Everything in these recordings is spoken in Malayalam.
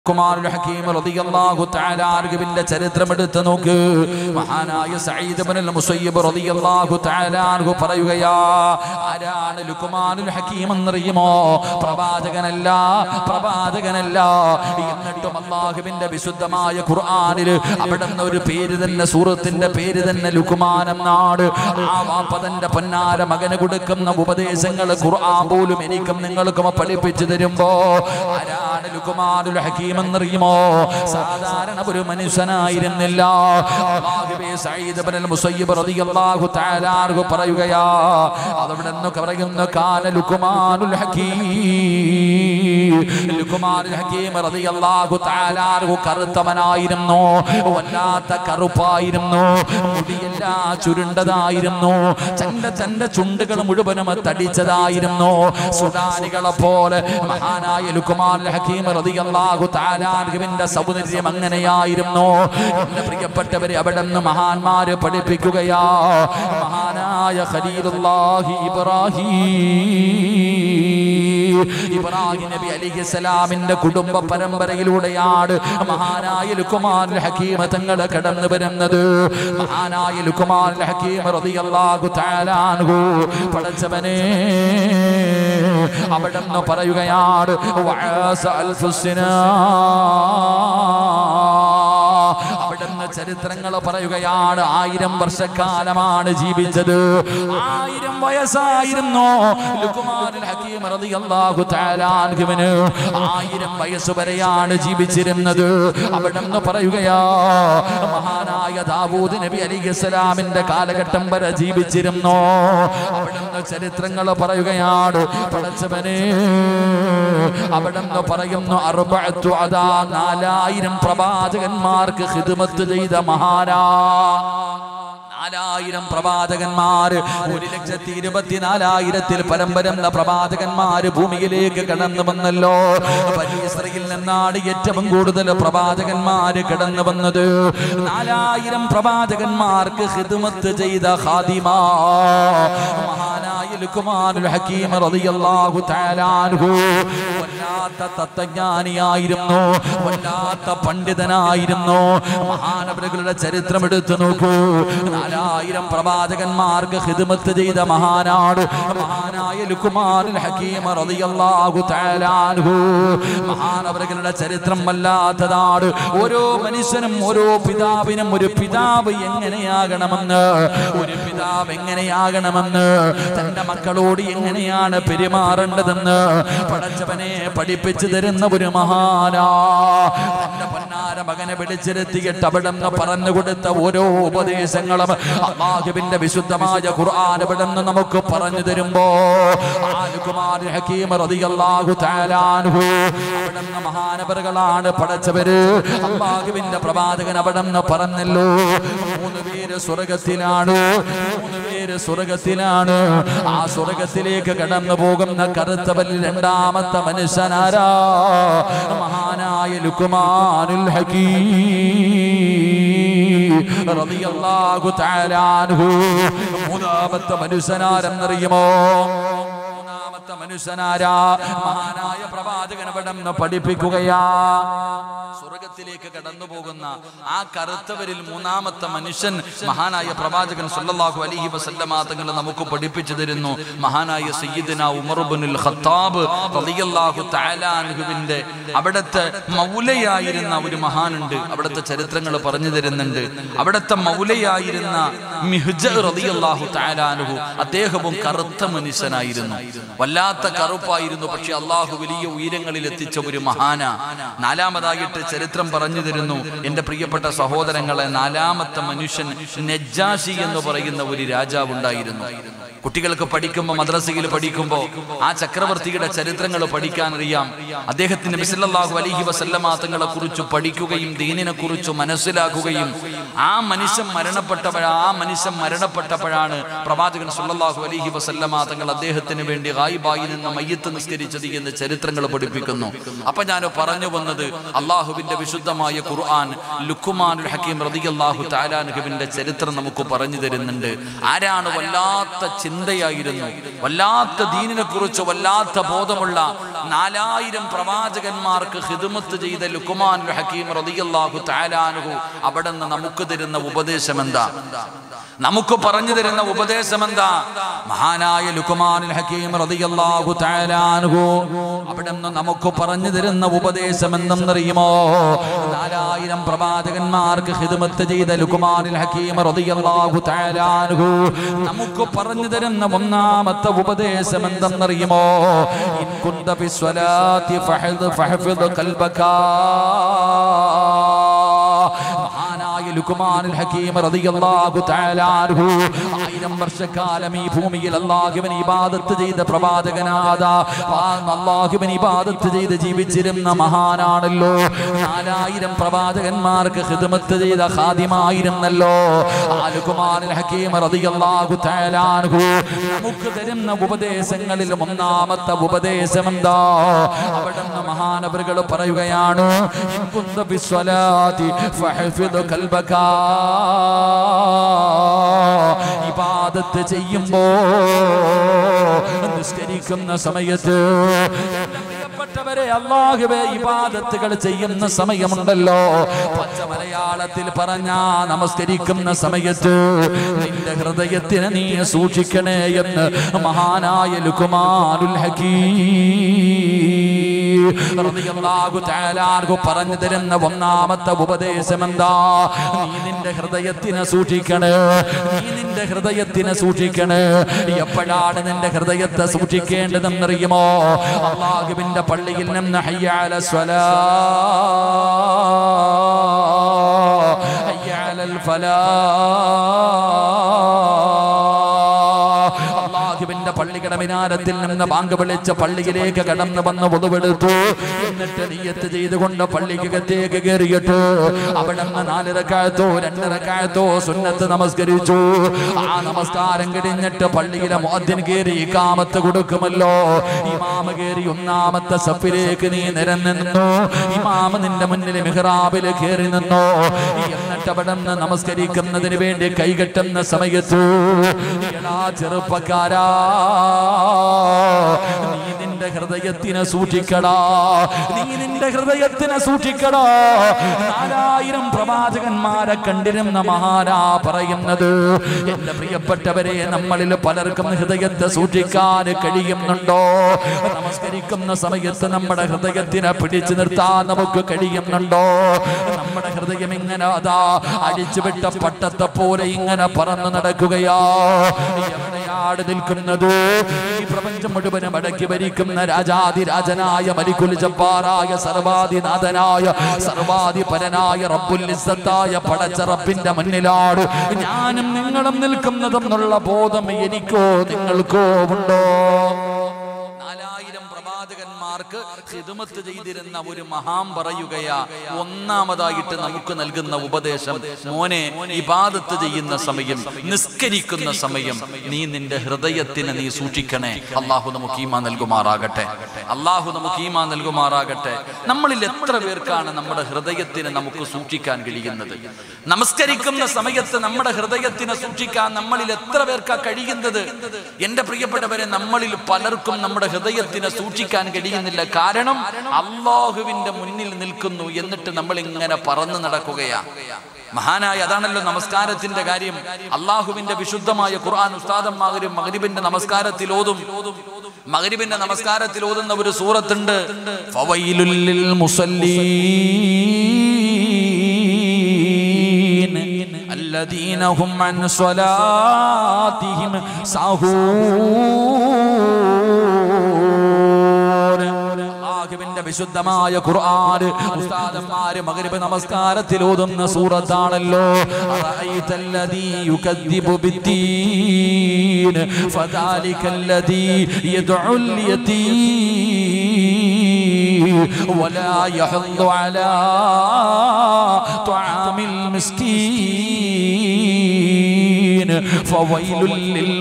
കുമാരുൽ ഹക്കീം റളിയല്ലാഹു തആല അൻഹുവിന്റെ ചരിത്രം എടുത്ത് നോക്ക് മഹാനായ സഈദ് ഇബ്നുൽ മുസയ്യിബ് റളിയല്ലാഹു തആല അൻഹു പറയുകയാ ആരാണ് ലുക്മാനുൽ ഹക്കീം എന്നറിയുമോ പ്രവാചകനല്ല പ്രവാചകനല്ല എന്നിട്ടും അല്ലാഹുവിന്റെ വിശുദ്ധമായ ഖുർആനിൽ അവിടുന്ന് ഒരു പേര് തന്നെ സൂറത്തിന്റെ പേര് തന്നെ ലുക്മാൻ എന്നാണ് ആ വാപ്പതന്റെ പൊന്നാര മകന് കൊടുക്കുന്ന ഉപദേശങ്ങൾ ഖുർആൻ പോലും എനിക്കും നിങ്ങൾക്കും പഠിപ്പിച്ചു തരുമ്പോ ആരാണ് ലുക്മാനുൽ ഹക്കീം എന്നറിയുമോ സാധാരണ ഒരു മനുഷ്യനായിരുന്നില്ല അല്ലാഹുവേ സഈദ് ഇബ്നുൽ മുസയ്യിബ് റളിയല്ലാഹു തആല അൻഹു പറയുകയാ അതവിടെ നിന്ന് പറയുന്നു കാന ലുക്മാനുൽ ഹക്കീം ലുക്മാനുൽ ഹക്കീം റളിയല്ലാഹു തആല അൻഹു കറുത്തവനായിരുന്നു വല്ലാത്ത കറുപ്പായിരുന്നു മുടിയെല്ലാം ചുരുണ്ടതായിരുന്നു ചണ്ട ചണ്ട ചുണ്ടുകൾ മുഴുവനും തടിച്ചതായിരുന്നു സുഡാനികളെ പോലെ മഹാനായ ലുക്മാനുൽ ഹക്കീം റളിയല്ലാഹു തആല അൻഹുവിന്റെ സൗന്ദര്യം അങ്ങനെയായിരുന്നു എന്റെ പ്രിയപ്പെട്ടവരെ അവിടെ നിന്ന് മഹാന്മാര് പഠിപ്പിക്കുകയാ മഹാനായ ഖലീലുല്ലാഹി ഇബ്രാഹിം ഇബ്രാഹിം നബി അലിഹിസ്സലാമിന്റെ കുടുംബ പരമ്പരയിലൂടെയാണ് മഹാനായ ലുക്കുമാൻ ഹക്കീം തങ്ങൾ കടന്നു വരുന്നത് മഹാനായ ലുക്കുമാൻ ഹക്കീം റളിയല്ലാഹു തആല അൻഹു പടച്ചവനെ അവിടെ നിന്ന് പറയുകയാണ് വഅസ അൽഫുസിനാ അവിടുന്ന് ചരിത്രങ്ങൾ പറയുകയാണ് ആയിരം വർഷക്കാലമാണ് ജീവിച്ചത് ആയിരം വയസ്സായിരുന്നു ലുക്മാനുൽ ഹക്കീം റളിയല്ലാഹു തആല അൻഹുവിന് ആയിരം വയസ്സ് വരെയാണ് ജീവിച്ചിരുന്നത് അവിടുന്ന് പറയുകയാ മഹാനായ ദാവൂദ് നബി അലിഹിസ്സലാമിന്റെ കാലഘട്ടം വരെ ജീവിച്ചിരുന്നു അവിടുന്ന് ചരിത്രങ്ങൾ പറയുകയാണ് പടച്ചവനെ അവിടുന്ന് പറയുന്നു അറുപത്തു അതാ നാലായിരം പ്രവാചകന്മാർക്ക് ഹിദ്മത്ത് ചെയ്ത മഹാരാ നാലായിരം പ്രവാചകന്മാർ ഒരു ലക്ഷത്തി ഇരുപത്തിനാലായിരത്തിൽ പരമ്പരന്ന പ്രവാചകന്മാർ ഭൂമിയിലേക്ക് കടന്നു വന്നല്ലോ പരീസ്രയിൽ നിന്നാണ് ഏറ്റവും കൂടുതൽ പ്രവാചകന്മാര് കടന്നു വന്നത് നാലായിരം പ്രവാചകന്മാർക്ക് ഹിദ്മത്ത് ചെയ്ത ഖാദിമാ മഹാനായ ലുക്മാനുൽ ഹക്കീം റളിയല്ലാഹു തആല അൻഹു വല്ലാത്ത തത്വജ്ഞാനിയായിരുന്നു വല്ലാത്ത പണ്ഡിതനായിരുന്നു മഹാനവരുകളുടെ ചരിത്രം എടുത്തു നോക്കൂ നാലായിരം പ്രവാചകന്മാർക്ക് ഹിദ്മത്ത് ചെയ്ത മഹാനാട് മഹാനായ ലുക്മാനുൽ ഹക്കീം റളിയല്ലാഹു തആല അൻഹു മഹാനവരുകളുടെ ചരിത്രം വല്ലാത്തതാണ് ഓരോ മനുഷ്യനും ഓരോ പിതാവിനും ഒരു പിതാവ് എങ്ങനെയാകണമെന്ന് ഒരു പിതാവ് എങ്ങനെയാകണമെന്ന് തന്റെ മക്കളോട് എങ്ങനെയാണ് പെരുമാറേണ്ടതെന്ന് പടച്ചവനെ പഠിപ്പിച്ചു തരുന്ന ഒരു മഹാനാ തന്റെ പൊന്നാര മകനെ വിളിച്ചിരുത്തിയിട്ട് അവിടെ നിന്ന് പറഞ്ഞു കൊടുത്ത ഓരോ ഉപദേശങ്ങളും അള്ളാഹുവിന്റെ വിശുദ്ധമായ ഖുർആൻ അവിടെ നിന്ന് നമുക്ക് പറഞ്ഞു തരുമ്പോ ആലുകുമാർ ഹക്കീം റളിയല്ലാഹു തആല അൻഹു അവിടെ നിന്ന് മഹാനവറുകളാണ് പടച്ചവര് അള്ളാഹുവിന്റെ പ്രവാചകൻ അവിടെ നിന്ന് പറഞ്ഞല്ലോ മൂന്ന് പേര് സ്വർഗത്തിലാണ് മൂന്ന് പേര് സ്വർഗത്തിലാണ് ആ സ്വർഗത്തിലേക്ക് കടന്നു പോകുന്ന കറുത്തവരിൽ രണ്ടാമത്തെ മനുഷ്യനാരാ മഹാനായ ലുക്കുമാനുൽ ഹക്കീം റളിയല്ലാഹു തആല അൻഹു മൂന്നാമത്തെ മനുഷ്യനാരെന്നറിയുമോ മൂന്നാമത്തെ മനുഷ്യനാരാ മഹാനായ പ്രവാചകൻ അവിടെ നിന്ന് പഠിപ്പിക്കുകയാ സ്വർഗത്തിലേക്ക് കടന്നു പോകുന്ന ആ കറുത്തവരിൽ മൂന്നാമത്തെ മനുഷ്യൻ മഹാനായ പ്രവാചകൻ സല്ലല്ലാഹു അലൈഹി വസല്ലമ തങ്ങൾ നമുക്ക് പഠിപ്പിച്ചു തരുന്നു മഹാനായ സയ്യിദന ഉമർ ഇബ്നുൽ ഖത്താബ് റളിയല്ലാഹു തആല അൻഹുവിന്റെ അവിടുത്തെ മൗലയായിരുന്ന ഒരു മഹാനുണ്ട് അവിടുത്തെ ചരിത്രങ്ങൾ പറഞ്ഞു തരുന്നുണ്ട് അവിടുത്തെ മൗലയായിരുന്ന മിഹ്ജ റളിയല്ലാഹു തആല അൻഹു അദ്ദേഹവും കറുത്ത മനുഷ്യനായിരുന്നു വല്ലാത്ത കറുപ്പായിരുന്നു പക്ഷെ അള്ളാഹു വലിയ ഉയരങ്ങളിൽ എത്തിച്ച ഒരു മഹാന നാലാമതായിട്ട് ചരിത്രം പറഞ്ഞു തരുന്നു എന്റെ പ്രിയപ്പെട്ട സഹോദരങ്ങളെ നാലാമത്തെ മനുഷ്യൻ നെജാഷി എന്ന് പറയുന്ന ഒരു രാജാവ് ഉണ്ടായിരുന്നു കുട്ടികൾക്ക് പഠിക്കുമ്പോൾ മദ്രസയിൽ പഠിക്കുമ്പോൾ ആ ചക്രവർത്തിയുടെ ചരിത്രങ്ങൾ പഠിക്കാൻ അറിയാം അദ്ദേഹത്തിന് ബിസല്ലാഹു അലഹി വസല്ലമ തങ്ങളെ കുറിച്ച് പഠിക്കുകയും ദീനിനെ കുറിച്ച് മനസ്സിലാക്കുകയും ആ മനുഷ്യൻ മരണപ്പെട്ടപ്പോഴ ആ മനുഷ്യൻ മരണപ്പെട്ടപ്പോഴാണ് പ്രവാചകൻ സുല്ലാഹു അലഹി വസല്ലമ തങ്ങൾ അദ്ദേഹത്തിന് വേണ്ടി ഹായിബായി നിന്ന് മയ്യത്ത് നിസ്കരിച്ചത് എന്ന് ചരിത്രങ്ങൾ പഠിപ്പിക്കുന്നു അപ്പൊ ഞാൻ പറഞ്ഞു വന്നത് അള്ളാഹുവിന്റെ വിശുദ്ധമായ ഖുർആൻ ലുക്കുമാനുൽ ഹക്കീം റതിയല്ലാഹു താലാനുഹുവിന്റെ ചരിത്രം നമുക്ക് പറഞ്ഞു തരുന്നുണ്ട് ആരാണ് വല്ലാത്ത ചിന്തയായിരുന്നു വല്ലാത്ത ദീനിനെ കുറിച്ച് വല്ലാത്ത ബോധമുള്ള നാലായിരം പ്രവാചകന്മാർക്ക് ഹിദുമത്ത് ചെയ്ത ലുക്കുമാൻ ഹക്കീം റളിയല്ലാഹു തആലാനുഹു അവിടെ നിന്ന് നമുക്ക് തരുന്ന ഉപദേശം എന്താ നമുക്ക് പറഞ്ഞു തരുന്ന ഉപദേശം എന്താ മഹാനായ ലുക്കുമാനുൽ ഹക്കീം റളിയല്ലാഹു തആലാനുഹു അവിടെ നിന്ന് നമുക്ക് പറഞ്ഞു തരുന്ന ഉപദേശം എന്തെന്നറിയുമോ നാലായിരം പ്രവാചകന്മാർക്ക് ഹിദമത്ത് ചെയ്ത ലുക്കുമാനുൽ ഹക്കീം റളിയല്ലാഹു തആലാനുഹു നമുക്ക് പറഞ്ഞു തരുന്ന ഒന്നാമത്തെ ഉപദേശം എന്തെന്നറിയുമോ ഇൻ കുന്ത ബിസ്വലാത്തി ഫഹദ് ഫഹഫിദ് ഖൽബക മഹാനായ ലുക്മാനുൽ ഹക്കീം റളിയല്ലാഹു തആല അൻഹു ആയിരം വർഷക്കാലം ഈ ഭൂമിയിൽ അല്ലാഹുവിനെ ഇബാദത്ത് ചെയ്ത പ്രവാചകനാദ അല്ലാഹുവിനെ ഇബാദത്ത് ചെയ്ത് ജീവിച്ചിരുന്ന മഹാനാണല്ലോ നാലായിരം പ്രവാചകന്മാർക്ക് ഖിദ്മത്ത് ചെയ്ത ഖാദിമായിരുന്നല്ലോ ആ ലുക്മാനുൽ ഹക്കീം റളിയല്ലാഹു തആല അൻഹു നമുക്ക് തരുന്ന ഉപദേശങ്ങളിൽ ഒന്നാമത്തെ ഉപദേശം എന്താ അവിടുന്ന് മഹാനവറുകൾ പറയുകയാണ് ഇൻ കുന്ത ബിസ്വലാത്തി ഫഹഫിദ് ഖൽബക ഇബാദത്ത് ചെയ്യുമ്പോ നിസ്കരിക്കുന്ന സമയത്ത് എന്റെ പ്രിയപ്പെട്ടവരെ അള്ളാഹുവേ ഇബാദത്തുകൾ ചെയ്യുന്ന സമയമുണ്ടല്ലോ പച്ച മലയാളത്തിൽ പറഞ്ഞ നമസ്കരിക്കുന്ന സമയത്ത് നിന്റെ ഹൃദയത്തിന് നീ സൂക്ഷിക്കണേ എന്ന് മഹാനായ ലുക്കുമാനുൽ റളിയല്ലാഹു തആല അൻഹു പറഞ്ഞു തരുന്ന ഒന്നാമത്തെ ഉപദേശം എന്താ നീ നിന്റെ ഹൃദയത്തിനെ സൂക്ഷിക്കണേ നീ നിന്റെ ഹൃദയത്തിനെ സൂക്ഷിക്കണേ എപ്പോഴാണ് നിന്റെ ഹൃദയത്തെ സൂക്ഷിക്കേണ്ടതെന്നറിയുമോ അള്ളാഹുവിന്റെ പള്ളിയിൽ നിന്ന് ഹയ്യാല സ്വലാ ഹയ്യാലൽ ഫലാ അള്ളാഹുവിന്റെ പള്ളിയുടെ മിനാരത്തിൽ നിന്ന് ബാങ്ക് വിളിച്ച പള്ളിയിലേക്ക് കടന്നു വന്ന് പൊതുവെടുത്തു എന്നിട്ട് നീയത്ത് ചെയ്തുകൊണ്ട് പള്ളിക്കകത്തേക്ക് കയറിയിട്ട് അവിടെ നിന്ന് നാലിറക്കായത്തോ രണ്ടിറക്കായത്തോ സുന്നത്ത് നമസ്കരിച്ചു ആ നമസ്കാരം കഴിഞ്ഞിട്ട് പള്ളിയിലെ മോദ്യൻ കയറി ഇക്കാമത്ത് കൊടുക്കുമല്ലോ ഇമാമ കയറി ഒന്നാമത്തെ സഫിലേക്ക് നീ നിരന്നു നിന്നു ഇമാമ നിന്റെ മുന്നിൽ മിഹ്റാബിൽ കയറി നിന്നു എന്നിട്ട് അവിടെ നിന്ന് നമസ്കരിക്കുന്നതിന് വേണ്ടി കൈകെട്ടുന്ന സമയത്ത് എടാ ചെറുപ്പക്കാരാ നീ നിന്റെ ഹൃദയത്തിനെ സൂക്ഷിക്കടാ നീ നിന്റെ ഹൃദയത്തിനെ സൂക്ഷിക്കടാ നാലായിരം പ്രവാചകന്മാരെ കണ്ടിരുന്ന മഹാരാ പറയുന്നത് എന്റെ പ്രിയപ്പെട്ടവരെ നമ്മളിൽ പലർക്കും ഹൃദയത്തെ സൂക്ഷിക്കാൻ കഴിയുന്നുണ്ടോ നമസ്കരിക്കുന്ന സമയത്ത് നമ്മുടെ ഹൃദയത്തിനെ പിടിച്ചു നിർത്താൻ നമുക്ക് കഴിയുന്നുണ്ടോ നമ്മുടെ ഹൃദയം ഇങ്ങനെ അതാ അടിച്ചുവിട്ട പട്ടത്തെ പോലെ ഇങ്ങനെ പറന്നു നടക്കുകയാ എവിടെയാണ് നിൽക്കുന്നത് ഈ പ്രപഞ്ചം മുഴുവനും അടക്കി ഭരിക്കുന്ന രാജാതിരാജനായ മലിക്കുൽ ജബ്ബാറായ സർവാധിനാഥനായ സർവാധിപരനായ റബ്ബുൽ ഇസ്സത്തായ പടച്ച റബ്ബിന്റെ മുന്നിലാണ് ഞാനും നിങ്ങളും നിൽക്കുന്നതെന്നുള്ള ബോധം എനിക്കോ നിങ്ങൾക്കോ ഉണ്ടോ നാലായിരം പ്രവാചകന്മാർക്ക് ഹിദമത്ത് ചെയ്തിരുന്ന ഒരു മഹാം പറയുകയാ ഒന്നാമതായിട്ട് നമുക്ക് നൽകുന്ന ഉപദേശം മോനെ ഇബാദത്ത് ചെയ്യുന്ന സമയം നിസ്കരിക്കുന്ന സമയം നീ നിന്റെ ഹൃദയത്തിന് നീ സൂക്ഷിക്കണേ അള്ളാഹു നമുക്ക് ഈമാ നൽകുമാറാകട്ടെ അള്ളാഹു നമുക്ക് ഈമാ നൽകുമാറാകട്ടെ നമ്മളിൽ എത്ര പേർക്കാണ് നമ്മുടെ ഹൃദയത്തിന് നമുക്ക് സൂക്ഷിക്കാൻ കഴിയുന്നത് നമസ്കരിക്കുന്ന സമയത്ത് നമ്മുടെ ഹൃദയത്തിനെ സൂക്ഷിക്കാൻ നമ്മളിൽ എത്ര പേർക്കാ കഴിയുന്നത് എന്റെ പ്രിയപ്പെട്ടവരെ നമ്മളിൽ പലർക്കും നമ്മുടെ ഹൃദയത്തിനെ സൂക്ഷിക്കാൻ കഴിയുന്നില്ല കാരണം അള്ളാഹുവിന്റെ മുന്നിൽ നിൽക്കുന്നു എന്നിട്ട് നമ്മൾ ഇങ്ങനെ പറന്നു നടക്കുകയാ മഹാനായ അതാണല്ലോ നമസ്കാരത്തിന്റെ കാര്യം അള്ളാഹുവിന്റെ വിശുദ്ധമായ ഖുർആൻ ഉസ്താദന്മാരും മഗ്രിബിന്റെ നമസ്കാരത്തിൽ ഓതും മഗ്രിബിന്റെ നമസ്കാരത്തിൽ ഓതുന്ന ഒരു സൂറത്തുണ്ട് ഫവൈലുൽ ലിൽ മുസല്ലീൻ الذين هم عن صلاتهم ساهون അള്ളാഹുവിന്റെ വിശുദ്ധമായ ഖുർആൻ ഉസ്താദന്മാര് മഗ്രിബ് നമസ്കാരത്തിൽ ഓതുന്ന സൂറത്താണല്ലോ അറഅയ്തല്ലദീ യുകദ്ദിബു ബിദ്ദീൻ ഫദാലികല്ലദീ യദ്ഉൽ യതീം വലാ യഹദ്ദു അലാ طعام المسكين ഫവൈലുൽ ലിൽ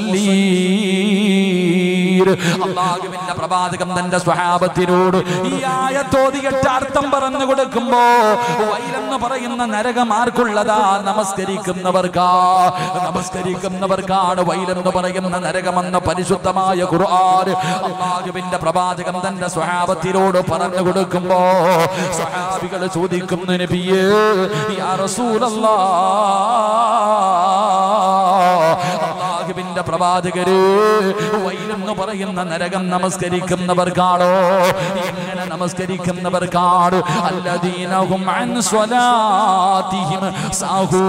മുസല്ലീൻ അള്ളാഹുവിന്റെ പ്രവാചകം തന്റെ സ്വഹാബത്തിനോട് ഈ ആയത്തോതിയിട്ട് അർത്ഥം പറഞ്ഞു കൊടുക്കുമ്പോ വൈലെന്ന് പറയുന്ന നരകം ആർക്കുള്ളതാ നമസ്കരിക്കുന്നവർക്കാ നമസ്കരിക്കുന്നവർക്കാണ് വൈലെന്ന് പറയുന്ന നരകമെന്ന പരിശുദ്ധമായ ഖുർആൻ അള്ളാഹുവിന്റെ പ്രവാചകം തന്റെ സ്വഹാബത്തിനോട് പറഞ്ഞു കൊടുക്കുമ്പോ സ്വഹാബികൾ ചോദിക്കുന്നു നബിയേ യാ റസൂലല്ലാ അള്ളാഹുവിന്റെ പ്രവാചകര് വൈലെന്ന് പറയുന്ന നരകം നമസ്കരിക്കുന്നവർക്കാണോ എങ്ങനെ നമസ്കരിക്കുന്നവർക്കാണ് അല്ലദീനഹും അൻ സ്വലാത്തിഹിം സാഹൂ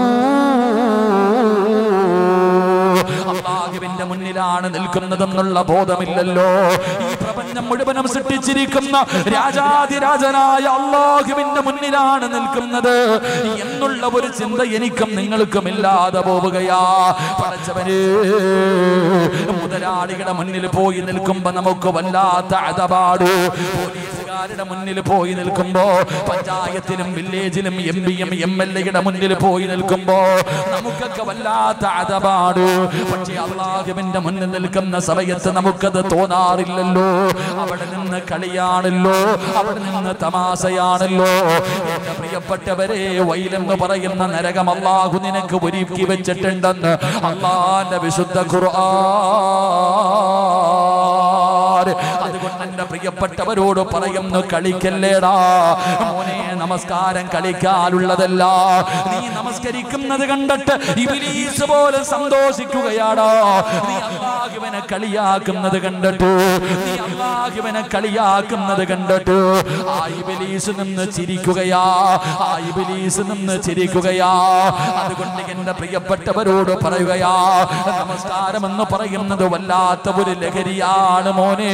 അള്ളാഹുവിന്റെ മുന്നിലാണ് നിൽക്കുന്നതെന്നുള്ള ബോധമില്ലല്ലോ ഈ പ്രപഞ്ചം മുഴുവനും സൃഷ്ടിച്ചിരിക്കുന്ന രാജാതിരാജനായ അള്ളാഹുവിന്റെ മുന്നിലാണ് നിൽക്കുന്നത് എന്നുള്ള ഒരു ചിന്ത എനിക്കും നിങ്ങൾക്കും ഇല്ലാതെ പോവുകയാ പടച്ചവര് മുതലാളികളുടെ മുന്നിൽ പോയി നിൽക്കുമ്പോ നമുക്ക് വല്ലാത്ത അതപാട് പോലീസുകാരുടെ മുന്നിൽ പോയി നിൽക്കുമ്പോ പഞ്ചായത്തിലും വില്ലേജിലും എം പിയും എം എൽ എയുടെ മുന്നിൽ പോയി നിൽക്കുമ്പോ നമുക്കൊക്കെ വല്ലാത്ത അതപാട് പക്ഷേ അള്ളാഹുവിന്റെ മുന്നിൽ നിൽക്കുന്ന സമയത്ത് നമുക്കത് തോന്നാറില്ലല്ലോ അവിടെ നിന്ന് കളിയാണല്ലോ അവിടെ നിന്ന് തമാശയാണല്ലോ എന്റെ പ്രിയപ്പെട്ടവരെ വൈലെന്ന് പറയുന്ന നരകം അള്ളാഹു നിനക്ക് ഒരുക്കി വെച്ചിട്ടുണ്ടെന്ന് അള്ളാന്റെ വിശുദ്ധ ഖുർആൻ അതുകൊണ്ട് എന്റെ പ്രിയപ്പെട്ടവരോട് പറയുന്നു കളിക്കല്ലേടാ മോനെ നമസ്കാരം കളിക്കാനുള്ളതല്ല നീ നമസ്കരിക്കുന്നത് കണ്ടിട്ട് ഇബിലീസ് പോലെ സന്തോഷിക്കുകയാടാ നീ അള്ളാഹുവിനെ കളിയാക്കുന്നത് കണ്ടിട്ട് നീ അള്ളാഹുവിനെ കളിയാക്കുന്നത് കണ്ടിട്ട് ആ ഇബിലീസ് നിന്ന് ചിരിക്കുകയാ ആ ഇബിലീസ് നിന്ന് ചിരിക്കുകയാ അതുകൊണ്ട് എന്റെ പ്രിയപ്പെട്ടവരോട് പറയുകയാ നമസ്കാരം എന്ന് പറയുന്നത് വല്ലാത്ത ഒരു ലഹരിയാണ് മോനെ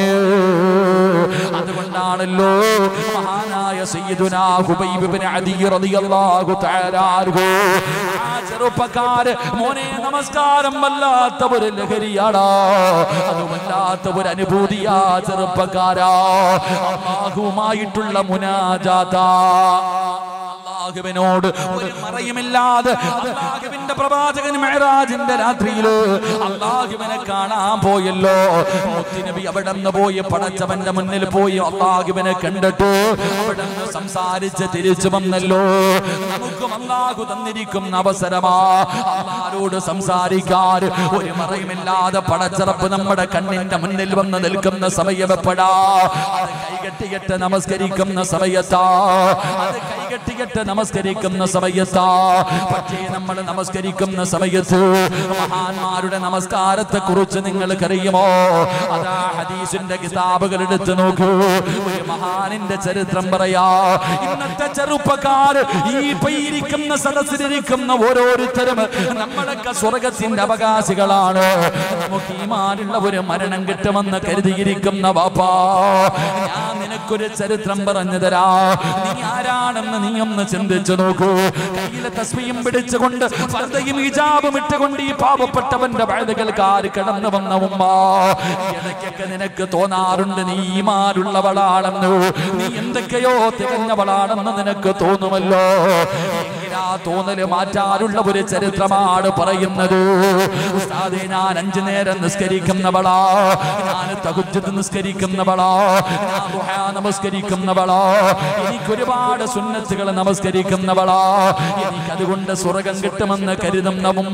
അതുകൊണ്ടാണല്ലോ മഹാനായ സയ്യിദുനാ ഹുബൈബ് ഇബ്നു അദി റളിയല്ലാഹു തആല അൻഹു ആ ചെറുപ്പക്കാര് മോനെ നമസ്കാരം വല്ലാത്ത ഒരു ലഹരിയാടാ അത് വല്ലാത്ത ഒരു അനുഭൂതിയാ ചെറുപ്പക്കാരാ അള്ളാഹുവുമായിട്ടുള്ള മുനാജാതാ അള്ളാഹുവിനോട് ഒരു മറയുമില്ലാതെ അള്ളാഹുവിന്റെ പ്രവാചകൻ മെഹറാജിന്റെ രാത്രിയില് അള്ളാഹുവിനെ കാണാൻ പോയല്ലോ മുത്തുനബി അവിടെ നിന്ന് പോയി പടച്ചവന്റെ മുന്നിൽ പോയി അള്ളാഹുവിനെ കണ്ടിട്ട് അവിടെ നിന്ന് സംസാരിച്ച് തിരിച്ചു വന്നല്ലോ നമുക്കും അള്ളാഹു തന്നിരിക്കുന്ന അവസരമാ അള്ളാരോട് സംസാരിക്കാൻ ഒരു മറയുമില്ലാതെ പടച്ചറപ്പ് നമ്മുടെ കണ്ണിന്റെ മുന്നിൽ വന്ന് നിൽക്കുന്ന സമയം എപ്പോഴാ അത് കൈകെട്ടിയിട്ട് നമസ്കരിക്കുന്ന സമയത്താ അത് കൈകെട്ടിയിട്ട് നമസ്കരിക്കുന്ന സമയത്താ പക്ഷേ നമ്മൾ നമസ്കരിക്കുന്ന സമയത്ത് മഹാന്മാരുടെ നമസ്കാരത്തെ കുറിച്ച് നിങ്ങൾക്കറിയുമോ അതാ ഹദീസിന്റെ കിതാബുകൾ എടുത്തു നോക്കൂ ഒരു മഹാനിന്റെ ചരിത്രം പറയാ ഇന്നത്തെ ചെറുപ്പക്കാർ ഈ പയിരിക്കുന്ന സദസ്സിലിരിക്കുന്ന ഓരോരുത്തരും നമ്മളൊക്കെ സ്വർഗത്തിന്റെ അവകാശികളാണ് നമുക്ക് ഈ മാനുള്ള ഒരു മരണം കിട്ടുമെന്ന് കരുതിയിരിക്കുന്ന വാപ്പാ ഞാൻ നിനക്കൊരു ചരിത്രം പറഞ്ഞു തരാ നീ ആരാണെന്ന് നീ ഒന്ന് ചിന്തിച്ചു നോക്കൂ കയ്യിലെ തസ്മിയും പിടിച്ചുകൊണ്ട് ഫർദയും ഹിജാബും ഇട്ടുകൊണ്ട് ഈ പാവപ്പെട്ടവന്റെ വഴുതുകൾക്കാർ കടന്നു വന്ന ഉമ്മ ഇടയ്ക്കൊക്കെ നിനക്ക് തോന്നാറുണ്ട് നീ ഈമാനുള്ളവളാണെന്ന് നീ എന്തൊക്കെയോ തികഞ്ഞവളാണെന്ന് നിനക്ക് തോന്നുമല്ലോ എങ്കിലാ തോന്നല് മാറ്റാനുള്ള ഒരു ചരിത്രമാണ് പറയുന്നത് ഉസ്താദേ ഞാൻ അഞ്ചു നേരം നിസ്കരിക്കുന്നവളാ ഞാൻ തകുജത്ത് നിസ്കരിക്കുന്നവളാ ഞാൻ ദുഹാ നമസ്കരിക്കുന്നവളാ എനിക്ക് ഒരുപാട് സുന്നത്തുകൾ നമസ്കരിക്കുന്നവളാ എനിക്ക് അതുകൊണ്ട് സ്വർഗം കിട്ടുമെന്ന് കരുതുന്ന ഉമ്മ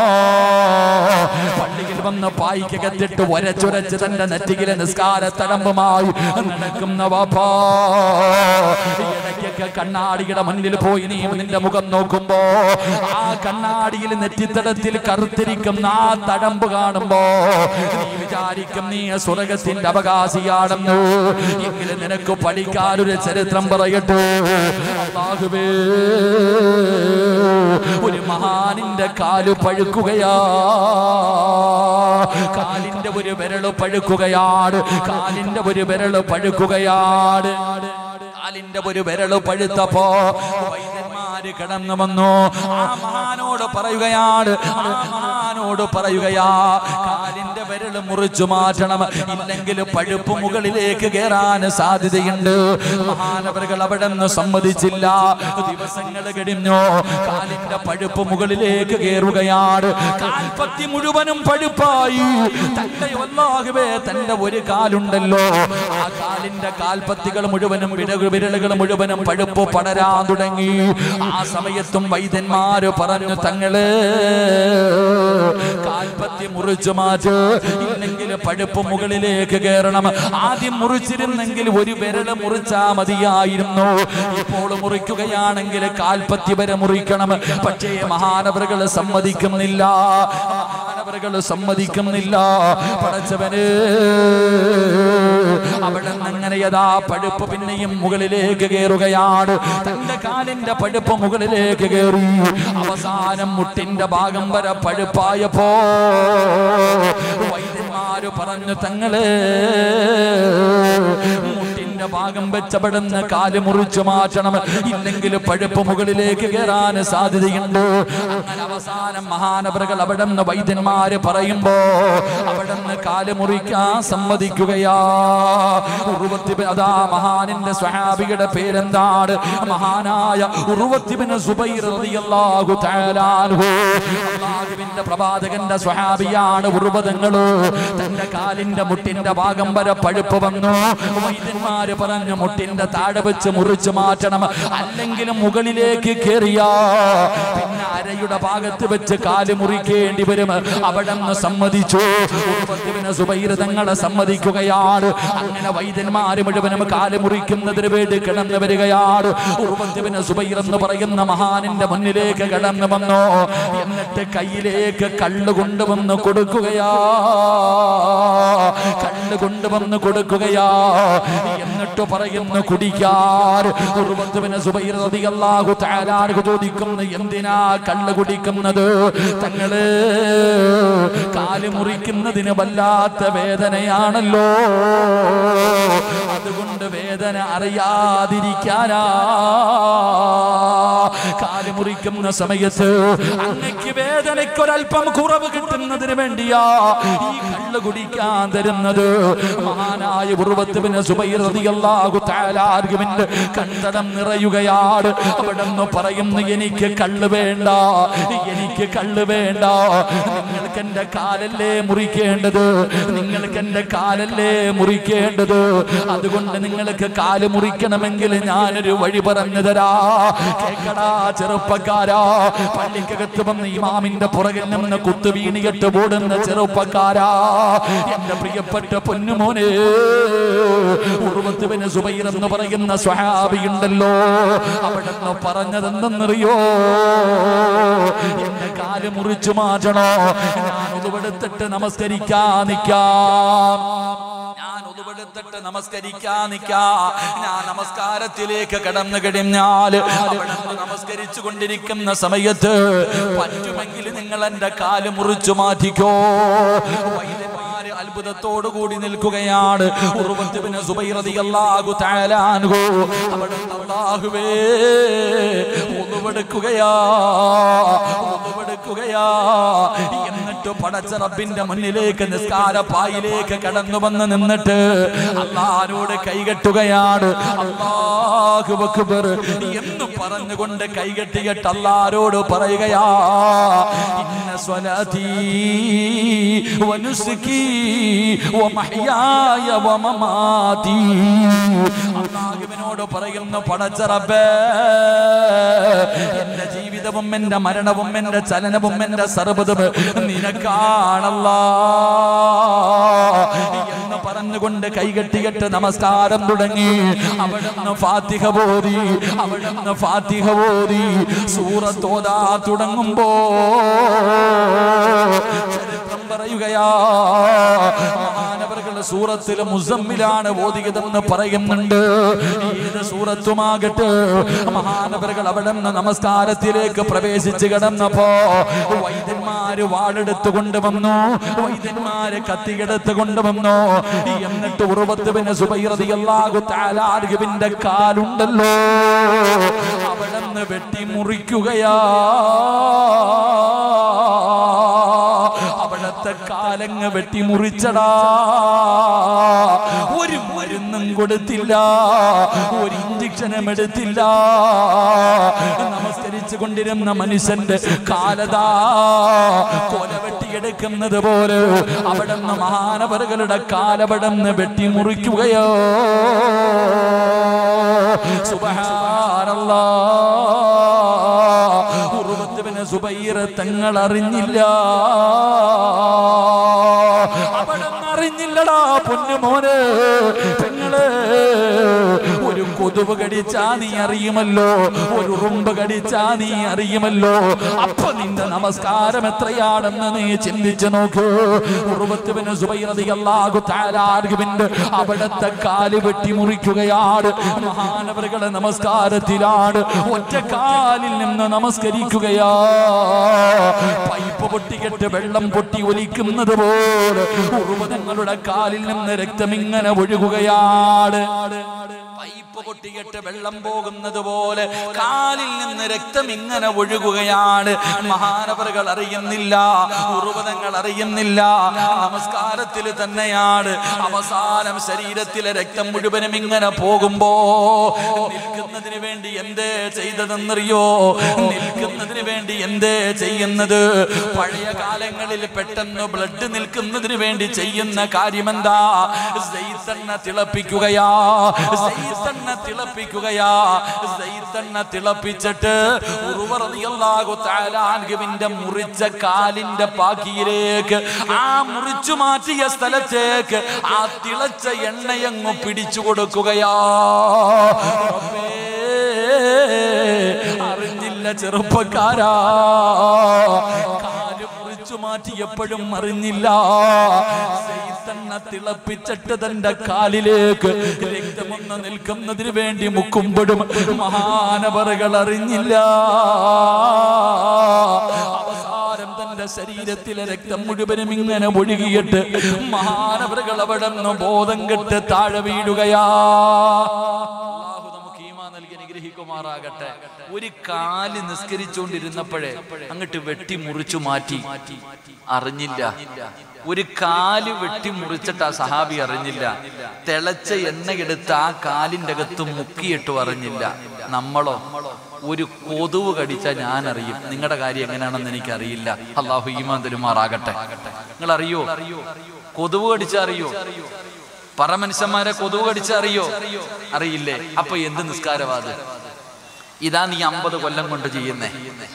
പള്ളിയിൽ വന്ന് പായിക്കകത്തിട്ട് ഒരച്ചുരച്ച് തന്റെ നെറ്റിയിലെ നിസ്കാര തടമ്പുമായി നടക്കുന്ന വാപ്പാ ഇടയ്ക്കൊക്കെ കണ്ണാടിയുടെ മുന്നിൽ പോയി നീ നിന്റെ മുഖം നോക്കുമ്പോ ആ കണ്ണാടിയിൽ നെറ്റിത്തടത്തിൽ കറുത്തിരിക്കുന്ന ആ തടമ്പ് കാണുമ്പോ നീ വിചാരിക്കും നീ സ്വർഗത്തിന്റെ അവകാശിയാണെന്ന് എങ്കിലും നിനക്ക് പഠിക്കാനൊരു ചരിത്രം പറയട്ടെ അല്ലാഹുവേ ഒരു മഹാനിന്റെ കാല് പഴുക്കുകയാ കാലിന്റെ ഒരു വിരല് പഴുക്കുകയാണ് കാലിന്റെ ഒരു വിരല് പഴുക്കുകയാണ് കാലിന്റെ ഒരു വിരല് പഴുത്തപ്പോ വൈദ്യന്മാര് കടന്നു വന്നു ആ മഹാനോട് പറയുകയാണ് ആ മഹാനോട് പറയുകയാ കാലിന്റെ വിരല് മുറിച്ചു മാറ്റണം ഇല്ലെങ്കിൽ പഴുപ്പ് മുകളിലേക്ക് കയറാൻ സാധ്യതയുണ്ട് മഹാനവറുകൾ അവിടെ നിന്ന് സമ്മതിച്ചില്ല ദിവസങ്ങൾ കഴിഞ്ഞു കാലിന്റെ പഴുപ്പ് മുകളിലേക്ക് കയറുകയാണ് കാൽപ്പത്തി മുഴുവനും പഴുപ്പായി തന്റെ ഒന്നാകവേ തന്റെ ഒരു കാലുണ്ടല്ലോ ആ കാലിന്റെ കാൽപ്പത്തികൾ മുഴുവനും വിരകൾ വിരലുകൾ മുഴുവനും പഴുപ്പ് പടരാൻ തുടങ്ങി ആ സമയത്തും വൈദ്യന്മാര് പറഞ്ഞു തങ്ങള് കാൽപ്പത്തി മുറിച്ചു മാറ്റ് ഇല്ലെങ്കിൽ പഴുപ്പ് മുകളിലേക്ക് കയറണം ആദ്യം മുറിച്ചിരുന്നെങ്കിൽ ഒരു വിരല് മുറിച്ചാ മതിയായിരുന്നു ഇപ്പോൾ മുറിക്കുകയാണെങ്കിൽ കാൽപ്പത്തി വരെ മുറിക്കണം പക്ഷേ മഹാനവറുകൾ സമ്മതിക്കുന്നില്ല മഹാനവറുകൾ സമ്മതിക്കുന്നില്ല പടച്ചവന് അവിടെ അങ്ങനെ യഥാ പഴുപ്പ് പിന്നെയും മുകളിലേക്ക് കയറുകയാണ് തന്റെ കാലിന്റെ പഴുപ്പ് മുകളിലേക്ക് കയറി അവസാനം മുട്ടിന്റെ ഭാഗം വരെ പഴുപ്പായപ്പോ വൈദ്യന്മാര് പറഞ്ഞു തങ്ങള് മുട്ടിന്റെ ഭാഗം വെച്ചപ്പെടുന്ന കാല് മുറിച്ചു മാറ്റണം ഇല്ലെങ്കിൽ പഴുപ്പ് മുകളിലേക്ക് കയറാൻ സാധ്യതയുണ്ട് അങ്ങനെ അവസാനം മഹാനവറുകൾ അവിടെ നിന്ന് വൈദ്യന്മാര് പറയുമ്പോ അവിടെ നിന്ന് കാല് മുറിക്കാൻ സമ്മതിക്കുകയാ ഉറുവത്തിബിൻ അതാ മഹാനിന്റെ സ്വഹാബിയുടെ പേരെന്താണ് മഹാനായ ഉറുവത്തിബിന് സുബൈർ റളിയല്ലാഹു തആല അൻഹു അല്ലാഹുവിന്റെ പ്രവാചകന്റെ സ്വഹാബിയാണ് ഉറുവതങ്ങള് തന്റെ കാലിന്റെ മുട്ടിന്റെ ഭാഗം വരെ പഴുപ്പ് വന്നു വൈദ്യന്മാര് പറഞ്ഞു മുട്ടിന്റെ താഴെ വെച്ച് മുറിച്ചു മാറ്റണം അല്ലെങ്കിൽ മുകളിലേക്ക് കയറിയാ പിന്നെ അരയുടെ ഭാഗത്ത് വെച്ച് കാല് മുറിക്കേണ്ടി വരും അവിടെ നിന്ന് സമ്മതിച്ചു ഉറുവത്തിബിന് സുബൈർ തങ്ങളെ സമ്മതിക്കുകയാണ് അങ്ങനെ വൈദ്യന്മാര് മുഴുവനും കാല് മുറിക്കുന്നതിന് വേണ്ടി കിടന്നു വരികയാണ് ഉറുവത്തിബിന് സുബൈർ എന്ന് പറയുന്ന മഹാനിന്റെ മുന്നിലേക്ക് കടന്നു വന്നു എന്നിട്ട് കയ്യിലേക്ക് കള്ള് കൊണ്ടുവന്ന് കൊടുക്കുകയാ കള്ള് കൊണ്ടുവന്ന് കൊടുക്കുകയാ എന്നിട്ട് പറയുന്നു കുടിക്കാൻ ഉറുവത്തുവിന് സുബൈർ റളിയല്ലാഹു തആല അൻഹു ചോദിക്കുന്നു എന്തിനാ കള്ള് കുടിക്കുന്നത് തങ്ങള് കാല് മുറിക്കുന്നതിന് വല്ലാത്ത വേദനയാണല്ലോ അതുകൊണ്ട് വേദന അറിയാതിരിക്കാനാ കാല് മുറിക്കുന്ന സമയത്ത് അങ്ങക്ക് വേദനയ്ക്ക് ഒരല്പം കുറവ് കിട്ടുന്നതിന് വേണ്ടിയാ ഈ കള്ള് കുടിക്കാൻ തരുന്നത് മഹാനായ ഉറുവത്തുവിന് സുബൈർ റളിയല്ലാഹു തആല ആർഗുവിന്റെ കണ്ടടം നിറയുകയാണ് അവിടെ നിന്ന് പറയുന്നു എനിക്ക് കള്ള് വേണ്ട എനിക്ക് കള്ള് വേണ്ട നിങ്ങൾക്ക് എന്റെ കാലല്ലേ മുറിക്കേണ്ടത് നിങ്ങൾക്ക് എന്റെ കാലല്ലേ മുറിക്കേണ്ടത് അതുകൊണ്ട് നിങ്ങൾക്ക് കാല് മുറിക്കണമെങ്കിൽ ഞാനൊരു വഴി പറഞ്ഞു തരാ കേക്കടാ ചെറുപ്പക്കാരാ പള്ളിക്കകത്ത് വന്ന് ഇമാമിന്റെ പുറകിൽ നിന്ന് കുത്തുവീണിയിട്ട് ഓടുന്ന ചെറുപ്പക്കാരാ എന്റെ പ്രിയപ്പെട്ട പൊന്നുമോനെ ഉറുവത്തുവിന് സുബൈർ എന്ന് പറയുന്ന സ്വഹാബിയുണ്ടല്ലോ അവിടെ നിന്ന് പറഞ്ഞതെന്തെന്നറിയോ എന്റെ കാല് മുറിച്ചു മാറ്റണോ ഞാൻ ഒതുവെടുത്തിട്ട് നമസ്കരിക്കാൻ നിൽക്കാം ഞാൻ ഒതുവെടുത്തിട്ട് നമസ്കരിക്കാൻ നിൽക്കാ ഞാൻ നമസ്കാരത്തിലേക്ക് കടന്നു കഴിഞ്ഞാല് അവിടെ നിന്ന് നമസ്കരിച്ചു കൊണ്ടിരിക്കുന്ന സമയത്ത് പറ്റുമെങ്കിൽ നിങ്ങൾ എന്റെ കാല് മുറിച്ചു മാറ്റിക്കോ വൈദ്യന്മാര് അത്ഭുതത്തോടു കൂടി നിൽക്കുകയാണ് ഉറുവത്തുബിന് സുബൈർ റളിയല്ലാഹു തആല അൻഹു അവിടെ അല്ലാഹുവേ ഒന്നുവെടുക്കുകയാ ഒന്നുവെടുക്കുകയാ എന്നിട്ട് പടച്ച റബ്ബിന്റെ മുന്നിലേക്ക് നിസ്കാര പായിലേക്ക് കടന്നു വന്ന് നിന്നിട്ട് അള്ളാഹിനോട് കൈകെട്ടുകയാണ് അല്ലാഹു അക്ബർ എന്ന് പറഞ്ഞുകൊണ്ട് കൈകെട്ടിയിട്ട് അള്ളാഹിനോട് പറയുകയാ ഇന്ന സ്വലാത്തി വനുസുക്കി വമഹ്യായ വമമാതി അള്ളാഹുവിനോട് പറയുന്ന പടച്ച റബ്ബേ എന്റെ ജീവിതവും എന്റെ മരണവും എന്റെ ചലനവും എന്റെ സർവ്വതും നിനക്കാണല്ലാ എന്ന് പറഞ്ഞുകൊണ്ട് കൈകെട്ടികെട്ട് നമസ്കാരം തുടങ്ങി അവിടുന്ന് ഫാത്തിഹ പോതി അവിടുന്ന് ഫാത്തിഹ പോതി സൂറത്തോതാ തുടങ്ങുമ്പോ ചരിത്രം പറയുകയാ മഹാനവറുകൾ സൂറത്തിൽ മുസമ്മിലാണ് ഓതിയതെന്ന് പറയുന്നുണ്ട് ഏത് സൂറത്തുമാകട്ടെ മഹാനവറുകൾ അവിടെ നിന്ന് നമസ്കാരത്തിലേക്ക് പ്രവേശിച്ച് കിടന്നപ്പോ വൈദ്യന്മാര് വാളെടുത്ത് കൊണ്ടുവന്നു വൈദ്യന്മാര് കത്തിയെടുത്ത് കൊണ്ടുവന്നു എന്നിട്ട് ഉറുപത്ത് പിന്നെ സുബൈറതിയല്ലാകു താലാർഗുവിന്റെ കാലുണ്ടല്ലോ അവിടെ നിന്ന് വെട്ടി മുറിക്കുകയാ അവിടത്തെ കാലങ്ങ് വെട്ടിമുറിച്ചടാ ഒരു മരുന്നും കൊടുത്തില്ല ഒരു ഇഞ്ചക്ഷനും എടുത്തില്ല നമസ്കരിച്ചു കൊണ്ടിരുന്ന മനുഷ്യന്റെ കാലതാ കൊല വെട്ടിയെടുക്കുന്നത് പോലെ അവിടെ നിന്ന് മഹാനവറുകളുടെ കാലപടന്ന് വെട്ടിമുറിക്കുകയോ സുബഹാനല്ലാ ഉറുവത്തുവിന് സുബൈറ തങ്ങൾ അറിഞ്ഞില്ല അവിടെ അറിഞ്ഞില്ലടാ പൊന്നുമോന് പെങ്ങള് ഒരു കൊതുവ് കടിച്ചാ നീ അറിയുമല്ലോ ഒരു ഉറുമ്പ് കടിച്ചാ നീ അറിയുമല്ലോ അപ്പൊ നിന്റെ നമസ്കാരം എത്രയാണെന്ന് നീ ചിന്തിച്ചു നോക്കൂ ഉറുവത്തുവിന് സുബൈറതിയല്ലാകു താരാർഗുവിന്റെ അവിടത്തെ കാല് വെട്ടി മുറിക്കുകയാണ് മഹാനവറുകളെ നമസ്കാരത്തിലാണ് ഒറ്റ കാലിൽ നിന്ന് നമസ്കരിക്കുകയാ പൈപ്പ് പൊട്ടിക്കെട്ട് വെള്ളം പൊട്ടി ഒലിക്കുന്നത് പോലെ ഉറുവതങ്ങളുടെ കാലിൽ നിന്ന് രക്തം ഇങ്ങനെ ഒഴുകുകയാണ് പൈപ്പ് പൊട്ടിക്കെട്ട് വെള്ളം പോകുന്നത് പോലെ കാലിൽ നിന്ന് രക്തം ഇങ്ങനെ ഒഴുകുകയാണ് മഹാനവറുകൾ അറിയുന്നില്ല ഉറുവതങ്ങൾ അറിയുന്നില്ല നമസ്കാരത്തിൽ തന്നെയാണ് അവസാനം ശരീരത്തിലെ രക്തം മുഴുവനും ഇങ്ങനെ പോകുമ്പോ നിൽക്കുന്നതിന് വേണ്ടി എന്തേ ചെയ്തതെന്നറിയോ നിൽക്കുന്നതിന് വേണ്ടി എന്തേ ചെയ്യുന്നത് പഴയ കാലങ്ങളിൽ പെട്ടെന്ന് ബ്ലഡ് നിൽക്കുന്നതിന് വേണ്ടി ചെയ്യുന്ന കാര്യമെന്താ സെയ്ത്തെണ്ണ തിളപ്പിക്കുകയാ സെയ്ത്തെണ്ണ തിളപ്പിക്കുകയാ സെയ്ത്തെണ്ണ തിളപ്പിച്ചിട്ട് ഉറുവറിയാകു താലാൻഗുവിന്റെ മുറിച്ച കാലിന്റെ പാക്കിയിലേക്ക് ആ മുറിച്ചു മാറ്റിയ സ്ഥലത്തേക്ക് ആ തിളച്ച എണ്ണയങ്ങ് പിടിച്ചു കൊടുക്കുകയാ റബ്ബേ, അറിഞ്ഞില്ല ചെറുപ്പക്കാരാ കാല് മുറിച്ചു മാറ്റിയപ്പോഴും അറിഞ്ഞില്ല സൈത്തണ്ണ തിളപ്പിച്ചിട്ട് തന്റെ കാലിലേക്ക് രക്തമൊന്ന് നിൽക്കുന്നതിന് വേണ്ടി മുക്കുമ്പോഴും മഹാനവറുകൾ അറിഞ്ഞില്ല അവസാനം തന്റെ ശരീരത്തിലെ രക്തം മുഴുവനും ഇങ്ങനെ ഒഴുകിയിട്ട് മഹാനവറുകൾ അവിടെ നിന്ന് ബോധം കെട്ട് താഴെ വീഴുകയാ അല്ലാഹു നമുക്ക് ഈമാൻ നൽകി അനുഗ്രഹിക്കുമാറാകട്ടെ ഒരു കാല് നിസ്കരിച്ചുകൊണ്ടിരുന്നപ്പോഴേ അങ്ങോട്ട് വെട്ടി മുറിച്ചു മാറ്റി അറിഞ്ഞില്ല ഒരു കാല് വെട്ടി മുറിച്ചിട്ട് ആ സഹാബി അറിഞ്ഞില്ല തിളച്ച എണ്ണയെടുത്ത് ആ കാലിന്റെ അകത്ത് മുക്കിയിട്ടു അറിഞ്ഞില്ല നമ്മളോ ഒരു കൊതുവ് കടിച്ച ഞാൻ അറിയും നിങ്ങളുടെ കാര്യം എങ്ങനെയാണെന്ന് എനിക്കറിയില്ല അള്ളാഹു ഈമാൻ തരുമാറാകട്ടെ നിങ്ങൾ അറിയോ കൊതുവ് കടിച്ച അറിയോ പറ മനുഷ്യന്മാരെ കൊതുവ് കടിച്ച അറിയോ അറിയില്ലേ അപ്പൊ എന്ത് നിസ്കാരവാത് ഇതാ നീ അമ്പത് കൊല്ലം കൊണ്ട് ചെയ്യുന്നേ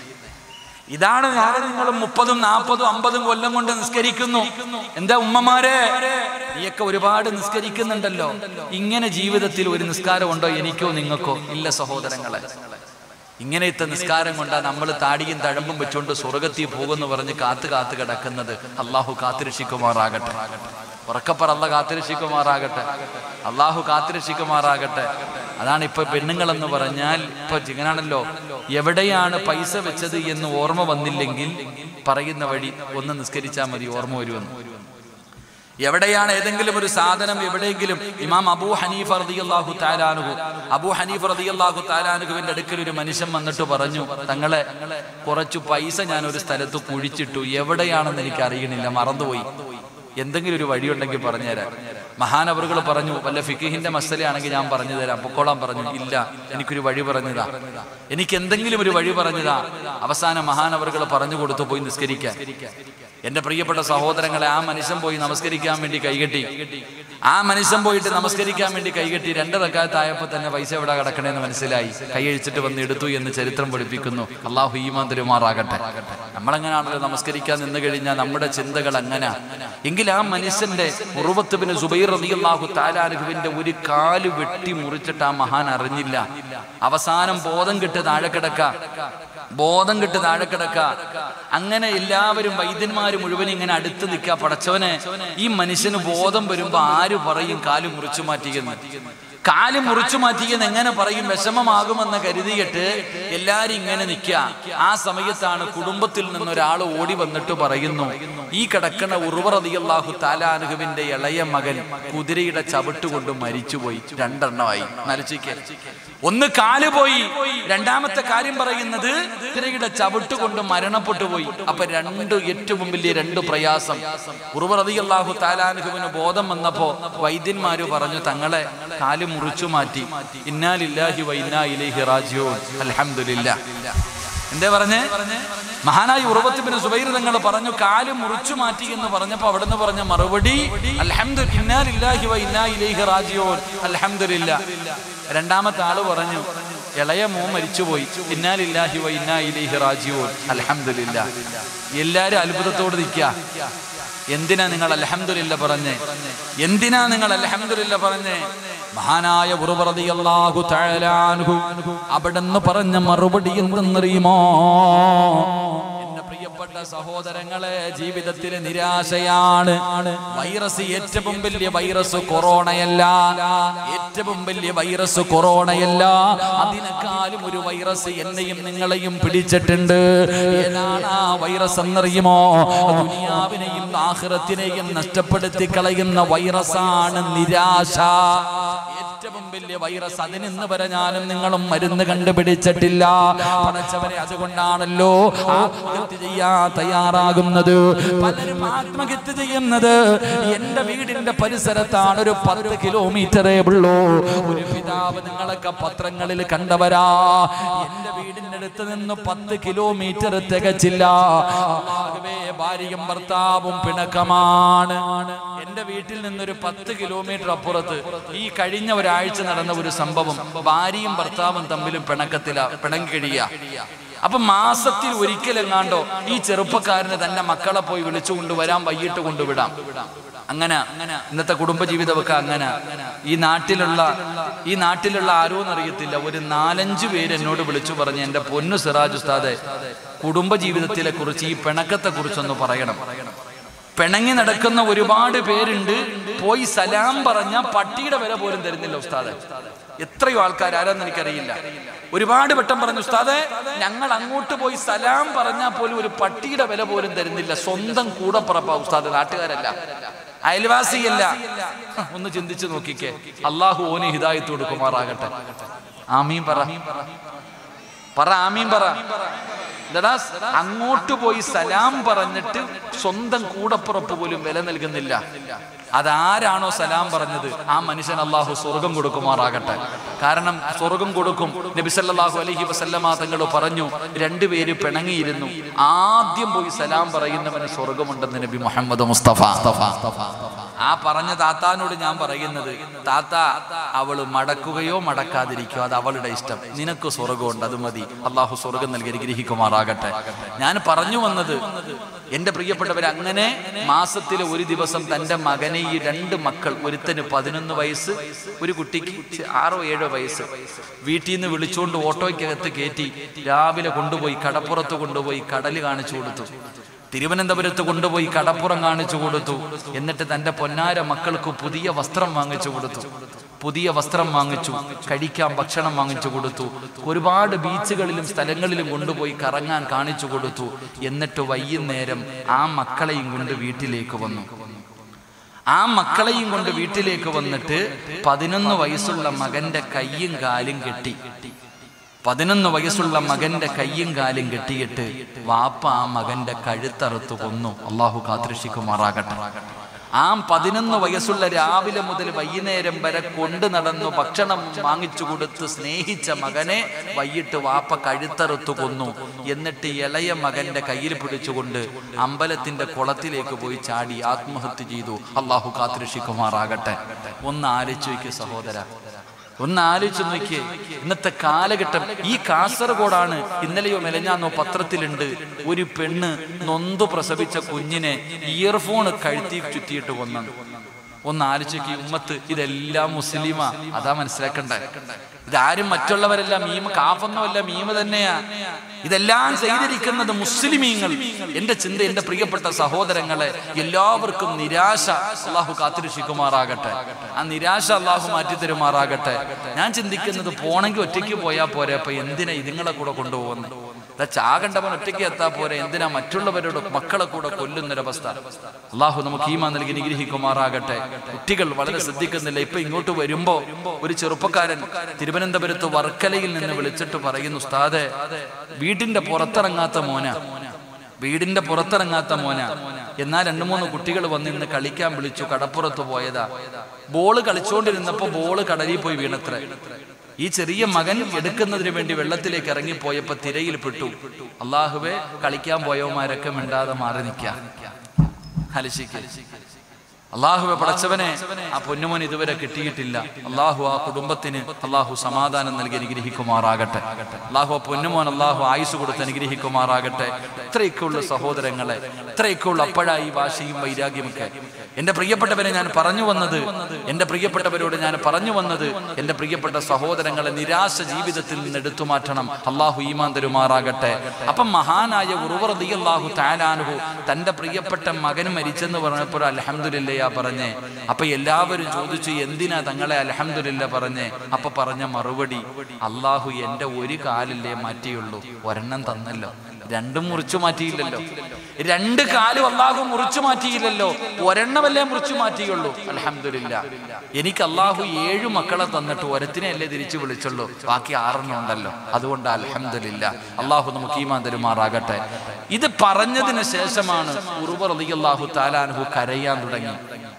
ഇതാണ് ഞാൻ നിങ്ങൾ മുപ്പതും നാൽപ്പതും അമ്പതും കൊല്ലം കൊണ്ട് നിസ്കരിക്കുന്നു എന്താ ഉമ്മമാരെ നീയൊക്കെ ഒരുപാട് നിസ്കരിക്കുന്നുണ്ടല്ലോ ഇങ്ങനെ ജീവിതത്തിൽ ഒരു നിസ്കാരം ഉണ്ടോ എനിക്കോ നിങ്ങൾക്കോ ഇല്ല സഹോദരങ്ങളെ ഇങ്ങനത്തെ നിസ്കാരം കൊണ്ടാ നമ്മൾ താടിയും തഴമ്പും വെച്ചുകൊണ്ട് സ്വർഗത്തിൽ പോകുമെന്ന് പറഞ്ഞ് കാത്തു കാത്തു കിടക്കുന്നത് അള്ളാഹു കാത്തിരക്ഷിക്കുമാറാകട്ടെ ഉറക്കപ്പറ അല്ല കാത്തിരക്ഷിക്കുമാറാകട്ടെ അള്ളാഹു കാത്തിരക്ഷിക്കുമാറാകട്ടെ അതാണ് ഇപ്പൊ പെണ്ണുങ്ങളെന്ന് പറഞ്ഞാൽ ഇപ്പൊ ചിങ്ങനാണല്ലോ എവിടെയാണ് പൈസ വെച്ചത് എന്ന് ഓർമ്മ വന്നില്ലെങ്കിൽ പറയുന്ന വഴി ഒന്ന് നിസ്കരിച്ചാൽ മതി ഓർമ്മ വരുമെന്ന് എവിടെയാണ് ഏതെങ്കിലും ഒരു സാധനം എവിടെയെങ്കിലും ഇമാം അബൂ ഹനീഫ റളിയല്ലാഹു താലാനുഹു അബൂ ഹനീഫ റളിയല്ലാഹു താലാനുഹുവിന്റെ അടുക്കൽ ഒരു മനുഷ്യൻ വന്നിട്ട് പറഞ്ഞു തങ്ങളെ കുറച്ചു പൈസ ഞാൻ ഒരു സ്ഥലത്ത് കുഴിച്ചിട്ടു എവിടെയാണെന്ന് എനിക്ക് അറിയണില്ല മറന്നുപോയി എന്തെങ്കിലും ഒരു വഴിയുണ്ടെങ്കിൽ പറഞ്ഞുതരാം മഹാനവറുകൾ പറഞ്ഞു വല്ല ഫിഖിഹിന്റെ മസലയാണെങ്കിൽ ഞാൻ പറഞ്ഞു തരാം പൊക്കോളാൻ പറഞ്ഞു ഇല്ല എനിക്കൊരു വഴി പറഞ്ഞതാ എനിക്ക് എന്തെങ്കിലും ഒരു വഴി പറഞ്ഞതാ അവസാനം മഹാനവറുകൾ പറഞ്ഞു കൊടുത്തു പോയി നിസ്കരിക്കാൻ എന്റെ പ്രിയപ്പെട്ട സഹോദരങ്ങളെ ആ മനുഷ്യൻ പോയി നമസ്കരിക്കാൻ വേണ്ടി കൈകെട്ടി ആ മനുഷ്യൻ പോയിട്ട് നമസ്കരിക്കാൻ വേണ്ടി കൈകെട്ടി രണ്ട് റക്കാത്തായപ്പോ തന്നെ പൈസ എവിടെ കിടക്കണേന്ന് മനസ്സിലായി കൈയഴിച്ചിട്ട് വന്ന് എടുത്തു എന്ന് ചരിത്രം പഠിപ്പിക്കുന്നു അള്ളാഹു ഈമാൻ തരുമാറാകട്ടെ നമ്മളെങ്ങനെയാണല്ലോ നമസ്കരിക്കാൻ നിന്ന് കഴിഞ്ഞാൽ നമ്മുടെ ചിന്തകൾ അങ്ങനെ എങ്കിൽ ആ മനുഷ്യന്റെ ഉറുവത്തുബിന് സുബൈർ റളിയല്ലാഹു താലാനുഹുവിന്റെ ഒരു കാല് വെട്ടി മുറിച്ചിട്ട് ആ മഹാൻ അറിഞ്ഞില്ല അവസാനം ബോധം കെട്ട് താഴെ കിടക്ക ബോധം കെട്ട് താഴെ കിടക്ക അങ്ങനെ എല്ലാവരും വൈദ്യന്മാര് മുഴുവൻ ഇങ്ങനെ അടുത്ത് നിൽക്കുക പടച്ചവനെ ഈ മനുഷ്യന് ബോധം വരുമ്പോ ആര് പറയും കാല് മുറിച്ചു മാറ്റിയെന്ന് കാല് മുറിച്ചു മാറ്റിയെന്ന് എങ്ങനെ പറയും വിഷമമാകുമെന്ന് കരുതിയിട്ട് എല്ലാരും ഇങ്ങനെ നിൽക്കുക ആ സമയത്താണ് കുടുംബത്തിൽ നിന്ന് ഒരാൾ ഓടി വന്നിട്ട് പറയുന്നു ഈ കിടക്കണ ഉറുവറതിയല്ലാഹു താലാനുഹുവിന്റെ ഇളയ മകൻ കുതിരയുടെ ചവിട്ട് കൊണ്ട് മരിച്ചുപോയി രണ്ടെണ്ണമായി നരച്ചിക്ക് ഒന്ന് കാല് പോയി രണ്ടാമത്തെ കാര്യം പറയുന്നത് കുതിരയുടെ ചവിട്ട് കൊണ്ട് മരണപ്പെട്ടു പോയി അപ്പൊ രണ്ട് ഏറ്റവും വലിയ രണ്ട് പ്രയാസം ഉറുവറതിയല്ലാഹു താലാനുഹുവിന് ബോധം വന്നപ്പോ വൈദ്യന്മാര് പറഞ്ഞു തങ്ങളെ കാല് മുറിച്ചു മാറ്റി ഇന്നാലില്ലാഹി വൈന്നാ ഇലൈഹി റാജിഊൻ അൽഹംദുലില്ലാ എന്തേ പറഞ്ഞേ മഹാനായ ഉറവത്തിബിന് സുബൈർ തങ്ങൾ പറഞ്ഞു കാല് മുറിച്ചു മാറ്റി എന്ന് പറഞ്ഞപ്പോ അവിടുന്ന് പറഞ്ഞ മറുപടി അൽഹംദു ഇന്നാലില്ലാഹി വൈന്നാ ഇലൈഹി റാജിഊൻ അൽഹംദുലില്ലാ രണ്ടാമത്തെ ആള് പറഞ്ഞു ഇളയ മോ മരിച്ചുപോയി ഇന്നാലില്ലാഹി വൈന്നാ ഇലൈഹി റാജിഊൻ അൽഹംദുലില്ലാ എല്ലാരും അത്ഭുതത്തോട് നിൽക്കുക എന്തിനാ നിങ്ങൾ അൽഹംദുലില്ല പറഞ്ഞേ എന്തിനാ നിങ്ങൾ അൽഹംദുലില്ല പറഞ്ഞേ മഹാനായ ഉറുവറതിയല്ലാഹു തആലാൻഹു അവിടെന്ന് പറഞ്ഞ മറുപടി എന്തെന്നറിയുമോ എന്റെ പ്രിയപ്പെട്ട സഹോദരങ്ങളെ ജീവിതത്തിലെ നിരാശയാണ് വൈറസ് ഏറ്റവും വലിയ വൈറസ് കൊറോണയല്ല ഏറ്റവും വലിയ വൈറസ് കൊറോണയല്ല അതിനേക്കാളും ഒരു വൈറസ് എന്നെയും നിങ്ങളെയും പിടിച്ചിട്ടുണ്ട് ഏതാണ് ആ വൈറസ് എന്നറിയുമോ ദുനിയാവിനെയും ആഹ്റത്തിനെയും നഷ്ടപ്പെടുത്തി കളയുന്ന വൈറസാണ് നിരാശ ഏറ്റവും വലിയ വൈറസ് അതിന് ഇന്ന് വരെ ഞാനും നിങ്ങളും മരുന്ന് കണ്ടുപിടിച്ചിട്ടില്ല പടച്ചവനെ അതുകൊണ്ടാണല്ലോ ആത്മഹത്യ ചെയ്യാൻ തയ്യാറാകുന്നത് പലരും ആത്മഹത്യ ചെയ്യുന്നത് എന്റെ വീടിന്റെ പരിസരത്താണ് ഒരു പത്ത് കിലോമീറ്ററേ ഉള്ളൂ ഒരു പിതാവ് നിങ്ങളൊക്കെ പത്രങ്ങളിൽ കണ്ടവരാ എന്റെ വീടിന്റെ അടുത്ത് നിന്ന് പത്ത് കിലോമീറ്റർ തികച്ചില്ല ആകവേ ഭാര്യയും ഭർത്താവും പിണക്കമാണ് എന്റെ വീട്ടിൽ നിന്നൊരു പത്ത് കിലോമീറ്റർ അപ്പുറത്ത് ഈ കഴിഞ്ഞ ഒരാഴ്ച നടന്ന ഒരു സംഭവം ഭാര്യയും ഭർത്താവും തമ്മിലും പിണക്കത്തില പിണങ്ങി കഴിയുക അപ്പൊ മാസത്തിൽ ഒരിക്കലെങ്ങാണ്ടോ ഈ ചെറുപ്പക്കാരന് തന്റെ മക്കളെ പോയി വിളിച്ചു കൊണ്ടുവരാൻ വൈകിട്ട് കൊണ്ടുവിടാം അങ്ങനെ ഇന്നത്തെ കുടുംബജീവിതമൊക്കെ അങ്ങനെ ഈ നാട്ടിലുള്ള ഈ നാട്ടിലുള്ള ആരോന്നറിയത്തില്ല ഒരു നാലഞ്ച് പേര് എന്നോട് വിളിച്ചു പറഞ്ഞ് എന്റെ പൊന്നു സിറാജ് ഉസ്താദെ കുടുംബജീവിതത്തിലെ കുറിച്ച് ഈ പിണക്കത്തെ കുറിച്ചൊന്ന് പറയണം പിണങ്ങി നടക്കുന്ന ഒരുപാട് പേരുണ്ട് പോയി സലാം പറഞ്ഞ പട്ടിയുടെ വില പോലും തരുന്നില്ല ഉസ്താദെ എത്രയോ ആൾക്കാർ ആരാന്ന് എനിക്കറിയില്ല ഒരുപാട് വട്ടം പറഞ്ഞു ഉസ്താദെ ഞങ്ങൾ അങ്ങോട്ട് പോയി സലാം പറഞ്ഞാൽ പോലും ഒരു പട്ടിയുടെ വില പോലും തരുന്നില്ല സ്വന്തം കൂടപ്പുറപ്പാ ഉസ്താദ് നാട്ടുകാരല്ല അയൽവാസിയല്ല ഹ, ഒന്ന് ചിന്തിച്ചു നോക്കിക്കേ അള്ളാഹു ഓന് ഹിദായത്ത് കൊടുക്കുമാറാകട്ടെ ആമീൻ പറ പറ ആമീൻ പറ എന്താടാ അങ്ങോട്ട് പോയി സലാം പറഞ്ഞിട്ട് സ്വന്തം കൂടപ്പുറപ്പ് പോലും വില നൽകുന്നില്ല അതാരാണോ സലാം പറഞ്ഞത് ആ മനുഷ്യൻ അള്ളാഹു സ്വർഗം കൊടുക്കുമാറാകട്ടെ കാരണം സ്വർഗം കൊടുക്കും നബി സല്ലല്ലാഹു അലൈഹി വസല്ലമ തങ്ങൾ പറഞ്ഞു രണ്ടുപേര് പിണങ്ങിയിരുന്നു ആദ്യം പോയി സലാം പറയുന്നവന് സ്വർഗമുണ്ടെന്ന് നബി മുഹമ്മദ് മുസ്തഫ ആ പറഞ്ഞ താത്താനോട് ഞാൻ പറയുന്നത് താത്ത അവള് മടക്കുകയോ മടക്കാതിരിക്കോ അത് അവളുടെ ഇഷ്ടം നിനക്ക് സ്വർഗമുണ്ട് അത് മതി അള്ളാഹു സ്വർഗം നൽകി അനുഗ്രഹിക്കുമാറാകട്ടെ ഞാൻ പറഞ്ഞു വന്നത് എന്റെ പ്രിയപ്പെട്ടവർ അങ്ങനെ മാസത്തിലെ ഒരു ദിവസം തന്റെ മകനെ ഈ രണ്ട് മക്കൾ ഒരുത്തന് പതിനൊന്ന് വയസ്സ് ഒരു കുട്ടിക്ക് ചെ- ആറോ ഏഴോ വയസ്സ് വീട്ടിൽ നിന്ന് വിളിച്ചുകൊണ്ട് ഓട്ടോയ്ക്കകത്ത് കയറ്റി രാവിലെ കൊണ്ടുപോയി കടപ്പുറത്ത് കൊണ്ടുപോയി കടല് കാണിച്ചു കൊടുത്തു തിരുവനന്തപുരത്ത് കൊണ്ടുപോയി കടപ്പുറം കാണിച്ചു കൊടുത്തു എന്നിട്ട് തന്റെ പൊന്നാര മക്കൾക്ക് പുതിയ വസ്ത്രം വാങ്ങിച്ചു കൊടുത്തു പുതിയ വസ്ത്രം വാങ്ങിച്ചു കഴിക്കാൻ ഭക്ഷണം വാങ്ങിച്ചു കൊടുത്തു ഒരുപാട് ബീച്ചുകളിലും സ്ഥലങ്ങളിലും കൊണ്ടുപോയി കറങ്ങാൻ കാണിച്ചു കൊടുത്തു എന്നിട്ട് വൈകുന്നേരം ആ മക്കളെയും കൊണ്ട് വീട്ടിലേക്ക് വന്നു ആ മക്കളെയും കൊണ്ട് വീട്ടിലേക്ക് വന്നിട്ട് പതിനൊന്ന് വയസ്സുള്ള മകന്റെ കയ്യും കാലും കെട്ടി പതിനൊന്ന് വയസ്സുള്ള മകന്റെ കയ്യും കാലും കെട്ടിയിട്ട് വാപ്പ ആ മകന്റെ കഴുത്തറുത്ത് കൊന്നു അള്ളാഹു കാത്തിരക്ഷിക്കുമാറാകട്ടെ ആ പതിനൊന്ന് വയസ്സുള്ള രാവിലെ മുതൽ വൈകുന്നേരം വരെ കൊണ്ടു നടന്നു ഭക്ഷണം വാങ്ങിച്ചു കൊടുത്ത് സ്നേഹിച്ച മകനെ വൈകിട്ട് വാപ്പ കഴുത്തറുത്ത് കൊന്നു എന്നിട്ട് ഇളയ മകന്റെ കയ്യിൽ പിടിച്ചുകൊണ്ട് അമ്പലത്തിന്റെ കുളത്തിലേക്ക് പോയി ചാടി ആത്മഹത്യ ചെയ്തു അള്ളാഹു കാത്തിരക്ഷിക്കുമാറാകട്ടെ ഒന്ന് ആലോചിച്ച് വയ്ക്കുക സഹോദര ഒന്ന് ആലോചിച്ച് നോക്കിയേ ഇന്നത്തെ കാലഘട്ടം ഈ കാസർഗോഡാണ് ഇന്നലെയോ മെലഞ്ഞാന്നോ പത്രത്തിലുണ്ട് ഒരു പെണ്ണ് നൊന്തു പ്രസവിച്ച കുഞ്ഞിനെ ഇയർഫോൺ കഴുത്തി ചുറ്റിയിട്ട് കൊന്നത് ഒന്ന് ആലോചിക്കുക ഉമ്മത്ത് ഇതെല്ലാം മുസ്ലിമാ അതാ മനസ്സിലാക്കണ്ടേ ഇതാരും മറ്റുള്ളവരെല്ലാം മീമ കാഫൊന്നുമല്ല മീമ തന്നെയാ ഇതെല്ലാം ചെയ്തിരിക്കുന്നത് മുസ്ലിമീങ്ങൾ എന്റെ ചിന്ത എന്റെ പ്രിയപ്പെട്ട സഹോദരങ്ങളെ എല്ലാവർക്കും നിരാശ അള്ളാഹു കാത്തിരക്ഷിക്കുമാറാകട്ടെ ആ നിരാശ അള്ളാഹു മാറ്റി തരുമാറാകട്ടെ ഞാൻ ചിന്തിക്കുന്നത് പോണെങ്കിൽ ഒറ്റയ്ക്ക് പോയാൽ പോരെ അപ്പൊ എന്തിനാ ഇതുങ്ങളെ കൂടെ കൊണ്ടുപോകുന്നത് ഇതാ ചാകണ്ടവൻ ഒറ്റയ്ക്ക് എത്താ പോരെ എന്തിനാ മറ്റുള്ളവരോട് മക്കളെ കൂടെ കൊല്ലുന്നൊരവസ്ഥ അള്ളാഹു നമുക്ക് ഈമാ നൽകി നിഗ്രഹിക്കുമാറാകട്ടെ കുട്ടികൾ വളരെ ശ്രദ്ധിക്കുന്നില്ല ഇപ്പൊ ഇങ്ങോട്ട് വരുമ്പോ ഒരു ചെറുപ്പക്കാരൻ തിരുവനന്തപുരത്ത് വർക്കലയിൽ നിന്ന് വിളിച്ചിട്ട് പറയുന്നു ഉസ്താദെ വീടിന്റെ പുറത്തിറങ്ങാത്ത മോന വീടിന്റെ പുറത്തിറങ്ങാത്ത മോന എന്നാൽ രണ്ടു മൂന്ന് കുട്ടികൾ വന്ന് ഇന്ന് കളിക്കാൻ വിളിച്ചു കടപ്പുറത്ത് പോയതാ ബോള് കളിച്ചുകൊണ്ടിരുന്നപ്പോ ബോള് കടലിൽ പോയി വീണത്രേ ഈ ചെറിയ മകൻ എടുക്കുന്നതിന് വേണ്ടി വെള്ളത്തിലേക്ക് ഇറങ്ങിപ്പോയപ്പോ തിരയിൽ പെട്ടു അള്ളാഹുവെ കളിക്കാൻ പോയവന്മാരൊക്കെ മിണ്ടാതെ മാറി നിൽക്കാം ഹലിശിക്ക് അള്ളാഹുവെ പടച്ചവനെ ആ പൊന്നുമോൻ ഇതുവരെ കിട്ടിയിട്ടില്ല അള്ളാഹു ആ കുടുംബത്തിന് അള്ളാഹു സമാധാനം നൽകി അനുഗ്രഹിക്കുമാറാകട്ടെ അള്ളാഹു ആ പൊന്നുമോൻ അള്ളാഹു ആയുസ് കൊടുത്ത് അനുഗ്രഹിക്കുമാറാകട്ടെ ഇത്രയൊക്കെയുള്ള സഹോദരങ്ങളെ ഇത്രയൊക്കെയുള്ള അപ്പോഴായി വാശിയും വൈരാഗ്യമൊക്കെ എന്റെ പ്രിയപ്പെട്ടവരെ ഞാൻ പറഞ്ഞു വന്നത് എന്റെ പ്രിയപ്പെട്ടവരോട് ഞാൻ പറഞ്ഞു വന്നത് എന്റെ പ്രിയപ്പെട്ട സഹോദരങ്ങളെ നിരാശ ജീവിതത്തിൽ നിന്ന് എടുത്തു മാറ്റണം അള്ളാഹു ഈമാൻ തരുമാറാകട്ടെ അപ്പം മഹാനായ ഉറുവറതി അള്ളാഹു താലാനുഹു തന്റെ പ്രിയപ്പെട്ട മകൻ മരിച്ചെന്ന് പറഞ്ഞപ്പോൾ അലഹമുല്ലയാ പറഞ്ഞേ അപ്പൊ എല്ലാവരും ചോദിച്ചു എന്തിനാ തങ്ങളെ അലഹമുല്ല പറഞ്ഞേ അപ്പൊ പറഞ്ഞ മറുപടി അള്ളാഹു എന്റെ ഒരു കാലില്ലേ മാറ്റിയുള്ളൂ ഒരെണ്ണം തന്നല്ലോ രണ്ടും മുറിച്ചു മാറ്റിയില്ലല്ലോ രണ്ട് കാലും അള്ളാഹു മുറിച്ചു മാറ്റിയില്ലല്ലോ ഒരെണ്ണമല്ലേ മുറിച്ചു മാറ്റിയുള്ളൂ അലഹമില്ല എനിക്ക് അള്ളാഹു ഏഴു മക്കളെ തന്നിട്ട് ഒരത്തിനെ അല്ലേ തിരിച്ചു വിളിച്ചുള്ളൂ ബാക്കി ആറെണ്ണം ഉണ്ടല്ലോ അതുകൊണ്ട് അലഹമില്ല അള്ളാഹു നമുക്ക് ഈമാൻ തരുമാറാകട്ടെ ഇത് പറഞ്ഞതിന് ശേഷമാണ് ഉറുവർ അലി അള്ളാഹു താലാൻഹു കരയാൻ തുടങ്ങി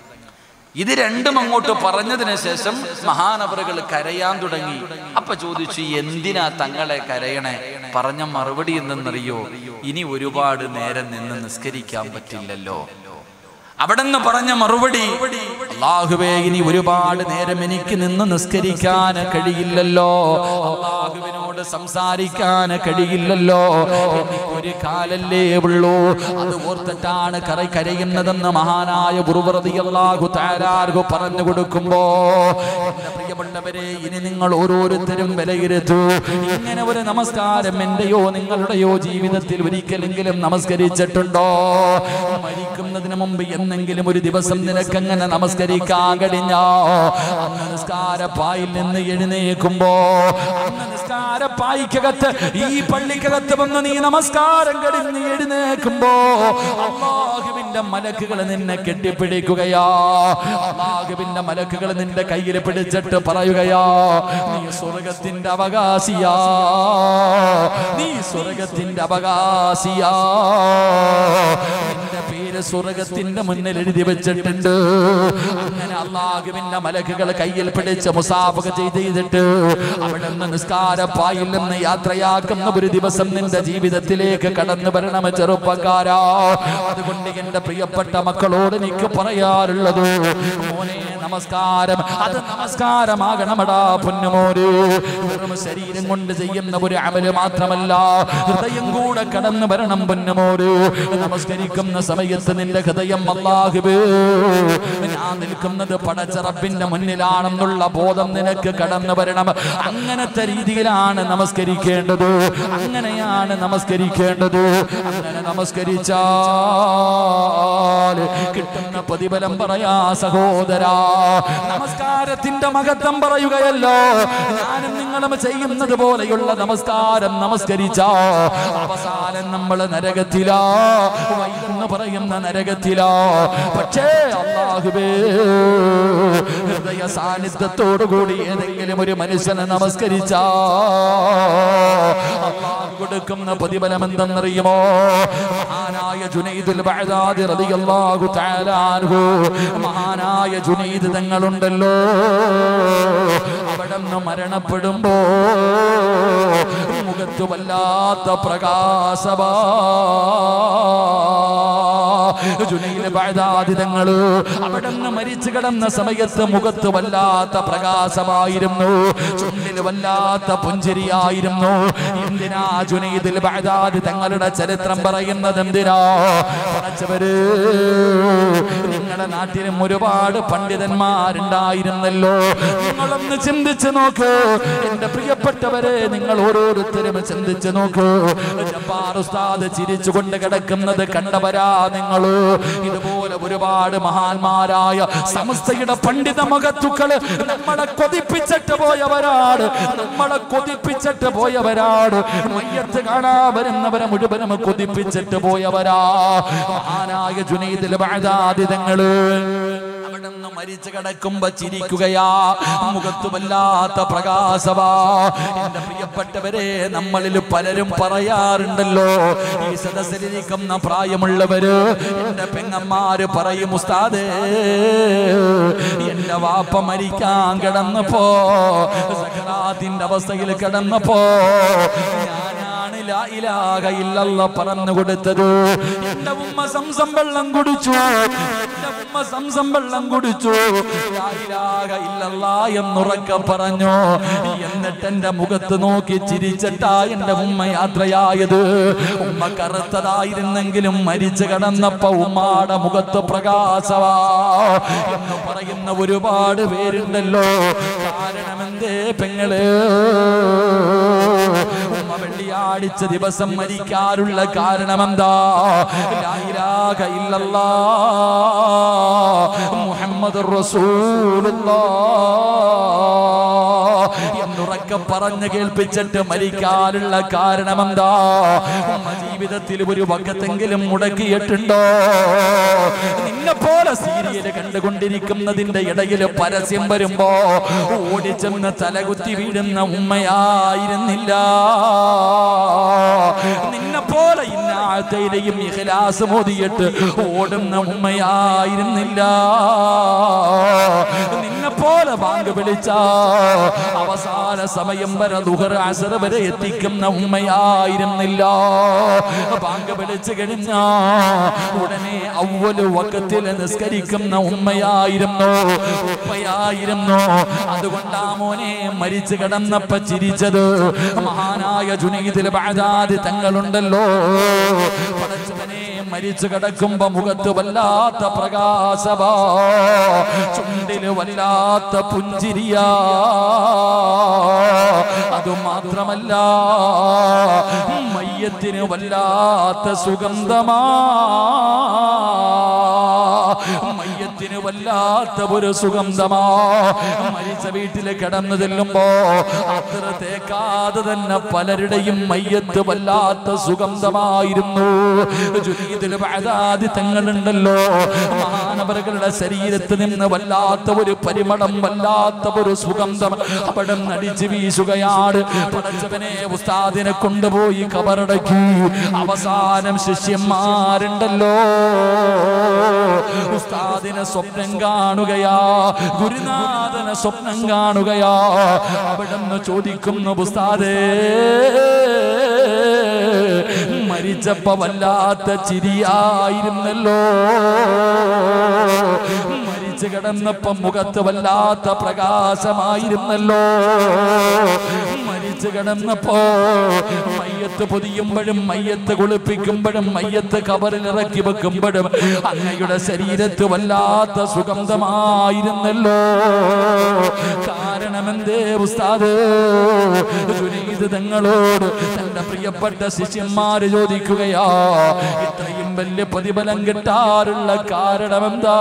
ഇത് രണ്ടും അങ്ങോട്ട് പറഞ്ഞതിന് ശേഷം മഹാനവറുകൾ കരയാൻ തുടങ്ങി അപ്പൊ ചോദിച്ചു എന്തിനാ തങ്ങളെ കരയണേ പറഞ്ഞ മറുപടി എന്തെന്നറിയോ ഇനി ഒരുപാട് നേരം നിന്ന് നിസ്കരിക്കാൻ പറ്റില്ലല്ലോ അവിടെ നിന്ന് പറഞ്ഞ മറുപടി അള്ളാഹുവേ ഇനി ഒരുപാട് നേരം എനിക്ക് നിന്ന് നിസ്കരിക്കാൻ കഴിയില്ലല്ലോ അള്ളാഹുവിനോട് സംസാരിക്കാൻ കഴിയില്ലല്ലോ ഒരു കാലല്ലേ ഉള്ളൂ അത് ഓർത്തിട്ടാണ് കര കരയുന്നതെന്ന് മഹാനായ ഗുരുവ്രതി അള്ളാഹു താരാർഹു പറഞ്ഞു കൊടുക്കുമ്പോ എന്റെ പ്രിയപ്പെട്ടവരെ ഇനി നിങ്ങൾ ഓരോരുത്തരും വിലയിരുത്തൂ ഇങ്ങനെ ഒരു നമസ്കാരം എന്റെയോ നിങ്ങളുടെയോ ജീവിതത്തിൽ ഒരിക്കലെങ്കിലും നമസ്കരിച്ചിട്ടുണ്ടോ മരിക്കുന്നതിന് മുമ്പ് എന്നെങ്കിലും ഒരു ദിവസം നിനക്കങ്ങനെ നമസ്കരിക്കാൻ കഴിഞ്ഞോ അന്ന് നിസ്കാരപ്പായിൽ നിന്ന് എഴുന്നേക്കുമ്പോ അന്ന് നിസ്കാരപ്പായിക്കകത്ത് ഈ പള്ളിക്കകത്ത് വന്ന് നീ നമസ്കാരം കഴിഞ്ഞ് എഴുന്നേക്കുമ്പോ അള്ളാഹുവിന്റെ മലക്കുകൾ നിന്നെ കെട്ടിപ്പിടിക്കുകയാ അള്ളാഹുവിന്റെ മലക്കുകൾ നിന്റെ കയ്യിൽ പിടിച്ചിട്ട് പറയുകയാ നീ സ്വർഗത്തിന്റെ അവകാശിയാ നീ സ്വർഗത്തിന്റെ അവകാശിയാ നിന്റെ പേര് സ്വർഗത്തിന്റെ മുന്നിൽ എഴുതി വെച്ചിട്ടുണ്ട് അങ്ങനെ അള്ളാഹുവിന്റെ മലക്കുകൾ കയ്യിൽ പിടിച്ച് മുസാഫക ചെയ്തിട്ട് അവിടെ നിന്ന് നിസ്കാരപ്പായിൽ നിന്ന് യാത്രയാക്കുന്ന ഒരു ദിവസം നിന്റെ ജീവിതത്തിലേക്ക് കടന്നു വരണം ചെറുപ്പക്കാരാ അതുകൊണ്ട് എന്റെ പ്രിയപ്പെട്ട മക്കളോട് എനിക്ക് പറയാറുള്ളത് മോനെ നമസ്കാരം അത് നമസ്കാരമാകണമടാ പൊന്നുമോര് വെറും ശരീരം കൊണ്ട് ചെയ്യുന്ന ഒരു അമല് മാത്രമല്ല ഹൃദയം കൂടെ കടന്നു വരണം പൊന്നുമോര് നമസ്കരിക്കുന്ന സമയത്ത് നിന്റെ ഹൃദയം അല്ലാഹുവേ ഞാൻ നിൽക്കുന്നത് പടച്ചറപ്പിന്റെ മുന്നിലാണെന്നുള്ള ബോധം നിനക്ക് കടന്നു വരണം അങ്ങനത്തെ രീതിയിലാണ് നമസ്കരിക്കേണ്ടത് അങ്ങനെയാണ് നമസ്കരിക്കേണ്ടത് അങ്ങനെ നമസ്കരിച്ചാൽ കിട്ടുന്ന പ്രതിഫലം പറയാ സഹോദരാ നമസ്കാരത്തിന്റെ മഹത്വം പറയുകയല്ലോ ഞാനും നിങ്ങളും ചെയ്യുന്നത് പോലെയുള്ള നമസ്കാരം നമസ്കരിച്ച അവസാനം നമ്മൾ നരകത്തിലാ വൈതെന്ന് പറയുന്ന നരകത്തിലാ പക്ഷേ അള്ളാഹുബേ ഹൃദയ സാന്നിധ്യത്തോടു കൂടി ഏതെങ്കിലും ഒരു മനുഷ്യനെ നമസ്കരിച്ച അള്ളാഹു കൊടുക്കുന്ന പ്രതിഫലം എന്തെന്നറിയുമോ മഹാനായ ജുനൈദുൽ ബഅദാദി റളിയല്ലാഹു തആല അൻഹു മഹാനായ ജുനൈദ് തങ്ങളുണ്ടല്ലോ അവിടെ നിന്ന് മരണപ്പെടുമ്പോ മുഖത്ത് മുഖത്ത് വല്ലാത്ത പ്രകാശമാ ജുനൈൽ ബാധാതിതങ്ങള് അവിടെ നിന്ന് മരിച്ചു കിടന്ന സമയത്ത് മുഖത്ത് വല്ലാത്ത പ്രകാശമായിരുന്നു ചുണ്ടിൽ വല്ലാത്ത പുഞ്ചിരിയായിരുന്നു എന്തിനാ ജുനൈദിൽ ബാധാദി തങ്ങളുടെ ചരിത്രം പറയുന്നത് എന്തിനാ പടച്ചവര് നിങ്ങളുടെ നാട്ടിലും ഒരുപാട് പണ്ഡിതന്മാരുണ്ടായിരുന്നല്ലോ നിങ്ങളൊന്ന് ചിന്തിച്ചു നോക്ക് എന്റെ പ്രിയപ്പെട്ടവരെ നിങ്ങൾ ഓരോരുത്തരും ചിന്തിച്ചു നോക്ക് ജബ്ബാർ ഉസ്താദ് ചിരിച്ചുകൊണ്ട് കിടക്കുന്നത് കണ്ടവരാ നിങ്ങൾ ഇതുപോലെ ഒരുപാട് മഹാന്മാരായ സമസ്തയുടെ പണ്ഡിത മഹത്തുക്കള് നമ്മളെ കൊതിപ്പിച്ചിട്ട് പോയവരാണ് നമ്മളെ കൊതിപ്പിച്ചിട്ട് പോയവരാണ് മയ്യത്ത് കാണാൻ വരുന്നവരെ മുഴുവനും കൊതിപ്പിച്ചിട്ട് പോയവരാ മഹാനായ ജുനൈദിൽ ബാധാദിതങ്ങള് അവിടെ നിന്ന് മരിച്ചു കിടക്കുമ്പോ ചിരിക്കുകയാ മുഖത്ത് വല്ലാത്ത പ്രകാശവാ എന്റെ പ്രിയപ്പെട്ടവരെ നമ്മളിൽ പലരും പറയാറുണ്ടല്ലോ ഈ സദസ്സിലിരിക്കുന്ന പ്രായമുള്ളവര് എന്റെ പെങ്ങന്മാര് പറയും ഉസ്താദേ എന്റെ വാപ്പ മരിക്കാൻ കിടന്നപ്പോ സകറാത്തിന്റെ അവസ്ഥയിൽ കിടന്നപ്പോ ഞാനാണ് ലാ ഇലാഹ ഇല്ലല്ല പറഞ്ഞു കൊടുത്തത് എന്റെ ഉമ്മ സംസം വെള്ളം കുടിച്ചു എന്റെ ഉമ്മ സംസം വെള്ളം കുടിച്ചു ലാ ഇലാഹ ഇല്ലല്ല എന്നുറക്കെ പറഞ്ഞു എന്നിട്ട് എന്റെ മുഖത്ത് നോക്കി ചിരിച്ചിട്ടാ എന്റെ ഉമ്മ യാത്രയായത് ഉമ്മ കറുത്തതായിരുന്നെങ്കിലും മരിച്ചു കിടന്നപ്പോ ഉമ്മാടെ മുഖത്ത് പ്രകാശവാ എന്ന് പറയുന്ന ഒരുപാട് പേരുണ്ടല്ലോ കാരണമെന്തേ പെങ്ങള് ഉമ്മ വെള്ളിയാഴ്ച ദിവസം മരിക്കാറുള്ള കാരണം എന്താ ലാ ഇലാഹ ഇല്ലല്ലാ മുഹമ്മദ് എന്നുറക്കെ പറഞ്ഞു കേൾപ്പിച്ചിട്ട് മരിക്കാനുള്ള കാരണം എന്താ ഉമ്മ ജീവിതത്തിൽ ഒരു വക്കത്തെങ്കിലും മുടക്കിയിട്ടുണ്ടോ നിന്നെ പോലെ സീരിയല് കണ്ടുകൊണ്ടിരിക്കുന്നതിന്റെ ഇടയിൽ പരസ്യം വരുമ്പോ ഓടിച്ചെന്ന് തലകുത്തി വീഴുന്ന ഉമ്മയായിരുന്നില്ല നിന്നെ പോലെ ഇന്നാഴ്ത്തയിലെയും ഇഖലാസ് മോദിയിട്ട് ഓടുന്ന ഉമ്മയായിരുന്നില്ല നിന്നെ പോലെ ബാങ്ക് വിളിച്ച അവസാന സമയം വരെ ദുഹർ അസർ വരെ എത്തിക്കുന്ന ഉമ്മയായിരുന്നില്ല ബാങ്ക് വിളിച്ചു കഴിഞ്ഞ ഉടനെ അവല് വക്കത്തിൽ നിസ്കരിക്കുന്ന ഉമ്മയായിരുന്നു ഉപ്പയായിരുന്നു അതുകൊണ്ടാ മോനെ മരിച്ചു കിടന്നപ്പ ചിരിച്ചത് മഹാനായ ജുനൈദിൽ ബാജാദി തങ്ങളുണ്ടല്ലോ പടച്ചവനെ മരിച്ചു കിടക്കുമ്പോ മുഖത്ത് വല്ലാത്ത പ്രകാശവാ ചുണ്ടില് വല്ലാത്ത പുഞ്ചിരിയാ അത് മാത്രമല്ല മയ്യത്തിന് വല്ലാത്ത സുഗന്ധമാ മയ്യത്തിന് വല്ലാത്ത ഒരു സുഗന്ധമാ മരിച്ച വീട്ടിൽ കിടന്നു ചെല്ലുമ്പോ അത്ര തേക്കാതെ തന്നെ പലരുടെയും മയ്യത്ത് വല്ലാത്ത സുഗന്ധമായിരുന്നു ജുനീദിൽ ബാധാദി തങ്ങളുണ്ടല്ലോ മാനവരുടെ ശരീരത്ത് നിന്ന് വല്ലാത്ത ഒരു പരിമളം വല്ലാത്ത ഒരു സുഗന്ധം അവിടെ നടിച്ചു വീശുകയാണ് പടച്ചവനെ ഉസ്താദിനെ കൊണ്ടുപോയി കബറടക്കി അവസാനം ശിഷ്യന്മാരുണ്ടല്ലോ ഉസ്താദിനെ സ്വപ്നം കാണുകയാ ഗുരുനാഥനെ സ്വപ്നം കാണുകയാ അവിടെ നിന്ന് ചോദിക്കുന്നു ഉസ്താദേ മരിച്ചപ്പോ വല്ലാത്ത ചിരിയായിരുന്നല്ലോ മരിച്ചു കിടന്നപ്പോ മുഖത്ത് വല്ലാത്ത പ്രകാശമായിരുന്നല്ലോ മരിച്ചു കിടന്നപ്പോ മയ്യത്ത് പൊതിയുമ്പോഴും മയ്യത്ത് കുളിപ്പിക്കുമ്പോഴും മയ്യത്ത് കബറിൽ ഇറക്കി വെക്കുമ്പോഴും അങ്ങയുടെ ശരീരത്ത് വല്ലാത്ത സുഗന്ധമായിരുന്നല്ലോ കാരണമെന്തേ ഉസ്താദ് ജുനീദ് തങ്ങളോട് തന്റെ പ്രിയപ്പെട്ട ശിഷ്യന്മാര് ചോദിക്കുകയാ ഇത്രയും വലിയ പ്രതിഫലം കിട്ടാറുള്ള കാരണമെന്താ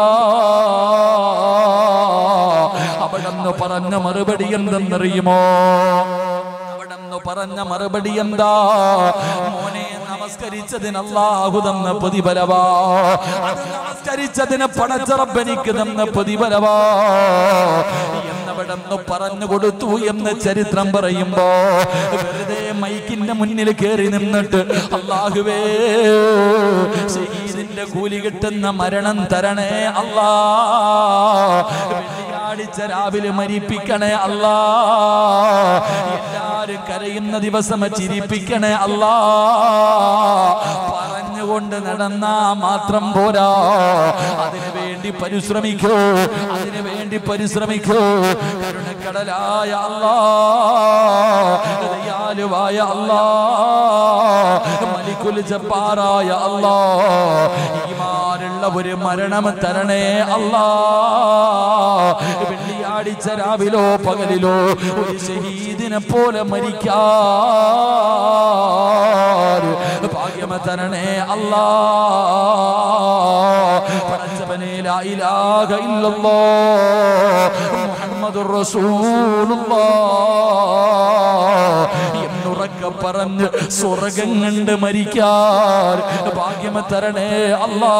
അവിടെന്ന് പറഞ്ഞ മറുപടി എന്തെന്നറിയുമോ അവിടെന്ന് പറഞ്ഞ മറുപടി എന്താ മോനെ നമസ്കരിച്ചതിന് അല്ലാഹു തന്ന പ്രതിഫലവാ അത് നമസ്കരിച്ചതിന് പടച്ചറബനിക്ക് തന്ന പ്രതിഫലവാ എന്നവിടെന്ന് പറഞ്ഞു കൊടുത്തു എന്ന് ചരിത്രം പറയുമ്പോ വെറുതെ മൈക്കിന്റെ മുന്നിൽ കയറി നിന്നിട്ട് അള്ളാഹുവേ ഷഹീദിന്റെ കൂലി കിട്ടുന്ന മരണം തരണേ അല്ലാ വെള്ളിയാഴ്ച രാവിലെ മരിപ്പിക്കണേ അല്ലാ എല്ലാ എല്ലാരും കരയുന്ന ദിവസം ചിരിപ്പിക്കണേ അല്ലാ പറഞ്ഞുകൊണ്ട് നടന്നാ മാത്രം പോരാ അതിനു വേണ്ടി പരിശ്രമിക്കൂ അതിനു വേണ്ടി പരിശ്രമിക്കൂ കരുണക്കടലായ അല്ലാ ദയാലുവായ അല്ലാ മലിക്കുൽ ജബ്ബാറായ അല്ലാ ഈമാനുള്ള ഒരു മരണം തരണേ അല്ലാ വെള്ളിയാഴ്ച രാവിലോ പകലിലോ ഒരു ഷഹീദിനെ പോലെ മരിക്കാൻ ഭാഗ്യമ തരണേ അല്ലാ പടച്ചവനെ ലാ ഇലാഹ ഇല്ലല്ലാഹ് മുഹമ്മദുർ റസൂലുള്ളാഹ് എന്നുറക്കെ പറഞ്ഞ് സ്വർഗം കണ്ട് മരിക്കാൻ ഭാഗ്യമ തരണേ അല്ലാ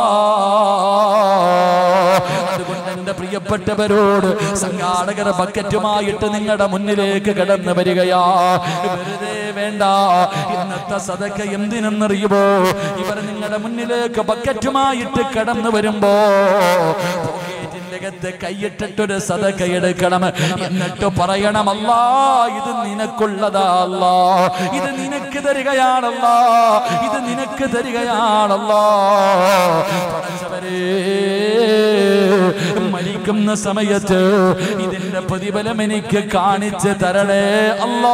അതുകൊണ്ട് എന്റെ പ്രിയപ്പെട്ടവരോട് സംഘാടകർ ബക്കറ്റുമായിട്ട് നിങ്ങളുടെ മുന്നിലേക്ക് കടന്നു വരികയാ വെറുതെ വേണ്ട ഇന്നത്തെ സദക്ക എന്തിനെന്നറിയുമോ ഇവർ നിങ്ങളുടെ മുന്നിലേക്ക് ബക്കറ്റുമായിട്ട് കടന്നു വരുമ്പോ പോക്കറ്റിന്റെ അകത്ത് കൈയിട്ടിട്ടൊരു സദക്ക എടുക്കണം എന്നിട്ട് പറയണമല്ല ഇത് നിനക്കുള്ളതാ അല്ല ഇത് നിനക്ക് തരികയാണല്ല ഇത് നിനക്ക് തരികയാണല്ല പടച്ചവരേ മരിക്കുന്ന സമയത്ത് ഇതിന്റെ പ്രതിഫലം എനിക്ക് കാണിച്ച് തരണേ അല്ലാ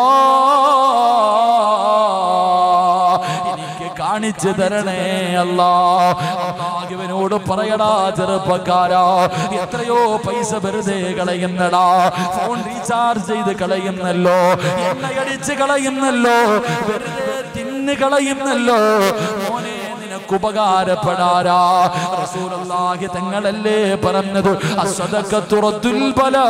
എനിക്ക് കാണിച്ചു തരണേ അല്ലാ അള്ളാഹുവിനോട് പറയടാ ചെറുപ്പക്കാരാ എത്രയോ പൈസ വെറുതെ കളയുന്നടാ ഫോൺ റീചാർജ് ചെയ്ത് കളയുന്നല്ലോ എണ്ണയടിച്ച് കളയുന്നല്ലോ വെറുതെ തിന്ന് കളയുന്നല്ലോ മോനെ നിനക്ക് ഉപകാരപ്പെടാരാ റസൂലുള്ളാഹി തങ്ങളല്ലേ പറഞ്ഞത് അസ്വദഖത്തു റദ്ദുൽ ബലാ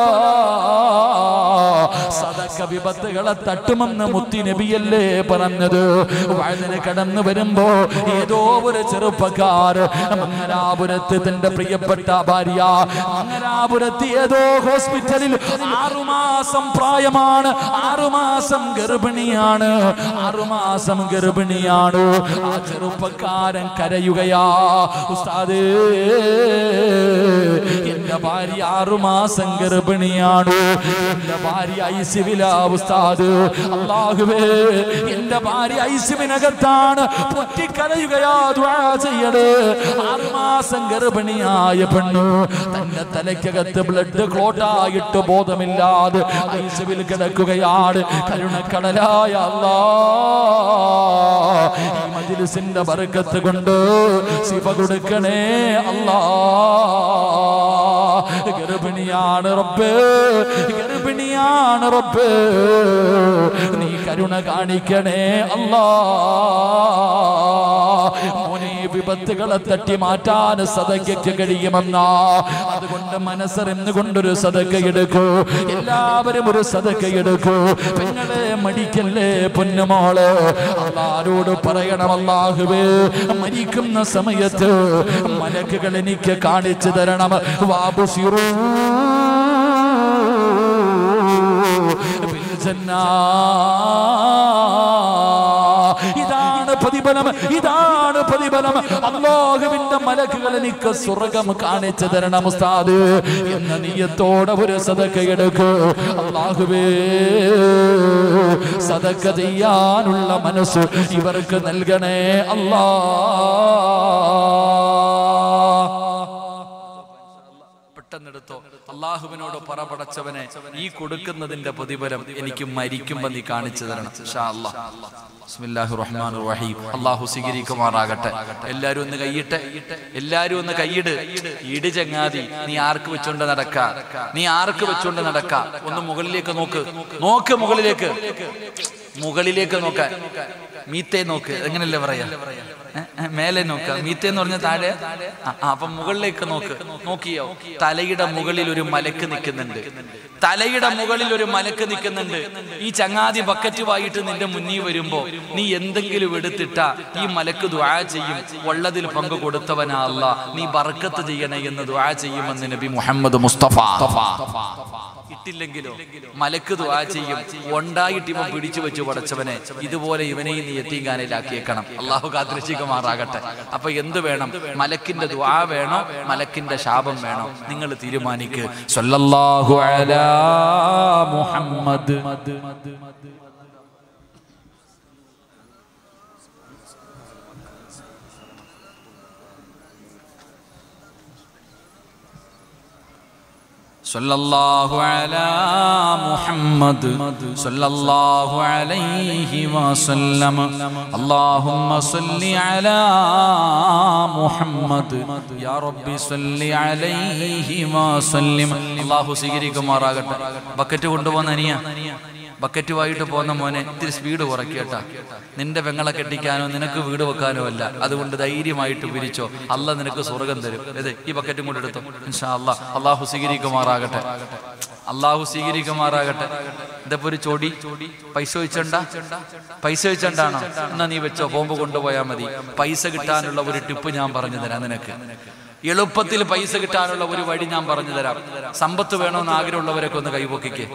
സദക്ക വിപത്തുകളെ തട്ടുമെന്ന് മുത്തി നബിയല്ലേ പറഞ്ഞത് വഴുതിന് കടന്നു വരുമ്പോ ഏതോ ഒരു ചെറുപ്പക്കാർ മംഗലാപുരത്ത് തന്റെ പ്രിയപ്പെട്ട ഭാര്യ മംഗലാപുരത്ത് ഏതോ ഹോസ്പിറ്റലിൽ ആറുമാസം പ്രായമാണ് ആറുമാസം ഗർഭിണിയാണ് ആറുമാസം ഗർഭിണിയാണ് ആ ചെറുപ്പക്കാരൻ കരയുകയാ ഉസ്താദേ എന്റെ ഭാര്യ ആറുമാസം ഗർഭിണിയാണ് എന്റെ ഭാര്യ ഐസിവില ഉസ്താദ് അള്ളാഹുവേ എന്റെ ഭാര്യ ഐസിവിനകത്താണ് പൊട്ടിക്കരയുകയാ ദുആ ചെയ്യണേ ആറുമാസം ഗർഭിണിയായ പെണ്ണു തന്റെ തലയ്ക്കകത്ത് ബ്ലഡ് ക്ലോട്ടായിട്ട് ബോധമില്ലാതെ ഐസിവിൽ കിടക്കുകയാണ് കരുണക്കടലായ അല്ലാ ഈ മജിലിസിന്റെ ബർക്കത്ത് കൊണ്ട് ശിവ കൊടുക്കണേ അല്ലാ ഗർഭിണിയാണ് റബ്ബേ ഗർഭിണിയാണ് റബ്ബേ നീ കരുണ കാണിക്കണേ അല്ലാ മോനെ വിപത്തുകളെ തട്ടി മാറ്റാൻ സദയ്ക്ക് കഴിയുമെന്നാ അതുകൊണ്ട് മനസ്സറിഞ്ഞു കൊണ്ടൊരു സദക്ക എടുക്കൂ എല്ലാവരും ഒരു സദക്ക എടുക്കൂ പെങ്ങളെ മടിക്കല്ലേ പൊന്നുമോള് അള്ളാരോട് പറയണം അല്ലാഹുവേ മരിക്കുന്ന സമയത്ത് മലക്കുകൾ എനിക്ക് കാണിച്ചു തരണം വാബുസിറൂ ഇതാണ് പ്രതിഫലം ഇതാണ് പ്രതിഫലം അള്ളാഹുവിന്റെ മലക്കുകൾ എനിക്ക് സ്വർഗം കാണിച്ചു തരണം ഉസ്താദ് എന്ന നീയത്തോടെ ഒരു സദക്ക എടുക്കൂ അള്ളാഹുവേ സദക്ക ചെയ്യാനുള്ള മനസ്സ് ഇവർക്ക് നൽകണേ അല്ലാ പെട്ടെന്നെടുത്തോ അള്ളാഹുവിനോട് പറപടച്ചവനെ ഈ കൊടുക്കുന്നതിന്റെ പ്രതിഫലം എനിക്ക് മരിക്കുമ്പോ നീ കാണിച്ചു തരണം ഇൻഷാ അല്ലാഹ്. ബിസ്മില്ലാഹിർ റഹ്മാനിർ റഹീം അള്ളാഹു സ്വീകരിക്കുമാറാകട്ടെ എല്ലാരും ഒന്ന് കൈയിട്ട് എല്ലാരും ഒന്ന് കൈയിട് ഇട് ചങ്ങാതി നീ ആർക്ക് വെച്ചോണ്ട് നടക്ക നീ ആർക്ക് വെച്ചോണ്ട് നടക്ക ഒന്ന് മുകളിലേക്ക് നോക്ക് നോക്ക് മുകളിലേക്ക് മുകളിലേക്ക് നോക്കാൻ മീത്തെ നോക്ക് എങ്ങനെയല്ലേ പറയാ ഏ, ഏ, മേലെ നോക്ക മീത്തെ എന്ന് പറഞ്ഞ താഴെ ആ, ആ, അപ്പൊ മുകളിലേക്ക് നോക്ക് നോക്കിയോ തലയുടെ മുകളിൽ ഒരു മലക്ക് നിൽക്കുന്നുണ്ട് തലയുടെ മുകളിൽ ഒരു മലക്ക് നിൽക്കുന്നുണ്ട് ഈ ചങ്ങാതി ബക്കറ്റുമായിട്ട് നിന്റെ മുന്നിൽ വരുമ്പോ നീ എന്തെങ്കിലും എടുത്തിട്ട ഈ മലക്ക് ദ്വാ ചെയ്യും ഉള്ളതിൽ പങ്ക് കൊടുത്തവനാ അല്ല നീ ബർക്കത്ത് ചെയ്യണേ എന്ന് ദ്വാ ചെയ്യുമെന്ന് നബി മുഹമ്മദ് മുസ്തഫ ഇട്ടില്ലെങ്കിലോ മലക്ക് ദ്വാ ചെയ്യും ഉണ്ടായിട്ട് ഇവൻ പിടിച്ചു വെച്ചു പടച്ചവനെ ഇതുപോലെ ഇവനെയും നീ എത്തിങ്കാനയിലാക്കിയേക്കണം അള്ളാഹു കാത്തിരക്ഷിക്കുമാറാകട്ടെ അപ്പൊ എന്ത് വേണം മലക്കിന്റെ ദ്വാ വേണോ മലക്കിന്റെ ശാപം വേണോ നിങ്ങൾ തീരുമാനിക്ക് സല്ലല്ലാഹു അലാ മുഹമ്മദ് صلى الله على محمد صلى الله عليه وسلم اللهم صل على محمد يا رب صل عليه وسلم الله സ്വീകരിക്കുമാറാകട്ടെ ബക്കറ്റ് കൊണ്ടുപോകുന്ന അനിയ ബക്കറ്റുമായിട്ട് പോകുന്ന മോനെ ഇത്തിരി സ്പീഡ് കുറയ്ക്കട്ടാ നിന്റെ പെങ്ങളെ കെട്ടിക്കാനോ നിനക്ക് വീട് വെക്കാനോ അല്ല അതുകൊണ്ട് ധൈര്യമായിട്ട് പിരിച്ചോ അല്ല നിനക്ക് സ്വർഗം തരും അതെ ഈ ബക്കറ്റും കൂടെ എടുത്തോ ഇൻഷാ അല്ലാ അള്ളാഹു സ്വീകരിക്കുമാറാകട്ടെ അള്ളാഹു സ്വീകരിക്കുമാറാകട്ടെ ഇതപ്പോ ഒരു ചോടി പൈസ വെച്ചണ്ട പൈസ വെച്ചണ്ടാണോ എന്നാ നീ വെച്ചോ ബോംബ് കൊണ്ടുപോയാൽ മതി പൈസ കിട്ടാനുള്ള ഒരു ടിപ്പ് ഞാൻ പറഞ്ഞു തരാം നിനക്ക് എളുപ്പത്തിൽ പൈസ കിട്ടാനുള്ള ഒരു വഴി ഞാൻ പറഞ്ഞു തരാം സമ്പത്ത് വേണമെന്ന് ആഗ്രഹമുള്ളവരൊക്കെ ഒന്ന് കൈപൊക്കിക്കേ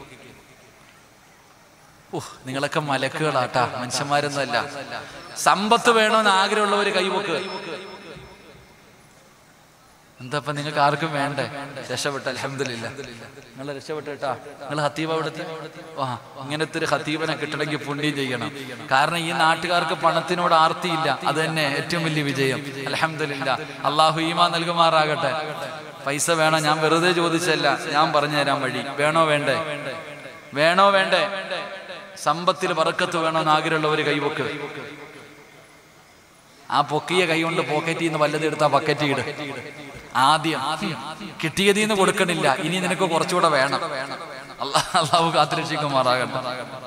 ഉഹ്, നിങ്ങളൊക്കെ മലക്കുകളാട്ടാ മനുഷ്യന്മാരൊന്നുമല്ല സമ്പത്ത് വേണമെന്ന് ആഗ്രഹമുള്ളവര് കൈവക്ക് എന്താ ഇപ്പൊ നിങ്ങൾക്ക് ആർക്കും വേണ്ടേ രക്ഷപ്പെട്ട അലഹമില്ല നിങ്ങൾ രക്ഷപ്പെട്ടു കേട്ടാ നിങ്ങൾ ഹത്തീബ എവിടെത്തി ആ ഇങ്ങനത്തെ ഒരു ഹത്തീബനെ കിട്ടണമെങ്കിൽ പുണ്യം ചെയ്യണം കാരണം ഈ നാട്ടുകാർക്ക് പണത്തിനോട് ആർത്തിയില്ല അത് തന്നെ ഏറ്റവും വലിയ വിജയം അലഹമില്ല അള്ളാഹു ഈമാ നൽകുമാറാകട്ടെ പൈസ വേണോ ഞാൻ വെറുതെ ചോദിച്ചല്ല ഞാൻ പറഞ്ഞു തരാൻ വഴി വേണോ വേണ്ടേ വേണോ വേണ്ടേ സമ്പത്തിൽ വറക്കത്ത് വേണമെന്ന് ആഗ്രഹമുള്ളവർ കൈവക്ക് ആ പൊക്കിയ കൈ കൊണ്ട് പോക്കറ്റിൽ നിന്ന് വല്ലത് എടുത്ത ബക്കറ്റ് ഇട് ആദ്യം കിട്ടിയതിൽ നിന്ന് കൊടുക്കണില്ല ഇനി നിനക്ക് കുറച്ചുകൂടെ വേണം അള്ളാഹ് അള്ളാഹു കാത്തുരക്ഷിക്കുമാറാകട്ടെ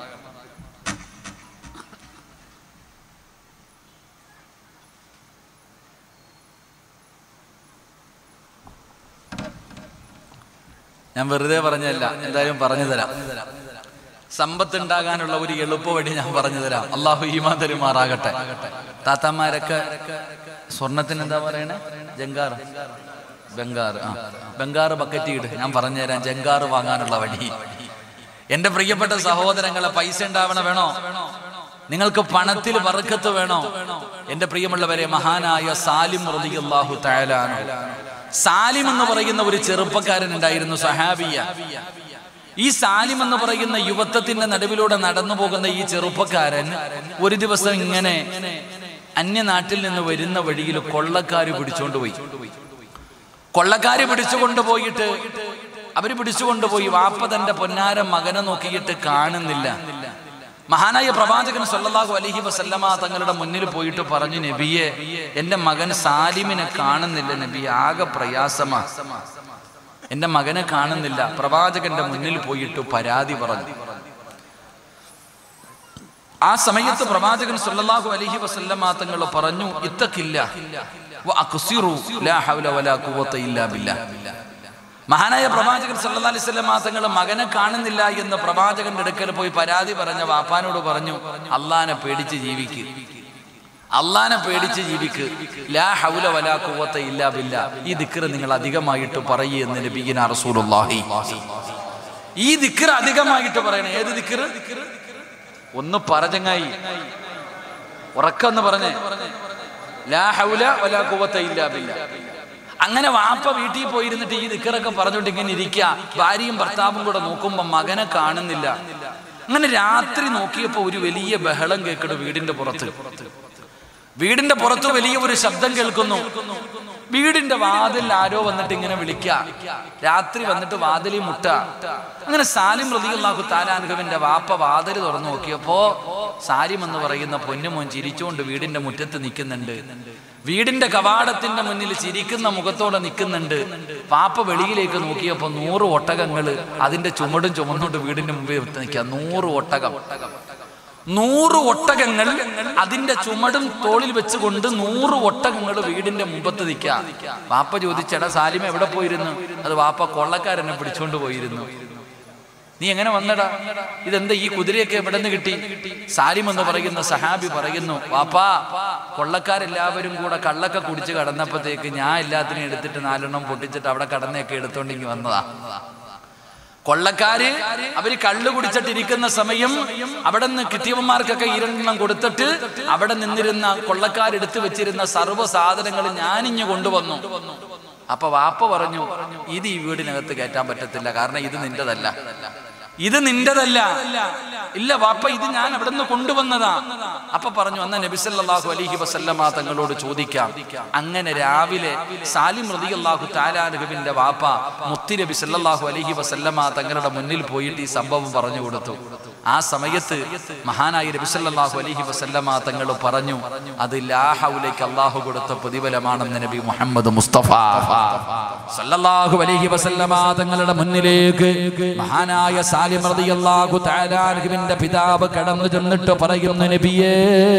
ഞാൻ വെറുതെ പറഞ്ഞല്ല എന്തായാലും പറഞ്ഞു തരാം സമ്പത്ത് ഉണ്ടാകാനുള്ള ഒരു എളുപ്പ വഴി ഞാൻ പറഞ്ഞു തരാം അള്ളാഹു ഈമാ തരുമാറാകട്ടെ താത്താമാരൊക്കെ സ്വർണത്തിന് എന്താ പറയണേ ജങ്കാർ ബംഗാർ ആ ബംഗാർ ബക്കറ്റ് ഇട് ഞാൻ പറഞ്ഞു തരാം ജങ്കാർ വാങ്ങാനുള്ള വഴി എന്റെ പ്രിയപ്പെട്ട സഹോദരങ്ങളെ പൈസ ഉണ്ടാവണ വേണോ നിങ്ങൾക്ക് പണത്തിൽ വറുക്കത്ത് വേണോ എന്റെ പ്രിയമുള്ളവരെ മഹാനായ സാലിം റളിയല്ലാഹു തആലാനു സാലിം എന്ന് പറയുന്ന ഒരു ചെറുപ്പക്കാരൻ ഉണ്ടായിരുന്നു സഹാബിയ ഈ സാലിം എന്ന് പറയുന്ന യുവത്വത്തിന്റെ നടുവിലൂടെ നടന്നു പോകുന്ന ഈ ചെറുപ്പക്കാരൻ ഒരു ദിവസം ഇങ്ങനെ അന്യനാട്ടിൽ നിന്ന് വരുന്ന വഴിയിൽ കൊള്ളക്കാര് പിടിച്ചോണ്ട് പോയി കൊള്ളക്കാര് പിടിച്ചുകൊണ്ട് പോയിട്ട് അവര് പിടിച്ചുകൊണ്ടുപോയി വാപ്പ തന്റെ പൊന്നാര മകനെ നോക്കിയിട്ട് കാണുന്നില്ല മഹാനായ പ്രവാചകൻ സല്ലല്ലാഹു അലൈഹി വസല്ലമ തങ്ങളുടെ മുന്നിൽ പോയിട്ട് പറഞ്ഞു നബിയെ എന്റെ മകൻ സാലിമിനെ കാണുന്നില്ല നബി ആകെ പ്രയാസമാ എന്റെ മകനെ കാണുന്നില്ല പ്രവാചകന്റെ മുന്നിൽ പോയിട്ട് പരാതി പറഞ്ഞു ആ സമയത്ത് പ്രവാചകൻ സല്ലല്ലാഹു അലൈഹി വസല്ലമ തങ്ങൾ പറഞ്ഞു ഇത്തക്കില്ല വഅഖ്സിറു ലാ ഹൗല വലാ ഖുവത ഇല്ലാ ബില്ലാഹ് മഹാനായ പ്രവാചകൻ സല്ലല്ലാഹു അലൈഹി വസല്ലമ തങ്ങൾ മകനെ കാണുന്നില്ല എന്ന് പ്രവാചകന്റെ അടുക്കൽ പോയി പരാതി പറഞ്ഞ വാപ്പാനോട് പറഞ്ഞു അള്ളാനെ പേടിച്ച് ജീവിക്ക് അള്ളാനെ പേടിച്ച് ജീവിക്ക് ലാ ഹൗല വലാ ഖുവത ഇല്ലാ ബില്ലാ ഈ ദിക്ർ നിങ്ങൾ അധികമായിട്ട് പറയൂ എന്ന് നബിയിന റസൂലുള്ളാഹി ഈ ദിക്ർ അധികമായിട്ട് പറയണേ ഏത് ദിക്ർ ഒന്ന് പറഞ്ഞങ്ങായി ഉറക്കെന്ന് പറഞ്ഞേ ലാ ഹൗല വലാ ഖുവത ഇല്ലാ ബില്ലാ അങ്ങനെ വാപ്പ വീട്ടിൽ പോയിരുന്നിട്ട് ഈ ദിക്കറൊക്കെ പറഞ്ഞോണ്ട് ഇങ്ങനെ ഇരിക്കുക ഭാര്യയും ഭർത്താവും കൂടെ നോക്കുമ്പോ മകനെ കാണുന്നില്ല അങ്ങനെ രാത്രി നോക്കിയപ്പോ ഒരു വലിയ ബഹളം കേൾക്കണു വീടിന്റെ പുറത്ത് വീടിന്റെ പുറത്ത് വലിയ ഒരു ശബ്ദം കേൾക്കുന്നു വീടിന്റെ വാതിൽ ആരോ വന്നിട്ട് ഇങ്ങനെ വിളിക്ക രാത്രി വന്നിട്ട് വാതിലിൽ മുട്ട അങ്ങനെ സാലിം റതിയുള്ളാഹു താലാനുഹവിന്റെ വാപ്പ വാതിൽ തുറന്നു നോക്കിയപ്പോ സാലിം എന്ന് പറയുന്ന പൊന്നുമോൻ ചിരിച്ചുകൊണ്ട് വീടിന്റെ മുറ്റത്ത് നിൽക്കുന്നുണ്ട് വീടിന്റെ കവാടത്തിന്റെ മുന്നിൽ ചിരിക്കുന്ന മുഖത്തോടെ നിൽക്കുന്നുണ്ട് പാപ്പ വെളിയിലേക്ക് നോക്കിയപ്പോ നൂറ് ഒട്ടകങ്ങള് അതിന്റെ ചുമടും ചുമന്നുകൊണ്ട് വീടിന്റെ മുമ്പിൽ നിൽക്കുക നൂറ് ഒട്ടകം നൂറ് ഒട്ടകങ്ങൾ അതിന്റെ ചുമടും തോളിൽ വെച്ചുകൊണ്ട് നൂറ് ഒട്ടകങ്ങൾ വീടിന്റെ മുമ്പത്ത് നിൽക്കുക വാപ്പ ചോദിച്ചടാ സാലിമ എവിടെ പോയിരുന്നു അത് വാപ്പ കൊള്ളക്കാരനെ പിടിച്ചോണ്ട് പോയിരുന്നു നീ എങ്ങനെ വന്നടാ ഇതെന്താ ഈ കുതിരയൊക്കെ എവിടെ നിന്ന് കിട്ടി സാലിം എന്ന് പറയുന്ന സഹാബി പറയുന്നു വാപ്പാ കൊള്ളക്കാരെല്ലാവരും കൂടെ കള്ളൊക്കെ കുടിച്ച് കടന്നപ്പോഴത്തേക്ക് ഞാൻ എല്ലാത്തിനും എടുത്തിട്ട് നാലെണ്ണം പൊട്ടിച്ചിട്ട് അവിടെ കടന്നൊക്കെ എടുത്തോണ്ടെങ്കി വന്നതാ കൊള്ളക്കാര് അവര് കള്ളു കുടിച്ചിട്ടിരിക്കുന്ന സമയം അവിടെ നിന്ന് കിട്ടിയവന്മാർക്കൊക്കെ ഇരണ്ടെണ്ണം കൊടുത്തിട്ട് അവിടെ നിന്നിരുന്ന കൊള്ളക്കാരെടുത്ത് വെച്ചിരുന്ന സർവ്വ സാധനങ്ങൾ ഞാനിഞ്ഞു കൊണ്ടുവന്നു അപ്പൊ വാപ്പ പറഞ്ഞു ഇത് ഈ വീടിനകത്ത് കയറ്റാൻ പറ്റത്തില്ല കാരണം ഇത് നിന്റെതല്ല ഇത് നിന്റെതല്ല ഇല്ല വാപ്പ ഇത് ഞാൻ അവിടെ നിന്ന് കൊണ്ടുവന്നതാ അപ്പൊ പറഞ്ഞു അന്ന നബിസല്ലാഹു അലൈഹി വസല്ലമ തങ്ങളോട് ചോദിക്കാം അങ്ങനെ രാവിലെ സാലിം റളിയല്ലാഹു താലാനുഹുവിന്റെ വാപ്പ മുത്തി നബി സല്ലല്ലാഹു അലൈഹി വസല്ലമ തങ്ങളുടെ മുന്നിൽ പോയിട്ട് ഈ സംഭവം പറഞ്ഞു കൊടുത്തു ആ സമയത്ത് മഹാനായ നബി സല്ലല്ലാഹു അലൈഹി വസല്ലമ തങ്ങൾ പറഞ്ഞു അത് ലാഹൗലേക്ക് അള്ളാഹു കൊടുത്ത പ്രതിഫലമാണെന്ന് നബി മുഹമ്മദ് മുസ്തഫ സല്ലല്ലാഹു അലൈഹി വസല്ലമ തങ്ങളുടെ മുന്നിലേക്ക് മഹാനായ സാലിം റളിയല്ലാഹു തആലാനുവിന്റെ പിതാവ് കടന്നു ചെന്നിട്ട് പറയുന്നു നബിയേ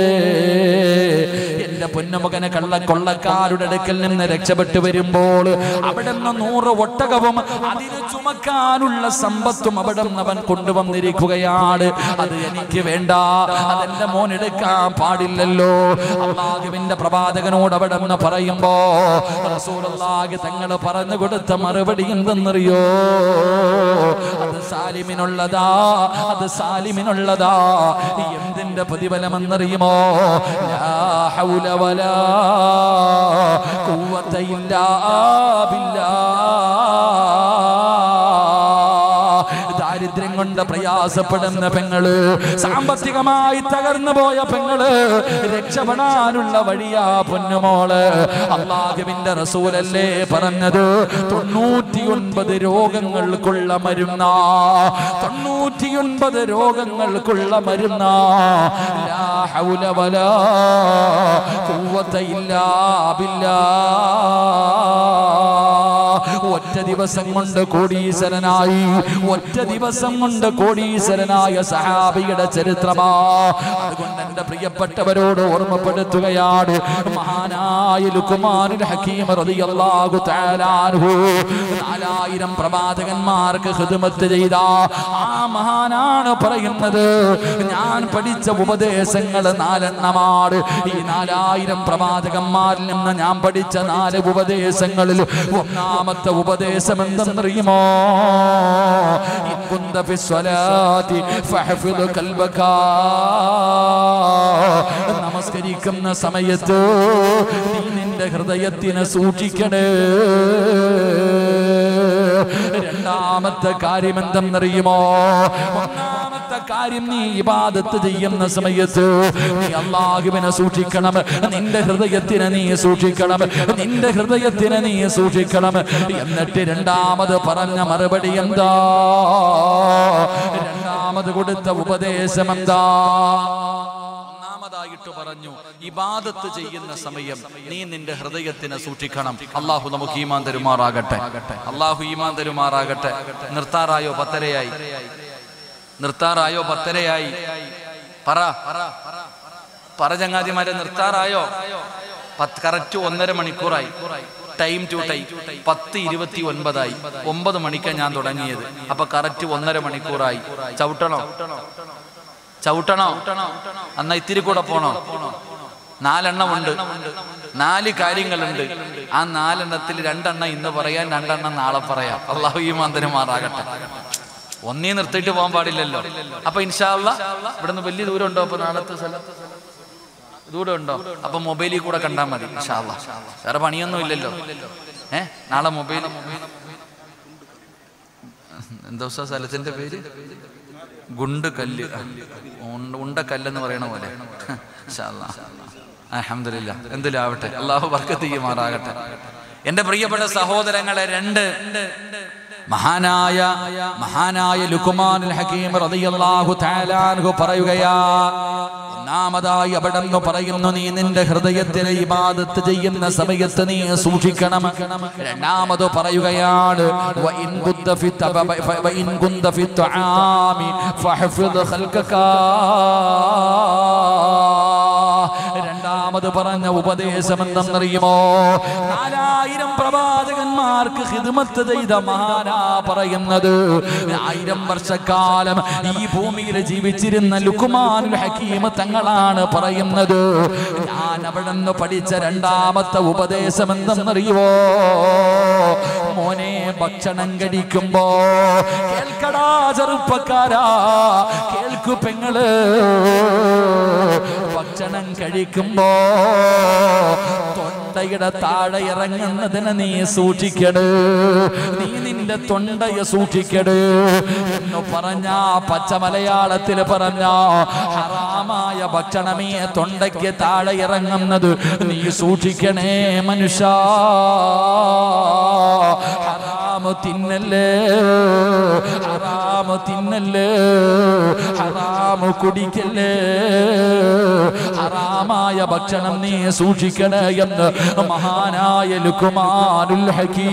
എന്റെ പൊന്നുമകനെ കള്ള കൊള്ളക്കാരുടെ അടുക്കൽ നിന്ന് രക്ഷപ്പെട്ടു വരുമ്പോൾ അവിടെ നിന്ന് നൂറ് ഒട്ടകവും അതിന് ചുമക്കാനുള്ള സമ്പത്തും അവിടെ നിന്ന് അവൻ കൊണ്ടുവന്നിരിക്കുകയാണ് അത് എനിക്ക് വേണ്ട അതെന്റെ മോൻ എടുക്കാൻ പാടില്ലല്ലോ അള്ളാഹുവിന്റെ പ്രവാചകനോട് അവിടെ നിന്ന് പറയുമ്പോ റസൂലുള്ളാഹി തങ്ങൾ പറഞ്ഞു കൊടുത്ത മറുപടി എന്തെന്നറിയോ അത് സാലിമിനുള്ളതാ അത് സാലിമിനുള്ളതാ എന്തിന്റെ പ്രതിഫലമെന്നറിയുമോ ലാ ഹൗല വലാ ഖുവത ഇല്ലാ ബില്ലാ ദാരിദ്ര്യം കൊണ്ട് പ്രയാസപ്പെടുന്ന പെങ്ങള് സാമ്പത്തികമായി തകർന്നു പോയ പെങ്ങള് രക്ഷപ്പെടാനുള്ള വഴിയാ പൊന്നുമോള് അള്ളാഹുവിന്റെ റസൂലല്ലേ പറഞ്ഞത് തൊണ്ണൂറ്റിയൊൻപത് രോഗങ്ങൾക്കുള്ള മരുന്ന തൊണ്ണൂറ്റിയൊൻപത് രോഗങ്ങൾക്കുള്ള മരുന്ന ലാ ഹൗല വലാ ഖുവത ഇല്ലാ ബില്ലാ ഒറ്റ ദിവസം കൊണ്ട് കോടീശ്വരനായി ഒറ്റ ദിവസം കൊണ്ട് കോടീശ്വരനായ സഹാബിയുടെ ചരിത്രമാ അതുകൊണ്ട് എന്റെ പ്രിയപ്പെട്ടവരോട് ഓർമ്മപ്പെടുത്തുകയാണ് മഹാനായ ലുക്കുമാനുൽ ഹക്കീം റളിയല്ലാഹു തആല അൻഹു നാലായിരം പ്രവാചകന്മാർക്ക് ഖിദ്മത്ത് ചെയ്ത ആ മഹാനാണ് പറയുന്നത് ഞാൻ പഠിച്ച ഉപദേശങ്ങൾ നാലെണ്ണമാണ് ഈ നാലായിരം പ്രവാചകന്മാരിൽ നിന്ന് ഞാൻ പഠിച്ച നാല് ഉപദേശങ്ങളിൽ ഒന്നാമത്തെ ഉപദേശം എന്തെന്നറിയുമോ ഇൻകുന്ത ഫിസ്വലാത്തി ഫഹ്ഫിദ് ഖൽബക നമസ്കരിക്കുന്ന സമയത്ത് നീ നിന്റെ ഹൃദയത്തിനെ സൂക്ഷിക്കണേ രണ്ടാമത്തെ കാര്യം എന്തെന്നറിയുമോ ഒന്നാമത്തെ കാര്യം നീ ഇബാദത്ത് ചെയ്യുന്ന സമയത്ത് നീ അള്ളാഹുവിനെ സൂക്ഷിക്കണം നിന്റെ ഹൃദയത്തിനെ നീ സൂക്ഷിക്കണം നിന്റെ ഹൃദയത്തിനെ നീ സൂക്ഷിക്കണം എന്നിട്ട് രണ്ടാമത് പറഞ്ഞ മറുപടി എന്താ രണ്ടാമത് കൊടുത്ത ഉപദേശം എന്താ ഒന്നാമതായിട്ട് പറഞ്ഞു ഇബാദത്ത് ചെയ്യുന്ന സമയം നീ നിന്റെ ഹൃദയത്തിനെ സൂക്ഷിക്കണം അള്ളാഹു നമുക്ക് ഈമാൻ തരുമാറാകട്ടെ അള്ളാഹു ഈമാൻ തരുമാറാകട്ടെ നിർത്താറായോ പത്തരയായി നിർത്താറായോ പത്തരയായി പറ പറ ചങ്ങാതിമാരെ നിർത്താറായോ പത്ത് കറക്റ്റ് ഒന്നര മണിക്കൂറായി ടൈം ടു ടൈം പത്ത് ഇരുപത്തി ഒൻപതായി ഒമ്പത് മണിക്കാണ് ഞാൻ തുടങ്ങിയത് അപ്പൊ കറക്റ്റ് ഒന്നര മണിക്കൂറായി ചവിട്ടണോ ചവിട്ടണോ എന്നാ ഇത്തിരി കൂടെ പോണോ നാലെണ്ണമുണ്ട് നാല് കാര്യങ്ങളുണ്ട് ആ നാലെണ്ണത്തിൽ രണ്ടെണ്ണം ഇന്ന് പറയാൻ രണ്ടെണ്ണം നാളെ പറയാം അള്ളാഹു ഈ മന്ദിരമാറാകട്ടെ ഒന്നേ നിർത്തിയിട്ട് പോകാൻ പാടില്ലല്ലോ അപ്പൊ ഇൻഷാല്ല ഇവിടുന്ന് വലിയ ദൂരം ഉണ്ടോ അപ്പൊ നാളത്തെ സ്ഥലം ദൂരം ഉണ്ടോ അപ്പൊ മൊബൈലിൽ കൂടെ കണ്ടാൽ മതി ഇൻഷാല്ല വേറെ പണിയൊന്നും ഇല്ലല്ലോ ഏ നാളെ മൊബൈൽ എന്താ ഉസ്താ സ്ഥലത്തിന്റെ പേര് ഗുണ്ട് കല്ല് ഉണ്ട- ഉണ്ടക്കല്ലെന്ന് പറയണ പോലെ അഹമ്മദില്ല എന്തിലാവട്ടെ അള്ളാഹു വർക്കത്ത് ചെയ്യുമാറാകട്ടെ എന്റെ പ്രിയപ്പെട്ട സഹോദരങ്ങളെ രണ്ട് മഹാനായ മഹാനായ ലുക്കുമാനുൽ ഹക്കീം റളിയല്ലാഹു തആല അൻഹു പറയുകയാ ഒന്നാമതായി അവിടെ നിന്ന് പറയുന്നു നീ നിന്റെ ഹൃദയത്തിനെ ഇബാദത്ത് ചെയ്യുന്ന സമയത്ത് നീ സൂക്ഷിക്കണം രണ്ടാമത് പറയുകയാണ് വ ഇൻ കുന്ത ഫി തബ- ഫ- വ ഇൻ കുന്ത ഫി തുആമി ഫഹ്ഫിദ് ഖൽകക രണ്ടാമത് പറഞ്ഞ ഉപദേശം എന്തെന്നറിയുമോ നാലായിരം പ്രവാചകന്മാർക്ക് ഹിദ്മത്ത് ചെയ്ത മഹാനാ പറയുന്നത് ആയിരം വർഷക്കാലം ഈ ഭൂമിയിൽ ജീവിച്ചിരുന്ന ലുക്കുമാനുൽ ഹക്കീം തങ്ങളാണ് പറയുന്നത് ഞാൻ അവിടെ നിന്ന് പഠിച്ച രണ്ടാമത്തെ ഉപദേശം എന്തെന്നറിയുമോ മോനെ ഭക്ഷണം കഴിക്കുമ്പോ കേൾക്കടാ ചെറുപ്പക്കാരാ കേൾക്കു പെങ്ങള് ഭക്ഷണം കഴിക്കുമ്പോ തൊണ്ട തൊണ്ടയുടെ താഴെ ഇറങ്ങുന്നതിനെ നീ സൂക്ഷിക്കട് നീ നിന്റെ തൊണ്ടയെ സൂക്ഷിക്കട് എന്ന് പറഞ്ഞ പച്ച മലയാളത്തിൽ പറഞ്ഞ ഹറാമായ ഭക്ഷണമേ തൊണ്ടയ്ക്ക് താഴെ ഇറങ്ങുന്നത് നീ സൂക്ഷിക്കണേ മനുഷ്യ ഹറാമ് തിന്നല്ലേ ഹറാമ് തിന്നല്ലേ ഹറാമ് കുടിക്കല്ലേ ഹറാമായ ഭക്ഷണം നീ സൂക്ഷിക്കണേ എന്ന് മഹാനായ ലുക്കുമാനുൽ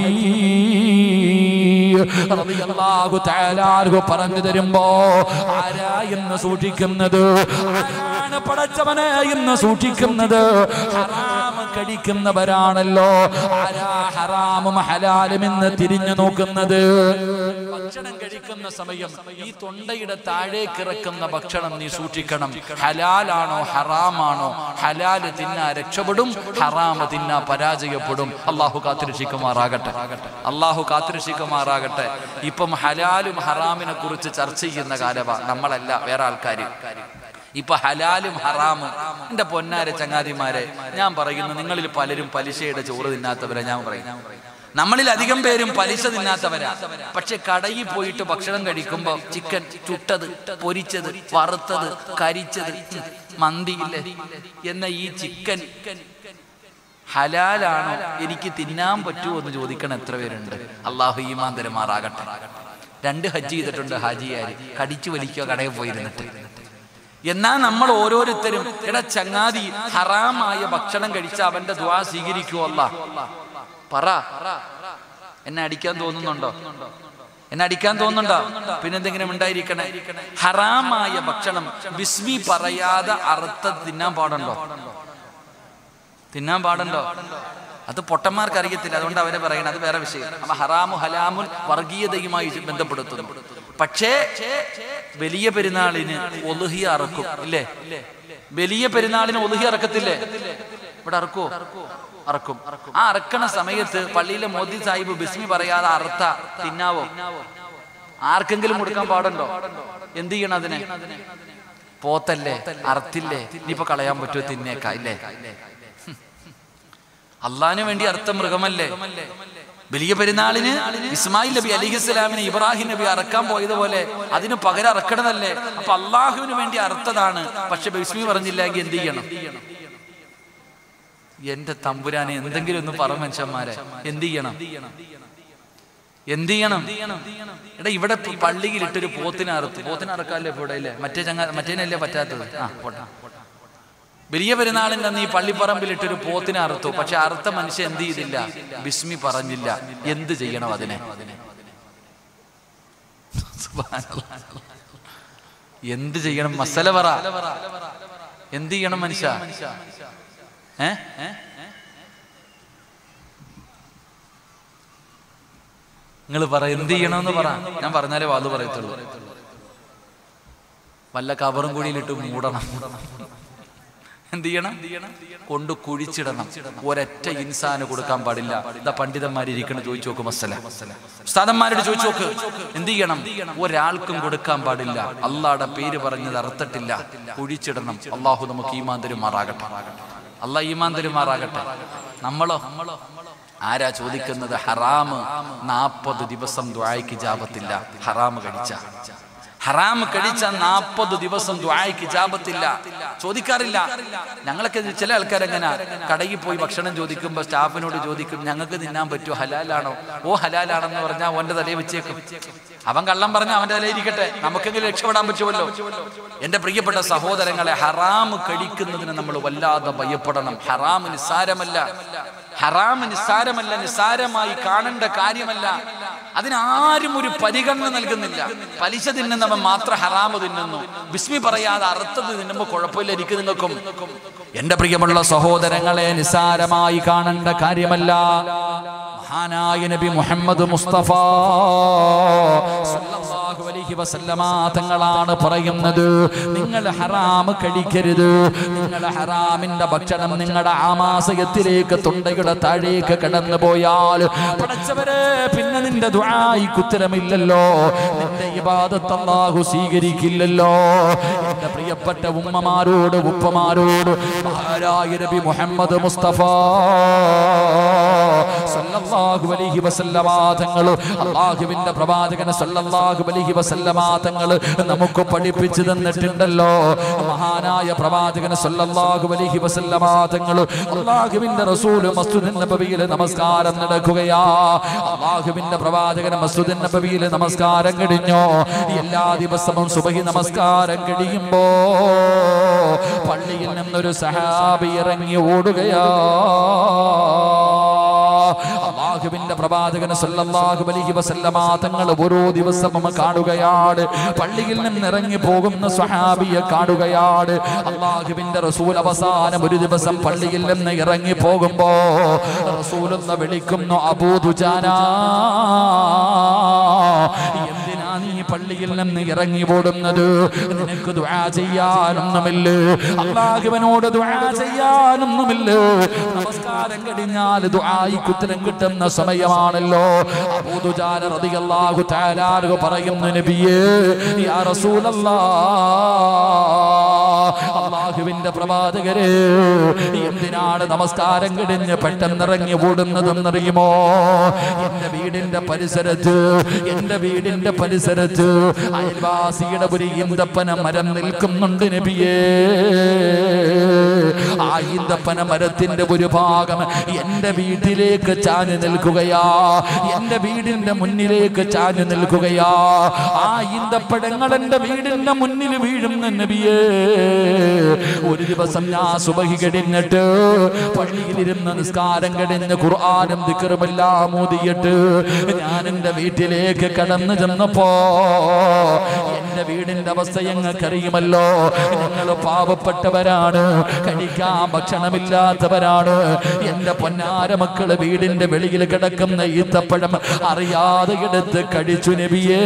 ഹക്കീം റളിയല്ലാഹു തആല അൻഹു പറഞ്ഞു തരുമ്പോ ആരാ എന്ന് സൂക്ഷിക്കുന്നത് ആരാണ് പടച്ചവനെ എന്ന് സൂക്ഷിക്കുന്നത് ഹറാം കഴിക്കുന്നവരാണല്ലോ ആരാ ഹറാമും ഹലാലും എന്ന് തിരിഞ്ഞു നോക്കുന്നത് ഭക്ഷണം കഴിക്കുന്ന സമയം ഈ തൊണ്ടയുടെ താഴേക്ക് ഇറക്കുന്ന ഭക്ഷണം നീ സൂക്ഷിക്കണം ഹലാലാണോ ഹറാമാണോ ഹലാല് തിന്നാ രക്ഷപ്പെടും ഹറാമ് തിന്നാ പരാജയപ്പെടും അള്ളാഹു കാത്തിരക്ഷിക്കുമാറാകട്ടെ അള്ളാഹു കാത്തിരക്ഷിക്കുമാറാകട്ടെ ഇപ്പം ഹലാലും ഹറാമിനെ കുറിച്ച് ചർച്ച ചെയ്യുന്ന കാലവാ നമ്മളല്ല വേറെ ആൾക്കാർ ഇപ്പൊ ഹലാലും ഹറാമും എന്റെ പൊന്നാര ചങ്ങാതിമാരെ ഞാൻ പറയുന്നു നിങ്ങളിൽ പലരും പലിശയുടെ ചോറ് തിന്നാത്തവരാ ഞാൻ പറയും നമ്മളിൽ അധികം പേരും പലിശ തിന്നാത്തവരാ പക്ഷെ കടയിൽ പോയിട്ട് ഭക്ഷണം കഴിക്കുമ്പോ ചിക്കൻ ചുട്ടത് പൊരിച്ചത് വറുത്തത് കരിച്ചത് ഉം, മന്തി ഇല്ലേ എന്ന ഈ ചിക്കൻ ഹലാലാണോ എനിക്ക് തിന്നാൻ പറ്റുമോ എന്ന് ചോദിക്കണം എത്ര പേരുണ്ട് അള്ളാഹു ഈമാൻ തരുമാറാകട്ടെ രണ്ട് ഹജ്ജ് ചെയ്തിട്ടുണ്ട് ഹാജിയാര് കടിച്ചു വലിക്കോ കടയിൽ പോയിരുന്നിട്ട് എന്നാൽ നമ്മൾ ഓരോരുത്തരും എടാ ചങ്ങാതി ഹറാമായ ഭക്ഷണം കഴിച്ച അവന്റെ ദ്വാ സ്വീകരിക്കുമോ അല്ല പറ എന്നെ അടിക്കാൻ തോന്നുന്നുണ്ടോ എന്നെ അടിക്കാൻ തോന്നുന്നുണ്ടോ പിന്നെന്തെങ്കിലും ഉണ്ടായിരിക്കണേ ഹറാമായ ഭക്ഷണം ബിസ്മി പറയാതെ അറുത്ത തിന്നാൻ പാടുണ്ടോ തിന്നാൻ പാടുണ്ടോ അത് പൊട്ടന്മാർക്ക് അറിയത്തില്ല അതുകൊണ്ട് അവരെ പറയണം അത് വേറെ വിഷയം അപ്പൊ ഹറാമു ഹലാമുൻ വർഗീയതയുമായി ബന്ധപ്പെടുത്തുന്നു പക്ഷേ വലിയ പെരുന്നാളിന് ഒലുഹി അറക്കും ഇല്ലേ വലിയ പെരുന്നാളിന് ഒലുഹി അറക്കത്തില്ലേ ഇവിടെ അറക്കുവോ അറക്കും ആ അറക്കണ സമയത്ത് പള്ളിയിലെ മോദി സാഹിബ് ബിസ്മി പറയാതെ അറുത്ത തിന്നാവോ ആർക്കെങ്കിലും കൊടുക്കാൻ പാടുണ്ടോ എന്ത് ചെയ്യണം അതിനെ പോത്തല്ലേ അറുത്തില്ലേ ഇനിയിപ്പോ കളയാൻ പറ്റുമോ തിന്നേക്കാ ഇല്ലേ അള്ളാഹിന് വേണ്ടി അർത്ഥം മൃഗമല്ലേ വലിയ പെരുന്നാളിന് ഇസ്മായിൽ നബി അലിഹിസ്ലാമിനെ ഇബ്രാഹിം നബി അറക്കാൻ പോയതുപോലെ അതിന് പകരം അറക്കണതല്ലേ അപ്പൊ അള്ളാഹുവിന് വേണ്ടി അർത്ഥതാണ് പക്ഷെ ബിസ്മി പറഞ്ഞില്ലെങ്കിൽ എന്ത് ചെയ്യണം എന്റെ തമ്പുരാനെ എന്തെങ്കിലും ഒന്ന് പറ മനുഷ്യന്മാരെ എന്ത് ചെയ്യണം എന്ത് ചെയ്യണം എടാ ഇവിടെ പള്ളിയിൽ ഇട്ടൊരു പോത്തിനെ അറുത്ത് പോത്തിനെ അറക്കാല്ലേ ഇപ്പൊ ഇവിടെ ഇല്ലേ മറ്റേ ചങ്ങ മറ്റേനല്ലേ പറ്റാത്തത് ആ പോട്ടെ വലിയ പെരുന്നാളിന്റെ അന്ന് ഈ പള്ളിപ്പറമ്പിൽ ഇട്ടൊരു പോത്തിനെ അറുത്തു പക്ഷെ അറുത്ത മനുഷ്യൻ എന്ത് ചെയ്തില്ല ബിസ്മി പറഞ്ഞില്ല എന്ത് ചെയ്യണം അതിനെ സുബ്ഹാനല്ലാഹ്. എന്ത് ചെയ്യണം മസല പറ എന്ത് ചെയ്യണം മനുഷ്യ ഏ നിങ്ങൾ പറ എന്ത് ചെയ്യണമെന്ന് പറ ഞാൻ പറഞ്ഞാലേ വാതു പറയത്തുള്ളൂ വല്ല കവറും കുഴിയിലിട്ട് മൂടണം എന്ത് ചെയ്യണം കൊണ്ട് കുഴിച്ചിടണം ഒരൊറ്റ ഇൻസാന് കൊടുക്കാൻ പാടില്ല ഇതാ പണ്ഡിതന്മാരിയ്ക്കണം ചോദിച്ചു നോക്കും മസല ഉസ്താദന്മാരോട് ചോദിച്ചു നോക്ക് എന്ത് ചെയ്യണം ഒരാൾക്കും കൊടുക്കാൻ പാടില്ല അള്ളാടെ പേര് പറഞ്ഞത് അറുത്തിട്ടില്ല കുഴിച്ചിടണം അള്ളാഹു നമുക്ക് ഈമാൻ തരുമാറാകട്ടെ അള്ളാഹ് ഈമാൻ തരുമാറാകട്ടെ നമ്മളോ ആരാ ചോദിക്കുന്നത് ഹറാമ് നാപ്പത് ദിവസം ദ്വായ്ക്ക് ജാപത്തില്ല ഹറാമ് കഴിച്ച ഹറാം കഴിച്ച നാൽപ്പത് ദിവസം ദ്വായ്ക്ക് ജാപത്തില്ല ചോദിക്കാറില്ല ഞങ്ങളൊക്കെ ചില ആൾക്കാരെങ്ങനെ കടയിൽ പോയി ഭക്ഷണം ചോദിക്കുമ്പോൾ സ്റ്റാഫിനോട് ചോദിക്കും ഞങ്ങൾക്ക് തിന്നാൻ പറ്റുമോ ഹലാലാണോ ഓ ഹലാലാണെന്ന് പറഞ്ഞാൽ അവന്റെ തലയിൽ വെച്ചേക്കും അവൻ കള്ളം പറഞ്ഞ അവന്റെ തലയിൽ ഇരിക്കട്ടെ നമുക്കെങ്കിലും രക്ഷപ്പെടാൻ പറ്റുമല്ലോ എന്റെ പ്രിയപ്പെട്ട സഹോദരങ്ങളെ ഹറാം കഴിക്കുന്നതിന് നമ്മൾ വല്ലാതെ ഭയപ്പെടണം ഹറാം നിസ്സാരമല്ല ഹറാം നിസ്സാരമല്ല നിസ്സാരമായി കാണേണ്ട കാര്യമല്ല അതിനാരും ഒരു പരിഗണന നൽകുന്നില്ല പലിശ തിന്നുന്നവൻ മാത്രം ഹറാമ് തിന്നുന്നു ബിസ്മി പറയാതെ അറുത്തത് തിന്നുമ്പോൾ കുഴപ്പമില്ല എനിക്ക് നിങ്ങൾക്കും എന്റെ പ്രിയമുള്ള സഹോദരങ്ങളെ നിസ്സാരമായി കാണേണ്ട കാര്യമല്ല മഹാനായ നബി മുഹമ്മദ് മുസ്തഫ സല്ലല്ലാഹു അലൈഹി അലൈഹി വസല്ലമ തങ്ങളാണ് പറയുന്നത് നിങ്ങൾ ഹറാം കഴിക്കരുത് നിങ്ങൾ ഹറാമിന്റെ ഭക്ഷണം നിങ്ങളുടെ ആമാശയത്തിലേക്ക് തൊണ്ടയുടെ താഴേക്ക് കടന്നു പോയാൽ പടച്ചവരെ പിന്നെ നിന്റെ ദുആയിക്ക് ഉത്തരമില്ലല്ലോ നിന്റെ ഇബാദത്ത് അല്ലാഹു സ്വീകരിക്കില്ലല്ലോ എന്റെ പ്രിയപ്പെട്ട ഉമ്മമാരോട് ഉപ്പമാരോട് മഹാരായ നബി മുഹമ്മദ് മുസ്തഫ സല്ലല്ലാഹു അലൈഹി വസല്ലമ തങ്ങൾ അള്ളാഹുവിന്റെ പ്രവാചകൻ സല്ലല്ലാഹു അലൈഹി വസല്ലമ തങ്ങൾ നമുക്ക് പഠിപ്പിച്ചു തന്നിട്ടുണ്ടല്ലോ മഹാനായ പ്രവാചകൻ സല്ലല്ലാഹു അലൈഹി വസല്ലമ തങ്ങൾ അള്ളാഹുവിന്റെ റസൂൽ മസ്ജിദ് നബവിയിൽ നമസ്കാരം നടക്കുകയാ അള്ളാഹുവിന്റെ പ്രവാചകൻ മസ്ജിദ് നബവിയിൽ നമസ്കാരം കഴിഞ്ഞോ എല്ലാ ദിവസവും സുബഹി നമസ്കാരം കഴിയുമ്പോ പള്ളിയിൽ നിന്നൊരു സഹാബി ഇറങ്ങി ഓടുകയാ അള്ളാഹുവിന്റെ പ്രവാചകൻ സല്ലല്ലാഹു അലൈഹി വസല്ലമ തങ്ങൾ ഓരോ ദിവസവും കാണുകയാണ് പള്ളിയിൽ നിന്ന് ഇറങ്ങി പോകുന്ന സ്വഹാബിയെ കാണുകയാണ് അള്ളാഹുവിന്റെ റസൂൽ അവസാനം ഒരു ദിവസം പള്ളിയിൽ നിന്ന് ഇറങ്ങി പോകുമ്പോ റസൂൽ എന്ന് വിളിക്കുന്നു അബൂദുജാന എന്തിനാ നീ പള്ളിയിൽ നിന്ന് ഇറങ്ങി ഓടുന്നത് നിനക്ക് ദുആ ചെയ്യാനൊന്നുമില്ല അള്ളാഹുവിനോട് ദുആ ചെയ്യാനൊന്നുമില്ല നമസ്കാരം കഴിഞ്ഞാൽ ദുആയിക്ക് ഉത്തരം കിട്ടുന്ന സമയമാണല്ലോ അബൂദുജാന റളിയല്ലാഹു തആല അൻഹു പറയുന്നു നബിയേ യാ റസൂലല്ലാഹ് അള്ളാഹുവിന്റെ പ്രവാചകരെ എന്തിനാണ് നമസ്കാരം കഴിഞ്ഞ് പെട്ടെന്നിറങ്ങി ഓടുന്നതെന്നറിയുമോ എന്റെ വീടിന്റെ പരിസരത്ത് എന്റെ വീടിന്റെ പരിസരത്ത് അയൽവാസിയുടെ ഒരു ഈന്തപ്പന മരം നിൽക്കുന്നുണ്ട് നബിയേ ആ ഈന്തപ്പന മരത്തിന്റെ ഒരു ഭാഗം എന്റെ വീട്ടിലേക്ക് ചാഞ്ഞു നിൽക്കുകയാ എന്റെ വീടിന്റെ മുന്നിലേക്ക് ചാഞ്ഞു നിൽക്കുകയാ ആ ഈന്തപ്പഴങ്ങൾ എന്റെ വീടിന്റെ മുന്നിൽ വീഴുന്ന നബിയേ ഒരു ദിവസം ഞാൻ സുബഹി കഴിഞ്ഞിട്ട് പള്ളിയിലിരുന്ന് നിസ്കാരം കഴിഞ്ഞ് ഖുർആാനും ദിക്കറുമെല്ലാം ഊതിയിട്ട് ഞാൻ എൻ്റെ വീട്ടിലേക്ക് കടന്നു ചെന്നപ്പോ എൻ്റെ വീടിൻ്റെ അവസ്ഥ ഞങ്ങൾക്കറിയുമല്ലോ ഞങ്ങൾ പാവപ്പെട്ടവരാണ് കഴിക്കാൻ ഭക്ഷണമില്ലാത്തവരാണ് എൻ്റെ പൊന്നാര മക്കള് വീടിൻ്റെ വെളിയിൽ കിടക്കുന്ന ഈത്തപ്പഴം അറിയാതെ എടുത്ത് കഴിച്ചു നബിയേ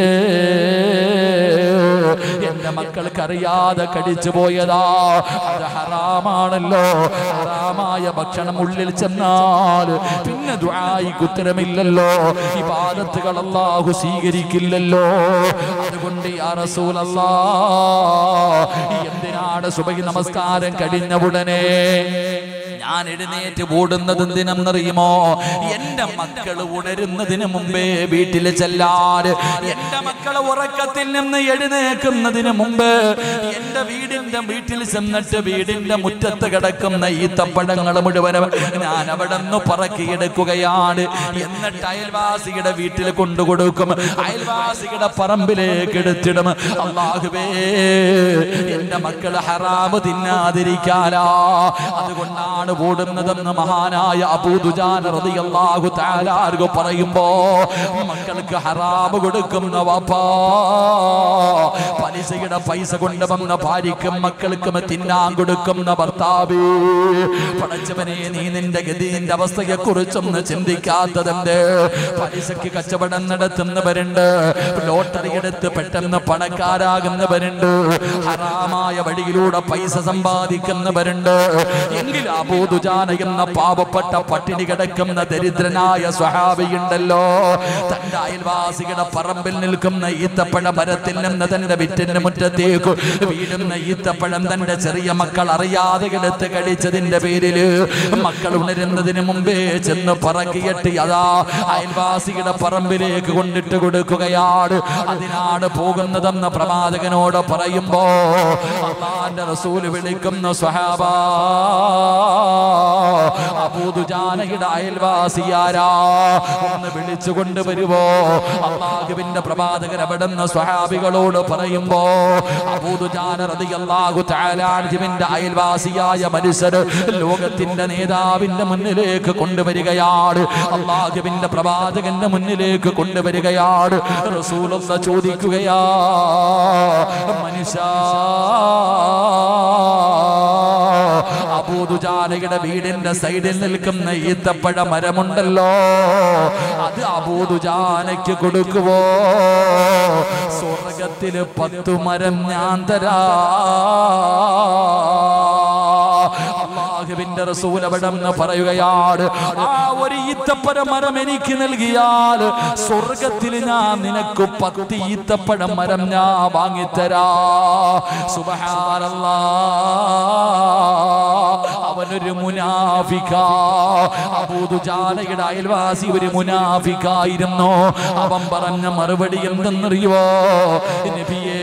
എന്റെ മക്കൾക്ക് അറിയാതെ കടിച്ചു പോയതാ അത് ഹറാമാണല്ലോ ഹറാമായ ഭക്ഷണം ഉള്ളിൽ ചെന്നാൽ പിന്നെ ദുആയിക്ക് ഉത്തരമില്ലല്ലോ ഈ ബാധത്തുകൾ അല്ലാഹു സ്വീകരിക്കില്ലല്ലോ അതുകൊണ്ട് യാ റസൂലല്ലാ എന്തിനാണ് സുബഹി നമസ്കാരം കഴിഞ്ഞ ഉടനെ ഞാൻ എഴുന്നേറ്റ് ഓടുന്നത് എന്തിനെന്നറിയുമോ എന്റെ മക്കൾ ഉണരുന്നതിന് മുമ്പേ വീട്ടിൽ ചെല്ലാറ് എന്റെ മക്കൾ ഉറക്കത്തിൽ നിന്ന് എഴുന്നേക്കുന്നതിന് മുമ്പ് എന്റെ വീടിന്റെ വീട്ടിൽ ചെന്നിട്ട് വീടിന്റെ മുറ്റത്ത് കിടക്കുന്ന ഈ തപ്പഴങ്ങൾ മുഴുവനും ഞാൻ അവിടെ നിന്ന് പറക്കിയെടുക്കുകയാണ് എന്നിട്ട് അയൽവാസിയുടെ വീട്ടിൽ കൊണ്ടുകൊടുക്കും അയൽവാസിയുടെ പറമ്പിലേക്ക് എടുത്തിടും അള്ളാഹുവേ എന്റെ മക്കൾ ഹറാമ് തിന്നാതിരിക്കാനാ അതുകൊണ്ടാണ് ഓടുന്നതെന്ന് മഹാനായ അബൂദുജാൻ റളിയല്ലാഹു തആല ആർഗോ പറയുമ്പോ മക്കൾക്ക് ഹറാമ് കൊടുക്കുന്ന വാപ്പാ പലിശയുടെ പൈസ കൊണ്ടുവന്ന ഭാര്യയ്ക്കും മക്കൾക്കും തിന്നാൻ കൊടുക്കുന്ന ഭർത്താവ് പടച്ചവനെ നീ നിന്റെ ഗതിന്റെ അവസ്ഥയെ കുറിച്ചൊന്ന് ചിന്തിക്കാത്തതെന്ത് പലിശയ്ക്ക് കച്ചവടം നടത്തുന്നവരുണ്ട് ലോട്ടറി എടുത്ത് പെട്ടെന്ന് പണക്കാരാകുന്നവരുണ്ട് ഹറാമായ വഴിയിലൂടെ പൈസ സമ്പാദിക്കുന്നവരുണ്ട് എങ്കിൽ അബൂദുജാന എന്ന പാവപ്പെട്ട പട്ടിണി കിടക്കുന്ന ദരിദ്രനായ സ്വഹാബിയുണ്ടല്ലോ തന്റെ അയൽവാസികളുടെ പറമ്പിൽ നിൽക്കുന്ന ഈത്തപ്പഴ മരത്തിൽ നിന്ന് തന്റെ വിറ്റിന്റെ മുറ്റത്തേക്ക് വീഴുന്ന ഈത്തപ്പഴം തന്റെ ചെറിയ മക്കൾ അറിയാതെ എടുത്ത് കഴിച്ചതിന്റെ പേരില് മക്കൾ ഉണരുന്നതിന് മുമ്പേ ചെന്ന് പറക്കിയിട്ട് അതാ അയൽവാസികളുടെ പറമ്പിലേക്ക് കൊണ്ടിട്ട് കൊടുക്കുകയാണ് അതിനാണ് പോകുന്നതെന്ന് പ്രവാചകനോട് പറയുമ്പോ അള്ളാന്റെ റസൂല് വിളിക്കുന്ന സ്വഹാബ അബൂദുജാനയുടെ അയൽവാസിയാരാ ഒന്ന് വിളിച്ചു കൊണ്ടുവരുവോ അള്ളാഹുവിന്റെ പ്രവാചകൻ അവിടെ നിന്ന് സ്വഹാബികളോട് പറയുമ്പോ അബൂദുജാന റളിയല്ലാഹു തആല അൻഹുവിന്റെ അയൽവാസിയായ മനുഷ്യർ ലോകത്തിന്റെ നേതാവിന്റെ മുന്നിലേക്ക് കൊണ്ടുവരികയാണ് അള്ളാഹുവിന്റെ പ്രവാചകന്റെ മുന്നിലേക്ക് കൊണ്ടുവരികയാണ് റസൂലുള്ള ചോദിക്കുകയാ മനുഷ്യ അബൂദുജാലയുടെ വീടിന്റെ സൈഡിൽ നിൽക്കുന്ന ഈത്തപ്പഴ മരമുണ്ടല്ലോ അത് അബൂദുജാലയ്ക്ക് കൊടുക്കുവോ സ്വർഗത്തില് പത്തു മരം ഞാൻ തരാ അള്ളാഹുവിന്റെ റസൂൽ അവിടെന്ന് പറയുകയാണ് ആ ഒരു ഈത്തപ്പഴ മരം എനിക്ക് നൽകിയാൽ സ്വർഗത്തിൽ ഞാൻ നിനക്ക് പത്ത് ഈത്തപ്പഴ മരം ഞാൻ വാങ്ങിത്തരാ സുബഹാനല്ലാ അവനൊരു മുനാഫിക അബൂദുജാലയുടെ അയൽവാസി ഒരു മുനാഫിക്കായിരുന്നു അവൻ പറഞ്ഞ മറുപടി എന്തെന്നറിയോ നബിയേ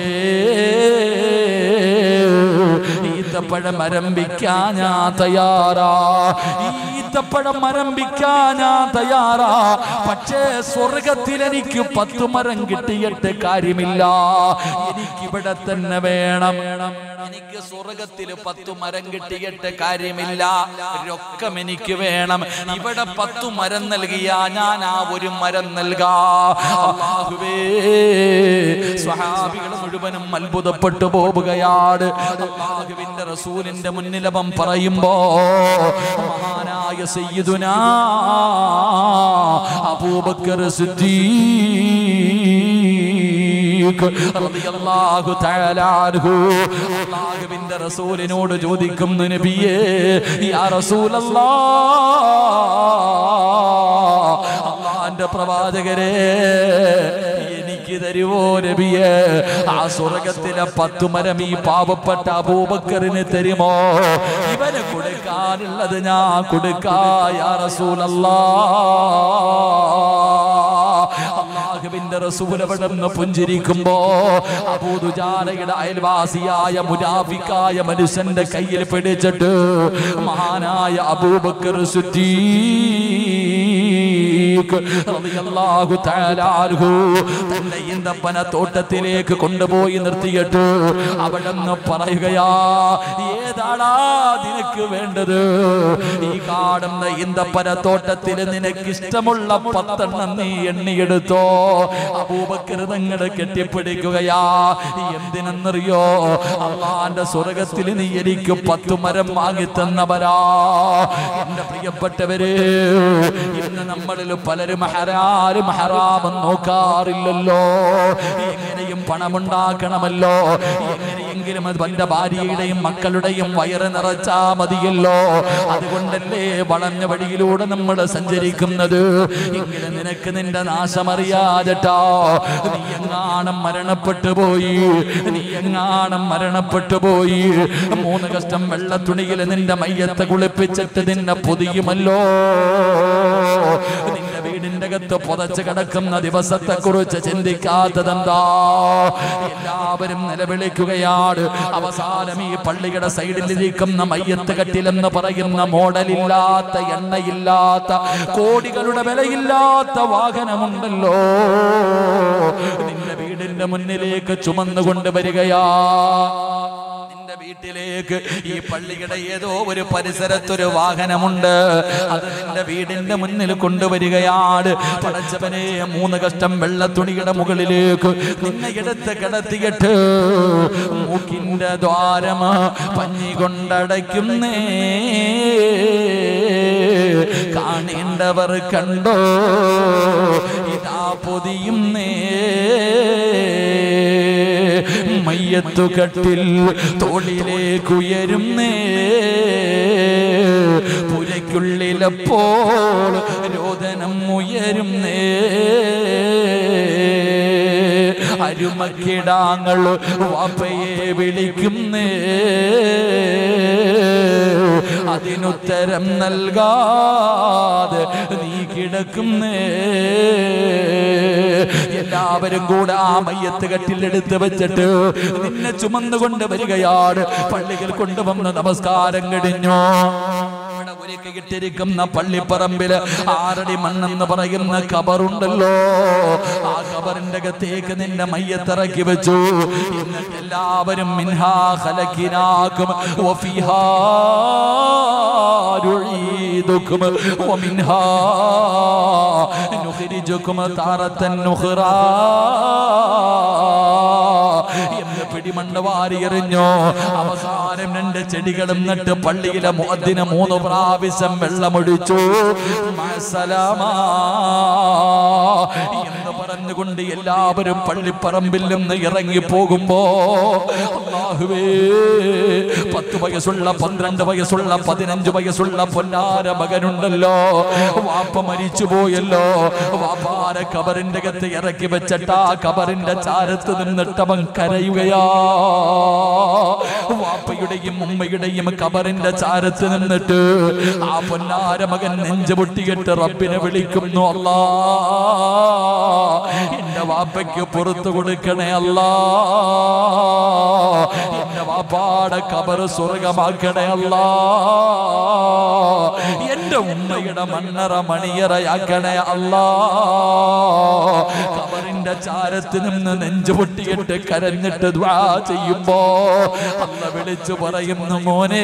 ഈത്തപ്പഴം മരംഭിക്കാൻ ഞാൻ തയ്യാറാ ഈത്തപ്പഴം മരംഭിക്കാൻ ഞാൻ തയ്യാറാ പക്ഷേ സ്വർഗത്തിൽ എനിക്ക് പത്തു മരം കിട്ടിയിട്ട് കാര്യമില്ല എനിക്കിവിടെ തന്നെ വേണം എനിക്ക് സ്വർഗത്തിൽ പത്തു മരം കിട്ടിയിട്ട് കാര്യമില്ല രൊക്കം എനിക്ക് വേണം ഇവിടെ പത്തു മരം നൽകിയ ഞാൻ ആ ഒരു മരം നൽകാ അല്ലാഹുവേ സ്വഹാബികൾ മുഴുവനും അത്ഭുതപ്പെട്ടു പോവുകയാണ് അള്ളാഹുവിന്റെ റസൂലിന്റെ മുന്നിലവൻ പറയുമ്പോ മഹാനായ സയ്യിദുനാ അബൂബക്കർ സിദ്ദീഖ് റളിയല്ലാഹു തആല അൻഹു അല്ലാഹുവിന്റെ റസൂലിനോട് ചോദിക്കുന്നു നബിയേ യാ റസൂലല്ലാഹ് അള്ളാന്റെ പ്രവാചകരെ എനിക്ക് തരുവോ നബിയെ ആ സ്വർഗത്തിലെ പത്തു മരം ഈ പാവപ്പെട്ട അബൂബക്കറിന് തരുമോ ഇവന് കൊടുക്കാനുള്ളത് ഞാൻ കൊടുക്കായ റസൂലല്ലാ അള്ളാഹുവിന്റെ റസൂൽ അവിടുന്ന് പുഞ്ചിരിക്കുമ്പോ അബൂദുജാലയുടെ അയൽവാസിയായ മുനാഫിക്കായ മനുഷ്യന്റെ കയ്യിൽ പിടിച്ചിട്ട് മഹാനായ അബൂബക്കർ സിദ്ദീഖ് റളിയല്ലാഹു തആല അൻഹു തന്റെ ഈന്തപ്പന തോട്ടത്തിലേക്ക് കൊണ്ടുപോയി നിർത്തിയിട്ട് അവിടെന്ന് പറയുകയാ ഏതാടാ നിനക്ക് വേണ്ടത് ഈ കാണുന്ന ഈന്തപ്പന തോട്ടത്തിൽ നിനക്ക് ഇഷ്ടമുള്ള പത്തെണ്ണം നീ എണ്ണിയെടുത്തോ അബൂബക്കർ നിങ്ങളെ കെട്ടിപ്പിടിക്കുകയാ എന്തിനെന്നറിയോ അള്ളാന്റെ സ്വർഗത്തിൽ നീ എനിക്ക് പത്തു മരം വാങ്ങിത്തന്നവരാ എന്റെ പ്രിയപ്പെട്ടവര് ഇന്ന് നമ്മളിൽ പലരും ഹരാരും ഹറാമം നോക്കാറില്ലല്ലോ എങ്ങനെയും പണമുണ്ടാക്കണമല്ലോ എങ്ങനെയെങ്കിലും അത് തന്റെ ഭാര്യയുടെയും മക്കളുടെയും വയറ് നിറച്ചാ മതിയല്ലോ അതുകൊണ്ടല്ലേ വളഞ്ഞ വഴിയിലൂടെ നമ്മൾ സഞ്ചരിക്കുന്നത് എങ്കിലും നിനക്ക് നിന്റെ നാശമറിയാതെട്ടോ നീ എങ്ങാണം മരണപ്പെട്ടു പോയി നീ എങ്ങാണം മരണപ്പെട്ടു പോയി മൂന്ന് കഷ്ടം വെള്ളത്തുണിയിൽ നിന്റെ മയ്യത്തെ കുളിപ്പിച്ചിട്ട് നിന്നെ പൊതിയുമല്ലോ നിന്റെ വീടിന്റെ അകത്ത് പുതച്ച് കിടക്കുന്ന ദിവസത്തെ കുറിച്ച് ചിന്തിക്കാത്തതെന്താ എല്ലാവരും നിലവിളിക്കുകയാണ് അവസാനം ഈ പള്ളിയുടെ സൈഡിലിരിക്കുന്ന മയ്യത്ത് കട്ടിലെന്ന് പറയുന്ന മോഡലില്ലാത്ത എണ്ണയില്ലാത്ത കോടികളുടെ വിലയില്ലാത്ത വാഹനമുണ്ടല്ലോ നിന്റെ വീടിന്റെ മുന്നിലേക്ക് ചുമന്നുകൊണ്ട് വരികയാ നിന്റെ വീട്ടിലേക്ക് ഈ പള്ളിയുടെ ഏതോ ഒരു പരിസരത്തൊരു വാഹനമുണ്ട് അത് നിന്റെ വീടിന്റെ മുന്നിൽ കൊണ്ടുവരികയാണ് പടച്ചവനെ മൂന്ന് കഷ്ടം വെള്ളത്തുണിയുടെ മുകളിലേക്ക് നിന്നെ എടുത്ത് കിടത്തിയിട്ട് മൂക്കിന്റെ ദ്വാരം പഞ്ഞി കൊണ്ടടയ്ക്കുന്നേ കാണേണ്ടവർ കണ്ടോ ഇതാ പൊതിയുന്നേ മയ്യത്തു കട്ടിൽ തോളിലേക്കുയരുന്നേ പുരയ്ക്കുള്ളിലപ്പോൾ രോദനം ഉയരുന്നേ അരുമക്കിടാങ്ങൾ വാപ്പയെ വിളിക്കുന്നേ അതിനുത്തരം നൽകാതെ നീ കിടക്കുന്നേ എല്ലാവരും കൂടെ ആ മയ്യത്ത് കട്ടിലെടുത്ത് വെച്ചിട്ട് നിന്നെ ചുമന്നുകൊണ്ട് വരികയാണ് പള്ളികൾ കൊണ്ടുവന്ന് നമസ്കാരം കഴിഞ്ഞു ഇവിടെ ഒരുക്കി ഇട്ടിരിക്കുന്ന പള്ളിപ്പറമ്പില് ആറടി മണ്ണെന്ന് പറയുന്ന കബറുണ്ടല്ലോ ആ കബറിന്റെ അകത്തേക്ക് നിന്റെ മയ്യത്തിറക്കി വെച്ചു എന്നിട്ട് എല്ലാവരും മിൻഹാ ഖലക്കിനാക്കും വഫിഹാ നുഈദുക്കും വമിൻഹാ നുഖ്രിജുക്കും താറത്തൻ നുഖ്റാ എന്ന് പിടി ഇടിമണ്ണ് വാരി എറിഞ്ഞു അവസാനം രണ്ട് ചെടികളും നട്ട് പള്ളിയിലെ മുഅദ്ദിന് മൂന്ന് പ്രാവശ്യം വെള്ളമൊഴിച്ചു മഅസ്സലാമാ എന്ന് പറഞ്ഞുകൊണ്ട് എല്ലാവരും പള്ളിപ്പറമ്പിൽ നിന്ന് ഇറങ്ങി പോകുമ്പോ അല്ലാഹുവേ പത്ത് വയസ്സുള്ള പന്ത്രണ്ട് വയസ്സുള്ള പതിനഞ്ച് വയസ്സുള്ള പൊന്നാര മകനുണ്ടല്ലോ വാപ്പ മരിച്ചു പോയല്ലോ വാപ്പാര കബറിന്റെ അകത്ത് ഇറക്കി വെച്ചിട്ട് ആ കബറിന്റെ ചാരത്ത് നിന്നിട്ടവൻ കരയുകയാ വാപ്പയുടെയും ഉമ്മയുടെയും കബറിന്റെ ചാരത്ത് നിന്നിട്ട് ആ പൊന്നാര മകൻ നെഞ്ചു പൊട്ടിയിട്ട് റബ്ബിനെ വിളിക്കുന്നു അല്ലാ എന്റെ വാപ്പയ്ക്ക് പുറത്തു കൊടുക്കണേ അല്ലാ എന്റെ വാപ്പാടെ കബർ സ്വർഗമാക്കണേ അല്ലാ എന്റെ ഉമ്മയുടെ മണ്ണറ മണിയറയാക്കണേ അല്ലാ കബറിന്റെ ചാരത്ത് നിന്ന് നെഞ്ചു പൊട്ടിയിട്ട് കരഞ്ഞിട്ട് ദ്വാ ചെയ്യുമ്പോ അല്ല വിളിച്ചു പറയുന്നു മോനെ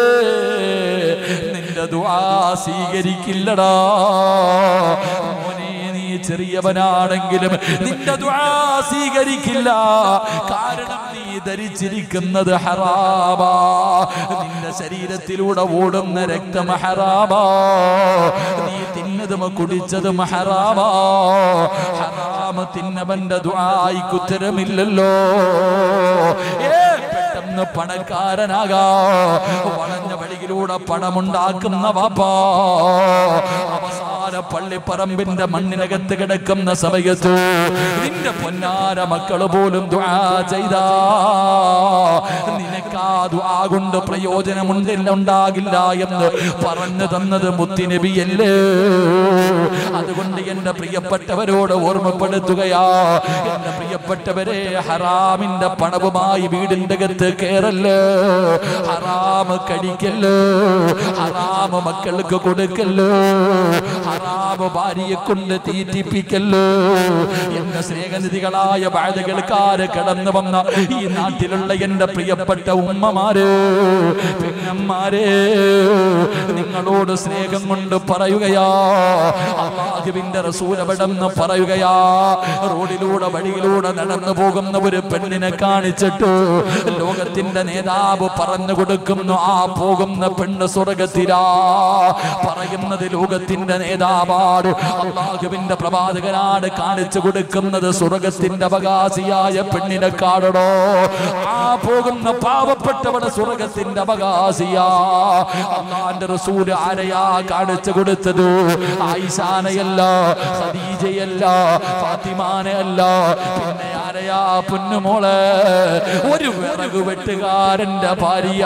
നിന്റെ ദ്വാ സ്വീകരിക്കില്ലടാ മോനെ നീ ചെറിയവനാണെങ്കിലും നിന്റെ ദ്വാ സ്വീകരിക്കില്ല കാരണം നീ ധരിച്ചിരിക്കുന്നത് ഹറാബാ നിന്റെ ശരീരത്തിലൂടെ ഓടുന്ന രക്തം ഹറാബാ നീ തിന്നതും കുടിച്ചതും ഹറാബാ ഹറാമ തിന്നവന്റെ ദ്വായിക്ക് ഉത്തരമില്ലല്ലോ ഏ പെട്ടെന്ന് പണക്കാരനാകാ വളഞ്ഞ വഴിയിലൂടെ പണമുണ്ടാക്കുന്ന വാപ്പാ അവസാന പള്ളിപ്പറമ്പിന്റെ മണ്ണിനകത്ത് കിടക്കുന്ന സമയത്ത് നിന്റെ പൊന്നാര മക്കള് പോലും ദുആ ചെയ്താ നിനക്ക് ആ ദുആ കൊണ്ട് പ്രയോജനമുണ്ടില്ല ഉണ്ടാകില്ല എന്ന് പറഞ്ഞു തന്നത് മുത്തിനബിയല്ലേ അതുകൊണ്ട് എന്റെ പ്രിയപ്പെട്ടവരോട് ഓർമ്മപ്പെടുത്തുകയാ എന്റെ പ്രിയപ്പെട്ടവരെ ഹറാമിന്റെ പണവുമായി വീടിന്റെ അകത്ത് കേറല്ലേ ഹറാമ് കഴിക്കല്ലോ ഹറാമ് മക്കൾക്ക് കൊടുക്കല്ലോ ഹറാമ് ഭാര്യയെ കൊണ്ട് തീറ്റിപ്പിക്കല്ലോ എന്റെ സ്നേഹനിധികളായ ബാധകൾക്കാര് കടന്നു വന്ന ഈ നാട്ടിലുള്ള എന്റെ പ്രിയപ്പെട്ട ഉമ്മമാര് പെങ്ങന്മാരെ നിങ്ങളോട് സ്നേഹം കൊണ്ട് പറയുകയാ അള്ളാഹുവിന്റെ റസൂലവിടെന്ന് പറയുകയാ റോഡിലൂടെ വഴിയിലൂടെ നടന്നു പോകുന്ന ഒരു പെണ്ണിനെ കാണിച്ചിട്ട് ലോകത്തിന്റെ നേതാവ് പറഞ്ഞു കൊടുക്കുന്നു ആ പോകുന്ന പെണ്ണ് സ്വർഗത്തിലാ പറയുന്നത് ലോകത്തിന്റെ നേതാവാണ് അള്ളാഹുവിന്റെ പ്രവാചകനാണ് കാണിച്ചു കൊടുക്കുന്നത് സ്വർഗത്തിന്റെ അവകാശിയായ പെണ്ണിനെ കാണണോ ആ പോകുന്ന പാവപ്പെട്ടവടെ സ്വർഗത്തിന്റെ അവകാശിയാ അള്ളാന്റെ റസൂല് ആരെയാ കാണിച്ചു കൊടുത്തത് ആയിഷാനയല്ല ഖദീജയല്ല ഫാത്തിമാനയല്ല പിന്നെ ആരെയാ പൊന്നുമോളെ ഒരു വിറക് വെട്ടുകാരന്റെ ഭാര്യ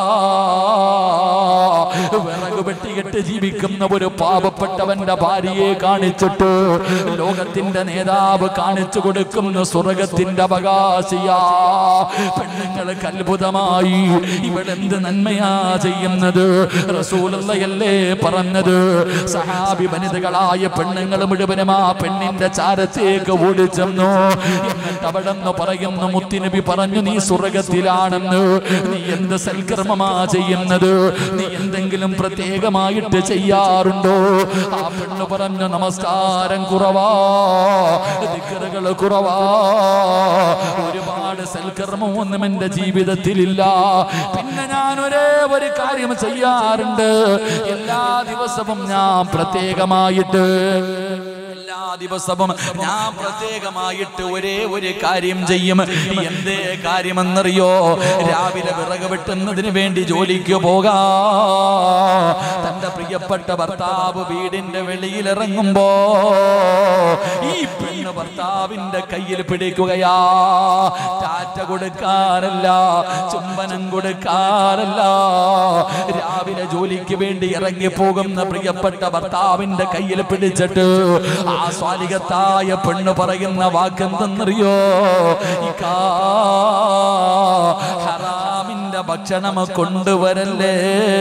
വിറക് വെട്ടികെട്ട് ജീവിക്കുന്ന ഒരു പാവപ്പെട്ടവന്റെ ഭാര്യയെ കാണിച്ചിട്ട് ലോകത്തിന്റെ നേതാവ് കാണിച്ചു കൊടുക്കുന്ന സ്വർഗത്തിന്റെ അവകാശിയാ പെണ്ണുങ്ങൾക്ക് അത്ഭുതമായി ഇവളെന്ത് നന്മയാ ചെയ്യുന്നത് റസൂലല്ലേ പറഞ്ഞത് സഹാബി വനിതകളായ പെണ്ണുങ്ങൾ മുഴുവനും ആ പെണ്ണിന്റെ ചാരത്തേക്ക് ഓടിച്ചെന്നു എന്നിട്ട് അവിടെ നിന്ന് പറയുന്നു മുത്തിനബി പറഞ്ഞു നീ സ്വർഗത്തിലാണെന്ന് നീ എന്ത് സൽക്കർമ്മമാ ചെയ്യുന്നത് നീ എന്തെങ്കിലും പ്രത്യേകമായിട്ട് ചെയ്യാറുണ്ടോ ആ പെണ്ണ് പറഞ്ഞു നമസ്കാരം കുറവാ ദിക്കറുകൾ കുറവാ ഒരുപാട് സൽക്കർമ്മമൊന്നും എന്റെ ജീവിതത്തിലില്ല പിന്നെ ഞാൻ ഒരേ ഒരു കാര്യം ചെയ്യാറുണ്ട് എല്ലാ ദിവസവും ഞാൻ പ്രത്യേകമായിട്ട് എല്ലാ ദിവസവും ഞാൻ പ്രത്യേകമായിട്ട് ഒരേ ഒരു കാര്യം ചെയ്യും എന്തേ കാര്യമെന്നറിയോ രാവിലെ വിറക് വെട്ടുന്നതിന് വേണ്ടി ജോലിക്ക് പോകാ തന്റെ പ്രിയപ്പെട്ട ഭർത്താവ് വീടിന്റെ വെളിയിലിറങ്ങുമ്പോ ഈ പെണ്ണ് ഭർത്താവിന്റെ കയ്യിൽ പിടിക്കുകയാ ടാറ്റ കൊടുക്കാനല്ല ചുംബനം കൊടുക്കാനല്ല രാവിലെ ജോലിക്ക് വേണ്ടി ഇറങ്ങി പോകുന്ന പ്രിയപ്പെട്ട ഭർത്താവിന്റെ കയ്യിൽ പിടിച്ചിട്ട് ആ സ്വാലികത്തായ പെണ്ണ് പറയുന്ന വാക്കെന്തെന്നറിയോ ഇക്കാ ഹറാമിന്റെ ഭക്ഷണം കൊണ്ടുവരല്ലേ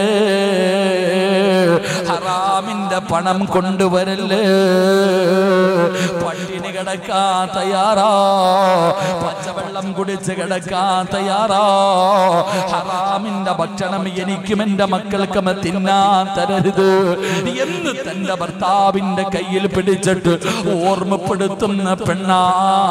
ഹറാമിന്റെ പണം കൊണ്ടുവരല്ലേ പട്ടിണി കിടക്കാൻ തയ്യാറാ പച്ചവെള്ളം കുടിച്ച് കിടക്കാൻ തയ്യാറാ ഹറാമിന്റെ ഭക്ഷണം എനിക്കും എന്റെ മക്കൾക്കും തിന്നാൻ തരരുത് എന്ന് തന്റെ ഭർത്താവിന്റെ കയ്യിൽ പിടിച്ചിട്ട് ഓർമ്മപ്പെടുത്തുന്ന പെണ്ണാ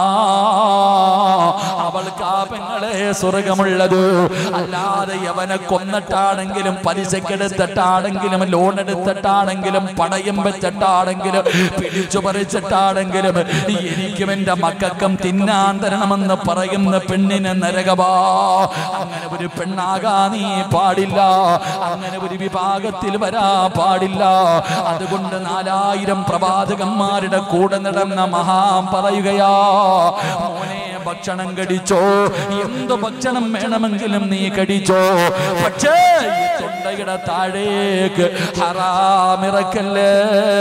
അവൾക്ക് ആ പെങ്ങളെ സ്വർഗമുള്ളത് അല്ലാതെ യവനെ കൊന്നിട്ടാണെങ്കിലും പലിശക്കെടുത്തിട്ടാണെങ്കിലും ലോൺ എടുത്തിട്ടാണെങ്കിലും പണയം വെച്ചിട്ടാണെങ്കിലും പിടിച്ചു പറിച്ചിട്ടാണെങ്കിലും എനിക്കും എന്റെ മക്കൾക്കും തിന്നാൻ തരണമെന്ന് പറയുന്ന പെണ്ണിന് നരകവാ അങ്ങനെ ഒരു പെണ്ണാകാ നീ പാടില്ല അങ്ങനെ ഒരു വിഭാഗത്തിൽ വരാ പാടില്ല അതുകൊണ്ട് നാലായിരം പ്രവാചകന്മാരുടെ കൂടെ നടന്ന മഹാം പറയുകയാ മോനെ ഭക്ഷണം കടിച്ചോ എന്ത് ഭക്ഷണം വേണമെങ്കിലും നീ കടിച്ചോ പക്ഷേ ഈ തൊണ്ടയുടെ താഴേക്ക് ഹറാമിറക്കല്ലേ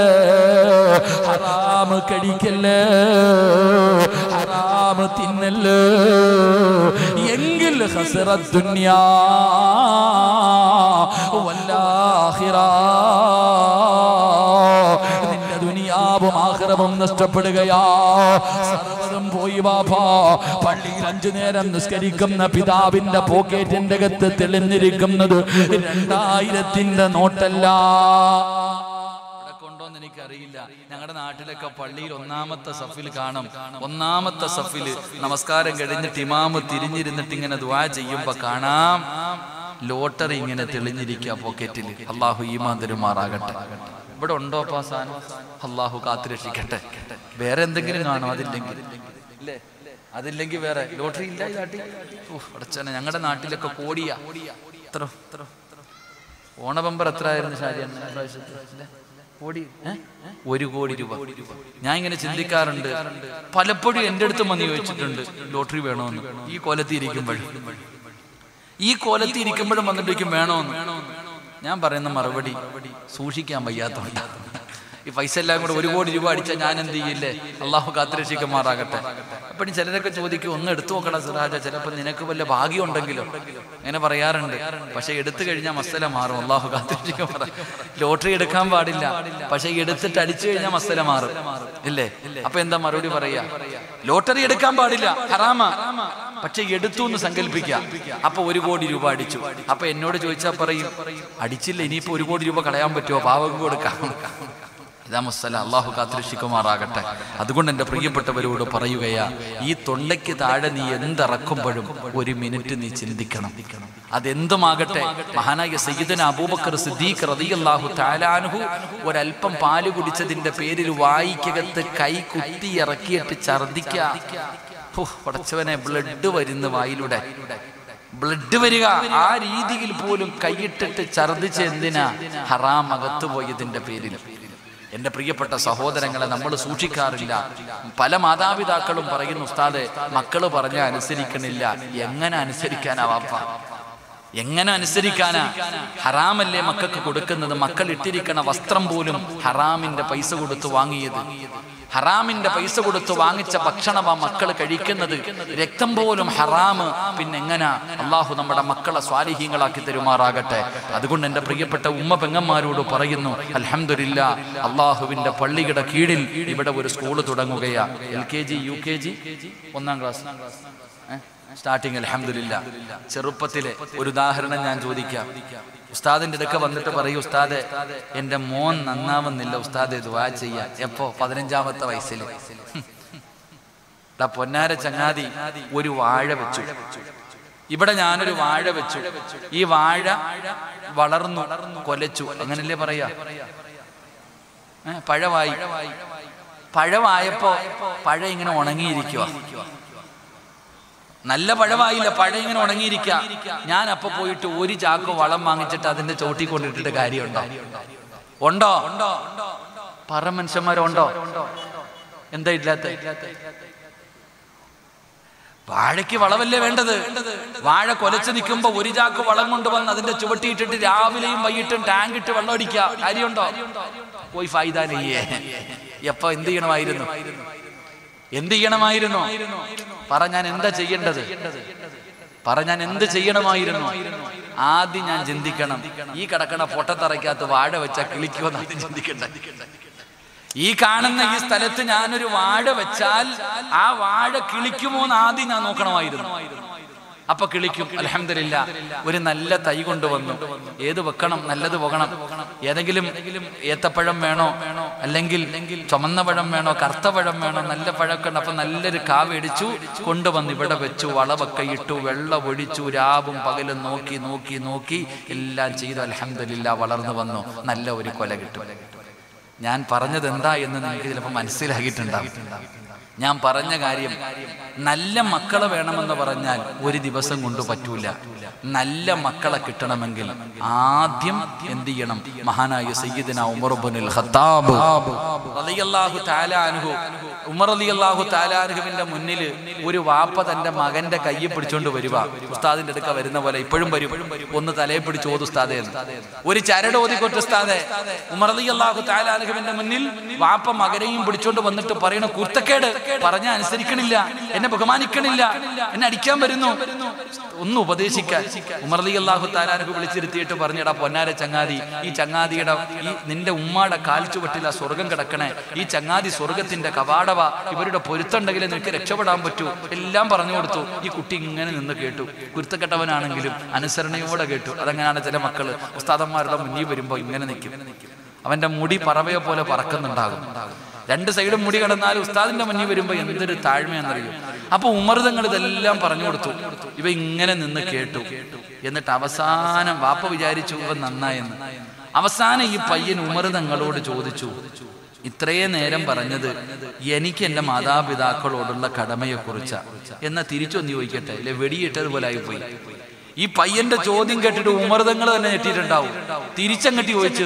ഹറാമ് കടിക്കല്ലേ ഹറാമ് തിന്നല്ലേ എങ്കിൽ ഹസറ ദുന്യാ വല്ലാഹിറ നിന്റെ ദുനിയാവും ആഹ്റവും നഷ്ടപ്പെടുകയാ സർവ്വതും പോയി ബാബാ പള്ളിയിൽ അഞ്ചു നേരം നിസ്കരിക്കുന്ന പിതാവിന്റെ പോക്കറ്റിന്റെ അകത്ത് തെളിഞ്ഞിരിക്കുന്നത് രണ്ടായിരത്തിന്റെ നോട്ടല്ല ഇവിടെ കൊണ്ടോന്ന് എനിക്കറിയില്ല ഞങ്ങളുടെ നാട്ടിലൊക്കെ പള്ളിയിൽ ഒന്നാമത്തെ സഫിൽ കാണും ഒന്നാമത്തെ സഫിൽ നമസ്കാരം കഴിഞ്ഞിട്ട് ഇമാമ് തിരിഞ്ഞിരുന്നിട്ട് ഇങ്ങനെ ദ്വാ ചെയ്യുമ്പോ കാണാം ലോട്ടറി ഇങ്ങനെ തെളിഞ്ഞിരിക്കുക പോക്കറ്റിൽ അള്ളാഹു ഈമാൻ തരുമാറാകട്ടെ ഇവിടെ ഉണ്ടോ അപ്പാ സാധനം അള്ളാഹു കാത്തുരക്ഷിക്കട്ടെ വേറെ എന്തെങ്കിലും കാണോ അതില്ലെങ്കിൽ ഇല്ലേ അതില്ലെങ്കിൽ വേറെ ലോട്ടറി ഇല്ല ഈ നാട്ടിൽ അടച്ചനെ ഞങ്ങളുടെ നാട്ടിലൊക്കെ കോടിയാ എത്ര എത്ര ഓണബമ്പർ എത്ര ആയിരുന്നു ഷാരിയാണ് പ്രാവശ്യത്തിൽ കോടി ഏ? ഒരു കോടി രൂപ ഞാൻ ഇങ്ങനെ ചിന്തിക്കാറുണ്ട് പലപ്പോഴും എൻ്റെ അടുത്ത് വന്ന് ചോദിച്ചിട്ടുണ്ട് ലോട്ടറി വേണോന്ന് ഈ കോലത്തിൽ ഇരിക്കുമ്പോഴും ഈ കോലത്തിൽ ഇരിക്കുമ്പോഴും വന്നിട്ടേക്കും വേണോന്ന് ഞാൻ പറയുന്ന മറുപടി സൂക്ഷിക്കാൻ വയ്യാത്തോണ്ട ഈ പൈസ എല്ലാം കൂടെ ഒരു കോടി രൂപ അടിച്ചാൽ ഞാൻ എന്ത് ചെയ്യില്ലേ അള്ളാഹു കാത്തുരക്ഷിക്കുമാറാകട്ടെ അപ്പഴും ചിലരൊക്കെ ചോദിക്കും ഒന്ന് എടുത്തു നോക്കണം സിറാജ ചിലപ്പോൾ നിനക്ക് വല്ല ഭാഗ്യം ഉണ്ടെങ്കിലോ അങ്ങനെ പറയാറുണ്ട് പക്ഷെ എടുത്തു കഴിഞ്ഞാൽ മസല മാറും അള്ളാഹു കാത്തുരക്ഷിക്കുമാറ ലോട്ടറി എടുക്കാൻ പാടില്ല പക്ഷെ എടുത്തിട്ട് അടിച്ചു കഴിഞ്ഞാൽ മസല മാറും ഇല്ലേ അപ്പൊ എന്താ മറുപടി പറയാ ലോട്ടറി എടുക്കാൻ പാടില്ല ഹറാമ പക്ഷെ എടുത്തു എന്ന് സങ്കല്പിക്കാം അപ്പൊ ഒരു കോടി രൂപ അടിച്ചു അപ്പൊ എന്നോട് ചോദിച്ചാൽ പറയും അടിച്ചില്ല ഇനിയിപ്പോ ഒരു കോടി രൂപ കളയാൻ പറ്റുമോ പാവം കൊടുക്കാം ഇതാ മുസ്സല അള്ളാഹു കാത്തിരക്ഷിക്കുമാറാകട്ടെ അതുകൊണ്ട് എൻ്റെ പ്രിയപ്പെട്ടവരോട് പറയുകയാ ഈ തൊണ്ടയ്ക്ക് താഴെ നീ എന്തിറക്കുമ്പോഴും ഒരു മിനിറ്റ് നീ ചിന്തിക്കണം അതെന്തുമാകട്ടെ മഹാനായ സയ്യിദന അബൂബക്കർ സിദ്ദീഖ് റളിയല്ലാഹു തആലാൻഹു ഒരല്പം പാല് കുടിച്ചതിന്റെ പേരിൽ വായിക്കകത്ത് കൈ കുത്തി ഇറക്കിയിട്ട് ഛർദിക്കുക ഹോ, പടച്ചവനെ ബ്ലഡ് വരുന്ന വായിലൂടെ ബ്ലഡ് വരിക ആ രീതിയിൽ പോലും കൈയിട്ടിട്ട് ഛർദിച്ച് എന്തിനാ ഹറാം അകത്തു പോയതിന്റെ പേരിൽ എന്റെ പ്രിയപ്പെട്ട സഹോദരങ്ങളെ നമ്മൾ സൂക്ഷിക്കാറില്ല പല മാതാപിതാക്കളും പറയുന്നു ഉസ്താദെ മക്കള് പറഞ്ഞ അനുസരിക്കണില്ല എങ്ങനെ അനുസരിക്കാനാ വാപ്പ എങ്ങനെ അനുസരിക്കാനാ ഹറാമല്ലേ മക്കൾക്ക് കൊടുക്കുന്നത് മക്കൾ ഇട്ടിരിക്കണ വസ്ത്രം പോലും ഹറാമിന്റെ പൈസ കൊടുത്ത് വാങ്ങിയത് ഹറാമിന്റെ പൈസ കൊടുത്ത് വാങ്ങിച്ച ഭക്ഷണമാ മക്കൾ കഴിക്കുന്നത് രക്തം പോലും ഹറാമ് പിന്നെ എങ്ങനാ അള്ളാഹു നമ്മുടെ മക്കളെ സ്വാലിഹീങ്ങളാക്കി തരുമാറാകട്ടെ അതുകൊണ്ട് എൻ്റെ പ്രിയപ്പെട്ട ഉമ്മ പെങ്ങന്മാരോട് പറയുന്നു അൽഹംദുലില്ല അള്ളാഹുവിന്റെ പള്ളിയുടെ കീഴിൽ ഇവിടെ ഒരു സ്കൂൾ തുടങ്ങുകയാ L K G U K G ഒന്നാം ക്ലാസ് സ്റ്റാർട്ടിങ് അലഹമില്ല ചെറുപ്പത്തിലെ ഒരു ഉദാഹരണം ഞാൻ ചോദിക്കാം ഉസ്താദിന്റെ ഇതൊക്കെ വന്നിട്ട് പറയും ഉസ്താദെ എന്റെ മോൻ നന്നാവുന്നില്ല ഉസ്താദെ ദുവാ ചെയ്യാൻ എപ്പോ പതിനഞ്ചാമത്തെ വയസ്സിൽ ദാ പൊന്നാര ചങ്ങാതി ഒരു വാഴ വെച്ചു ഇവിടെ ഞാനൊരു വാഴ വെച്ചു ഈ വാഴ വളർന്നു കൊലച്ചു അങ്ങനല്ലേ പറയാ ഏ, പഴമായി പഴമായപ്പോ പഴ ഇങ്ങനെ ഉണങ്ങിയിരിക്കുക നല്ല പഴമായില്ല പഴം ഇങ്ങനെ ഉണങ്ങിയിരിക്ക ഞാൻ അപ്പൊ പോയിട്ട് ഒരു ചാക്ക് വളം വാങ്ങിച്ചിട്ട് അതിന്റെ ചോട്ടി കൊണ്ടിട്ടിട്ട് കാര്യമുണ്ടോ ഉണ്ടോ പറ മനുഷ്യന്മാരുണ്ടോ എന്താ ഇല്ലാത്ത വാഴയ്ക്ക് വളമല്ലേ വേണ്ടത് വാഴ കൊലച്ചു നിൽക്കുമ്പോ ഒരു ചാക്ക് വളം കൊണ്ടുവന്ന് അതിന്റെ ചുവട്ടിയിട്ടിട്ട് രാവിലെയും വൈകിട്ടും ടാങ്ക് ഇട്ട് വെള്ളം അടിക്കുക കാര്യമുണ്ടോ പോയി ഫായിദ നെയ്യേ എപ്പോ എന്ത് ചെയ്യണമായിരുന്നു എന്ത് ചെയ്യണമായിരുന്നു പറ ഞാൻ എന്താ ചെയ്യേണ്ടത് പറ ഞാൻ എന്ത് ചെയ്യണമായിരുന്നു ആദ്യം ഞാൻ ചിന്തിക്കണം ഈ കിടക്കണ പൊട്ടത്തറയ്ക്കകത്ത് വാഴ വെച്ച കിളിക്കുമെന്ന് ആദ്യം ചിന്തിക്കണ്ട ഈ കാണുന്ന ഈ സ്ഥലത്ത് ഞാനൊരു വാഴ വെച്ചാൽ ആ വാഴ കിളിക്കുമോ എന്ന് ആദ്യം ഞാൻ നോക്കണമായിരുന്നു അപ്പൊ കിളിക്കും അലഹമില്ല ഒരു നല്ല തൈ കൊണ്ടുവന്നു ഏത് വെക്കണം നല്ലത് പോകണം ഏതെങ്കിലും ഏത്തപ്പഴം വേണോ അല്ലെങ്കിൽ ചുമന്ന പഴം വേണോ കറുത്ത പഴം വേണോ നല്ല പഴമൊക്കെ ഉണ്ട് അപ്പൊ നല്ലൊരു കാ മേടിച്ചു കൊണ്ടുവന്ന് ഇവിടെ വെച്ചു വളവൊക്കെ ഇട്ടു വെള്ളം ഒഴിച്ചു രാവും പകലും നോക്കി നോക്കി നോക്കി എല്ലാം ചെയ്തു അലഹമില്ല വളർന്നു വന്നു നല്ല ഒരു കൊല കിട്ടും ഞാൻ പറഞ്ഞത് എന്താ എന്ന് നിങ്ങൾക്ക് ചിലപ്പോൾ മനസ്സിലാക്കിയിട്ടുണ്ടാവും ഞാൻ പറഞ്ഞ കാര്യം നല്ല മക്കളെ വേണമെന്ന് പറഞ്ഞാൽ ഒരു ദിവസം കൊണ്ട് പറ്റൂല നല്ല മക്കളെ കിട്ടണമെങ്കിൽ ആദ്യം എന്ത് ചെയ്യണം മഹാനായ സയ്യിദിന ഉമർ ഇബ്നുൽ ഖത്താബ് റളിയല്ലാഹു തആല അൻഹു ഉമർ റളിയല്ലാഹു തആല അൻഹുവിന്റെ മുന്നിൽ ഒരു വാപ്പ തന്റെ മകന്റെ കയ്യിൽ പിടിച്ചോണ്ട് വരുക ഉസ്താദിന്റെ അടുക്ക വരുന്ന പോലെ ഇപ്പോഴും വരും ഒന്ന് തലയെ പിടിച്ച് ഓത് ഉസ്താദേ എന്ന്. ഒരു ചരട് ഓതിക്കൊട്ട് ഉസ്താദേ ഉമർ റളിയല്ലാഹു തആല അൻഹുവിന്റെ മുന്നിൽ വാപ്പ മകനെയും പിടിച്ചോണ്ട് വന്നിട്ട് പറയണ കുർത്തക്കേട് പറഞ്ഞ അനുസരിക്കണില്ല എന്നെ ബഹുമാനിക്കണില്ല എന്നെ അടിക്കാൻ വരുന്നു ഒന്ന് ഉപദേശിക്കാൻ ഉമർ അലി അള്ളാഹു താലാനക്ക് വിളിച്ചിരുത്തിയിട്ട് പറഞ്ഞിടാ പൊന്നാര ചങ്ങാതി ഈ ചങ്ങാതിയുടെ ഈ നിന്റെ ഉമ്മാടെ കാൽച്ചുവട്ടില സ്വർഗം കിടക്കണേ ഈ ചങ്ങാതി സ്വർഗത്തിന്റെ കവാടവ ഇവരുടെ പൊരുത്തുണ്ടെങ്കിൽ നിനക്ക് രക്ഷപ്പെടാൻ പറ്റൂ എല്ലാം പറഞ്ഞു കൊടുത്തു ഈ കുട്ടി ഇങ്ങനെ നിന്ന് കേട്ടു കുരുത്തക്കെട്ടവനാണെങ്കിലും അനുസരണയോടെ കേട്ടു അതങ്ങനെയാണ് ചില മക്കള് ഉസ്താദന്മാരുടെ മുന്നിൽ വരുമ്പോ ഇങ്ങനെ നിൽക്കും അവന്റെ മുടി പറവയെ പോലെ പറക്കുന്നുണ്ടാകും രണ്ട് സൈഡും മുടി കടന്നാൽ ഉസ്താദിന്റെ മുന്നിൽ വരുമ്പോ എന്തൊരു താഴ്മയെന്നറിയും അപ്പൊ ഉമർദങ്ങൾ ഇതെല്ലാം പറഞ്ഞു കൊടുത്തു ഇവ ഇങ്ങനെ നിന്ന് കേട്ടു എന്നിട്ട് അവസാനം വാപ്പ വിചാരിച്ചു ഇവ നന്നായെന്ന് അവസാനം ഈ പയ്യൻ ഉമർദങ്ങളോട് ചോദിച്ചു ഇത്രയും നേരം പറഞ്ഞത് എനിക്ക് എൻ്റെ മാതാപിതാക്കളോടുള്ള കടമയെക്കുറിച്ചാ എന്നാ തിരിച്ചൊന്ന് ചോദിക്കട്ടെ അല്ലെ വെടിയിട്ടതുപോലെ ആയിപ്പോയി ഈ പയ്യന്റെ ചോദ്യം കേട്ടിട്ട് ഉമർദങ്ങൾ തന്നെ ഞെട്ടിയിട്ടുണ്ടാവും തിരിച്ചങ്ങട്ടി ചോദിച്ചു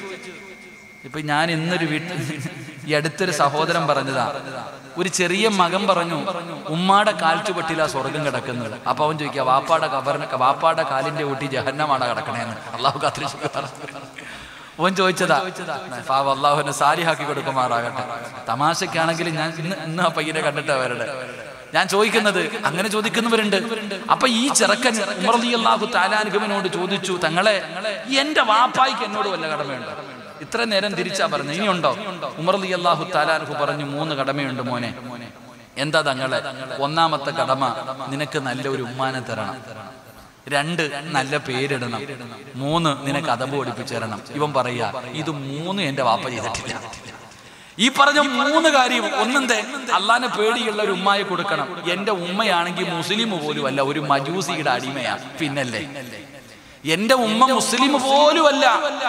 ഇപ്പൊ ഞാൻ ഇന്നൊരു വീട്ടിൽ ഈ അടുത്തൊരു സഹോദരൻ പറഞ്ഞതാ ഒരു ചെറിയ മകൻ പറഞ്ഞു ഉമ്മാടെ കാൽച്ചുപെട്ടിലാ സ്വർഗം കിടക്കുന്നത് അപ്പൊ അവൻ ചോദിക്കുക വാപ്പാടെ കബറിന് വാപ്പാടെ കാലിന്റെ ഊട്ടി ജഹന്നമാണ് കിടക്കണേന്ന് അള്ളാഹു കാത്തിരിച്ചു ഓൻ ചോദിച്ചതാ പാവ അള്ളാഹുവിനെ സാരിഹാക്കി കൊടുക്കുമാറാകട്ടെ തമാശക്കാണെങ്കിലും ഞാൻ ഇന്ന് ഇന്ന് ആ പയ്യനെ കണ്ടിട്ടാ വരട്ടെ ഞാൻ ചോദിക്കുന്നത് അങ്ങനെ ചോദിക്കുന്നവരുണ്ട് അപ്പൊ ഈ ചെറുക്കൻ ഉമർ അള്ളാഹു താലാനുഗമനോട് ചോദിച്ചു തങ്ങളെ എന്റെ വാപ്പായിക്ക് എന്നോട് വല്ല കടമയുണ്ടോ ഇത്ര നേരം തിരിച്ചാ പറഞ്ഞു ഇനിയുണ്ടോ ഉമർ അലി അള്ളാഹു താലാൻഹു പറഞ്ഞു മൂന്ന് കടമയുണ്ട് മോനെ എന്താ തങ്ങളെ ഒന്നാമത്തെ കടമ നിനക്ക് നല്ല ഒരു ഉമ്മാനെ തരണം രണ്ട് നല്ല പേരിടണം മൂന്ന് നിനക്ക് അതബ് പഠിപ്പിച്ചു തരണം ഇവൻ പറയാ ഇത് മൂന്ന് എന്റെ വാപ്പ ചെയ്തിട്ടില്ല ഈ പറഞ്ഞ മൂന്ന് കാര്യം ഒന്നെന്തേ അള്ളാനെ പേടിയുള്ള ഒരു ഉമ്മായെ കൊടുക്കണം എന്റെ ഉമ്മയാണെങ്കിൽ മുസ്ലിം പോലും അല്ല ഒരു മജൂസിയുടെ അടിമയാണ് പിന്നല്ലേ എന്റെ ഉമ്മ മുസ്ലിം പോലും അല്ല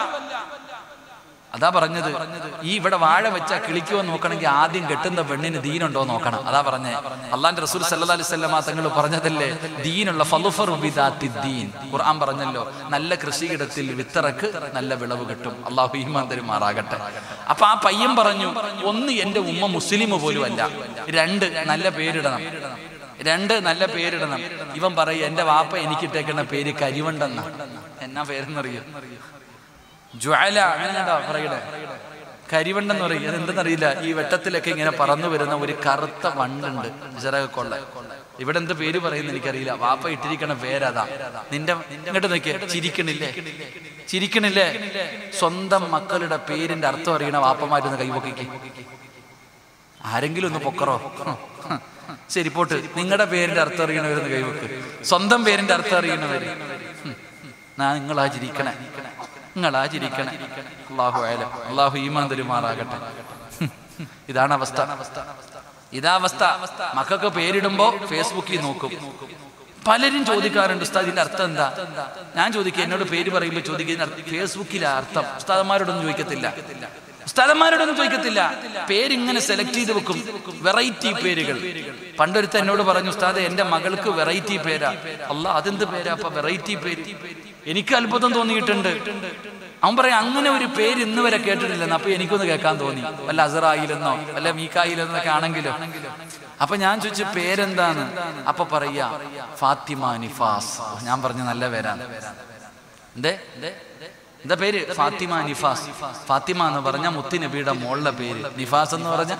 അതാ പറഞ്ഞത് ഈ ഇവിടെ വാഴ വെച്ചാ കിളിക്കുവോ നോക്കണമെങ്കിൽ ആദ്യം കെട്ടുന്ന പെണ്ണിന് ദീനുണ്ടോ നോക്കണം അതാ പറഞ്ഞേ അള്ളാന്റെ റസൂൽ സല്ലാ അലിസ്വല്ലാ തങ്ങൾ പറഞ്ഞതല്ലേ ദീനുള്ള ഫലുഫർ ബിദാത്തി ദീൻ ഖുർആൻ പറഞ്ഞല്ലോ നല്ല കൃഷിയിടത്തിൽ വിത്തിറക്ക് നല്ല വിളവ് കിട്ടും അള്ളാഹു ഈമാൻ തരുമാറാകട്ടെ അപ്പൊ ആ പയ്യൻ പറഞ്ഞു ഒന്ന് എന്റെ ഉമ്മ മുസ്ലിം പോലും അല്ല രണ്ട് നല്ല പേരിടണം രണ്ട് നല്ല പേരിടണം ഇവൻ പറയും എന്റെ വാപ്പ എനിക്കിട്ടേക്കുന്ന പേര് കരിവണ്ടെന്ന എന്നാ പേരെന്നറിയോ ജ്വാല അങ്ങനെ കണ്ടോ പറയണേ കരിവണ്ടെന്ന് പറയും അതെന്തെന്നറിയില്ല ഈ വെട്ടത്തിലൊക്കെ ഇങ്ങനെ പറന്നു വരുന്ന ഒരു കറുത്ത വണ്ടുണ്ട് ചിറകൊള്ള ഇവിടെ എന്ത് പേര് പറയുന്ന എനിക്കറിയില്ല വാപ്പ ഇട്ടിരിക്കണ പേരതാ നിന്റെ ഇങ്ങോട്ട് നോക്കിയ ചിരിക്കണില്ലേ ചിരിക്കണില്ലേ സ്വന്തം മക്കളുടെ പേരിന്റെ അർത്ഥം അറിയണ വാപ്പമാരൊന്ന് കൈപൊക്കിക്ക് ആരെങ്കിലും ഒന്ന് പൊക്കറോ ശരി പോട്ട് നിങ്ങളുടെ പേരിന്റെ അർത്ഥം അറിയണവരൊന്ന് കൈവക്ക് സ്വന്തം പേരിന്റെ അർത്ഥം അറിയണവര് നിങ്ങളാ ചിരിക്കണേ നിങ്ങളാ ചിരിക്കണേ അള്ളാഹു ആയാലും അള്ളാഹു ഈമാൻ തരുമാറാകട്ടെ ഇതാണ് അവസ്ഥ ഇതാ അവസ്ഥ മക്കൾക്ക് പേരിടുമ്പോ ഫേസ്ബുക്കിൽ നോക്കും പലരും ചോദിക്കാറുണ്ട് ഉസ്താദ് ഇതിന്റെ അർത്ഥം എന്താ ഞാൻ ചോദിക്കുക എന്നോട് പേര് പറയുമ്പോൾ ചോദിക്കുന്ന ഫേസ്ബുക്കിലെ അർത്ഥം ഉസ്താദന്മാരോടൊന്നും ചോദിക്കത്തില്ല ഉസ്താദന്മാരോടൊന്നും ചോദിക്കത്തില്ല പേരിങ്ങനെ സെലക്ട് ചെയ്ത് വെക്കും വെറൈറ്റി പേരുകൾ പണ്ടൊരുത്ത എന്നോട് പറഞ്ഞു ഉസ്താദ് എന്റെ മകൾക്ക് വെറൈറ്റി പേരാ അല്ല അതെന്ത് പേരാ അപ്പൊ വെറൈറ്റി പേര് എനിക്ക് അത്ഭുതം തോന്നിയിട്ടുണ്ട് അവൻ പറയാം അങ്ങനെ ഒരു പേര് ഇന്ന് വരെ കേട്ടിട്ടില്ലെന്ന് അപ്പൊ എനിക്കൊന്ന് കേൾക്കാൻ തോന്നി വല്ല അസറായിലെന്നോ വല്ല മീക്കായിലെന്നോ ഒക്കെ ആണെങ്കിലോ അപ്പൊ ഞാൻ ചോദിച്ചു പേരെന്താണ് അപ്പൊ പറയാ ഫാത്തിമ നിഫാസ് ഞാൻ പറഞ്ഞു നല്ല പേരാണ് എന്തേ എന്താ പേര് ഫാത്തിമ നിഫാസ് ഫാത്തിമ എന്ന് പറഞ്ഞ മുത്തി നബിയുടെ മോളുടെ പേര് നിഫാസ് എന്ന് പറഞ്ഞ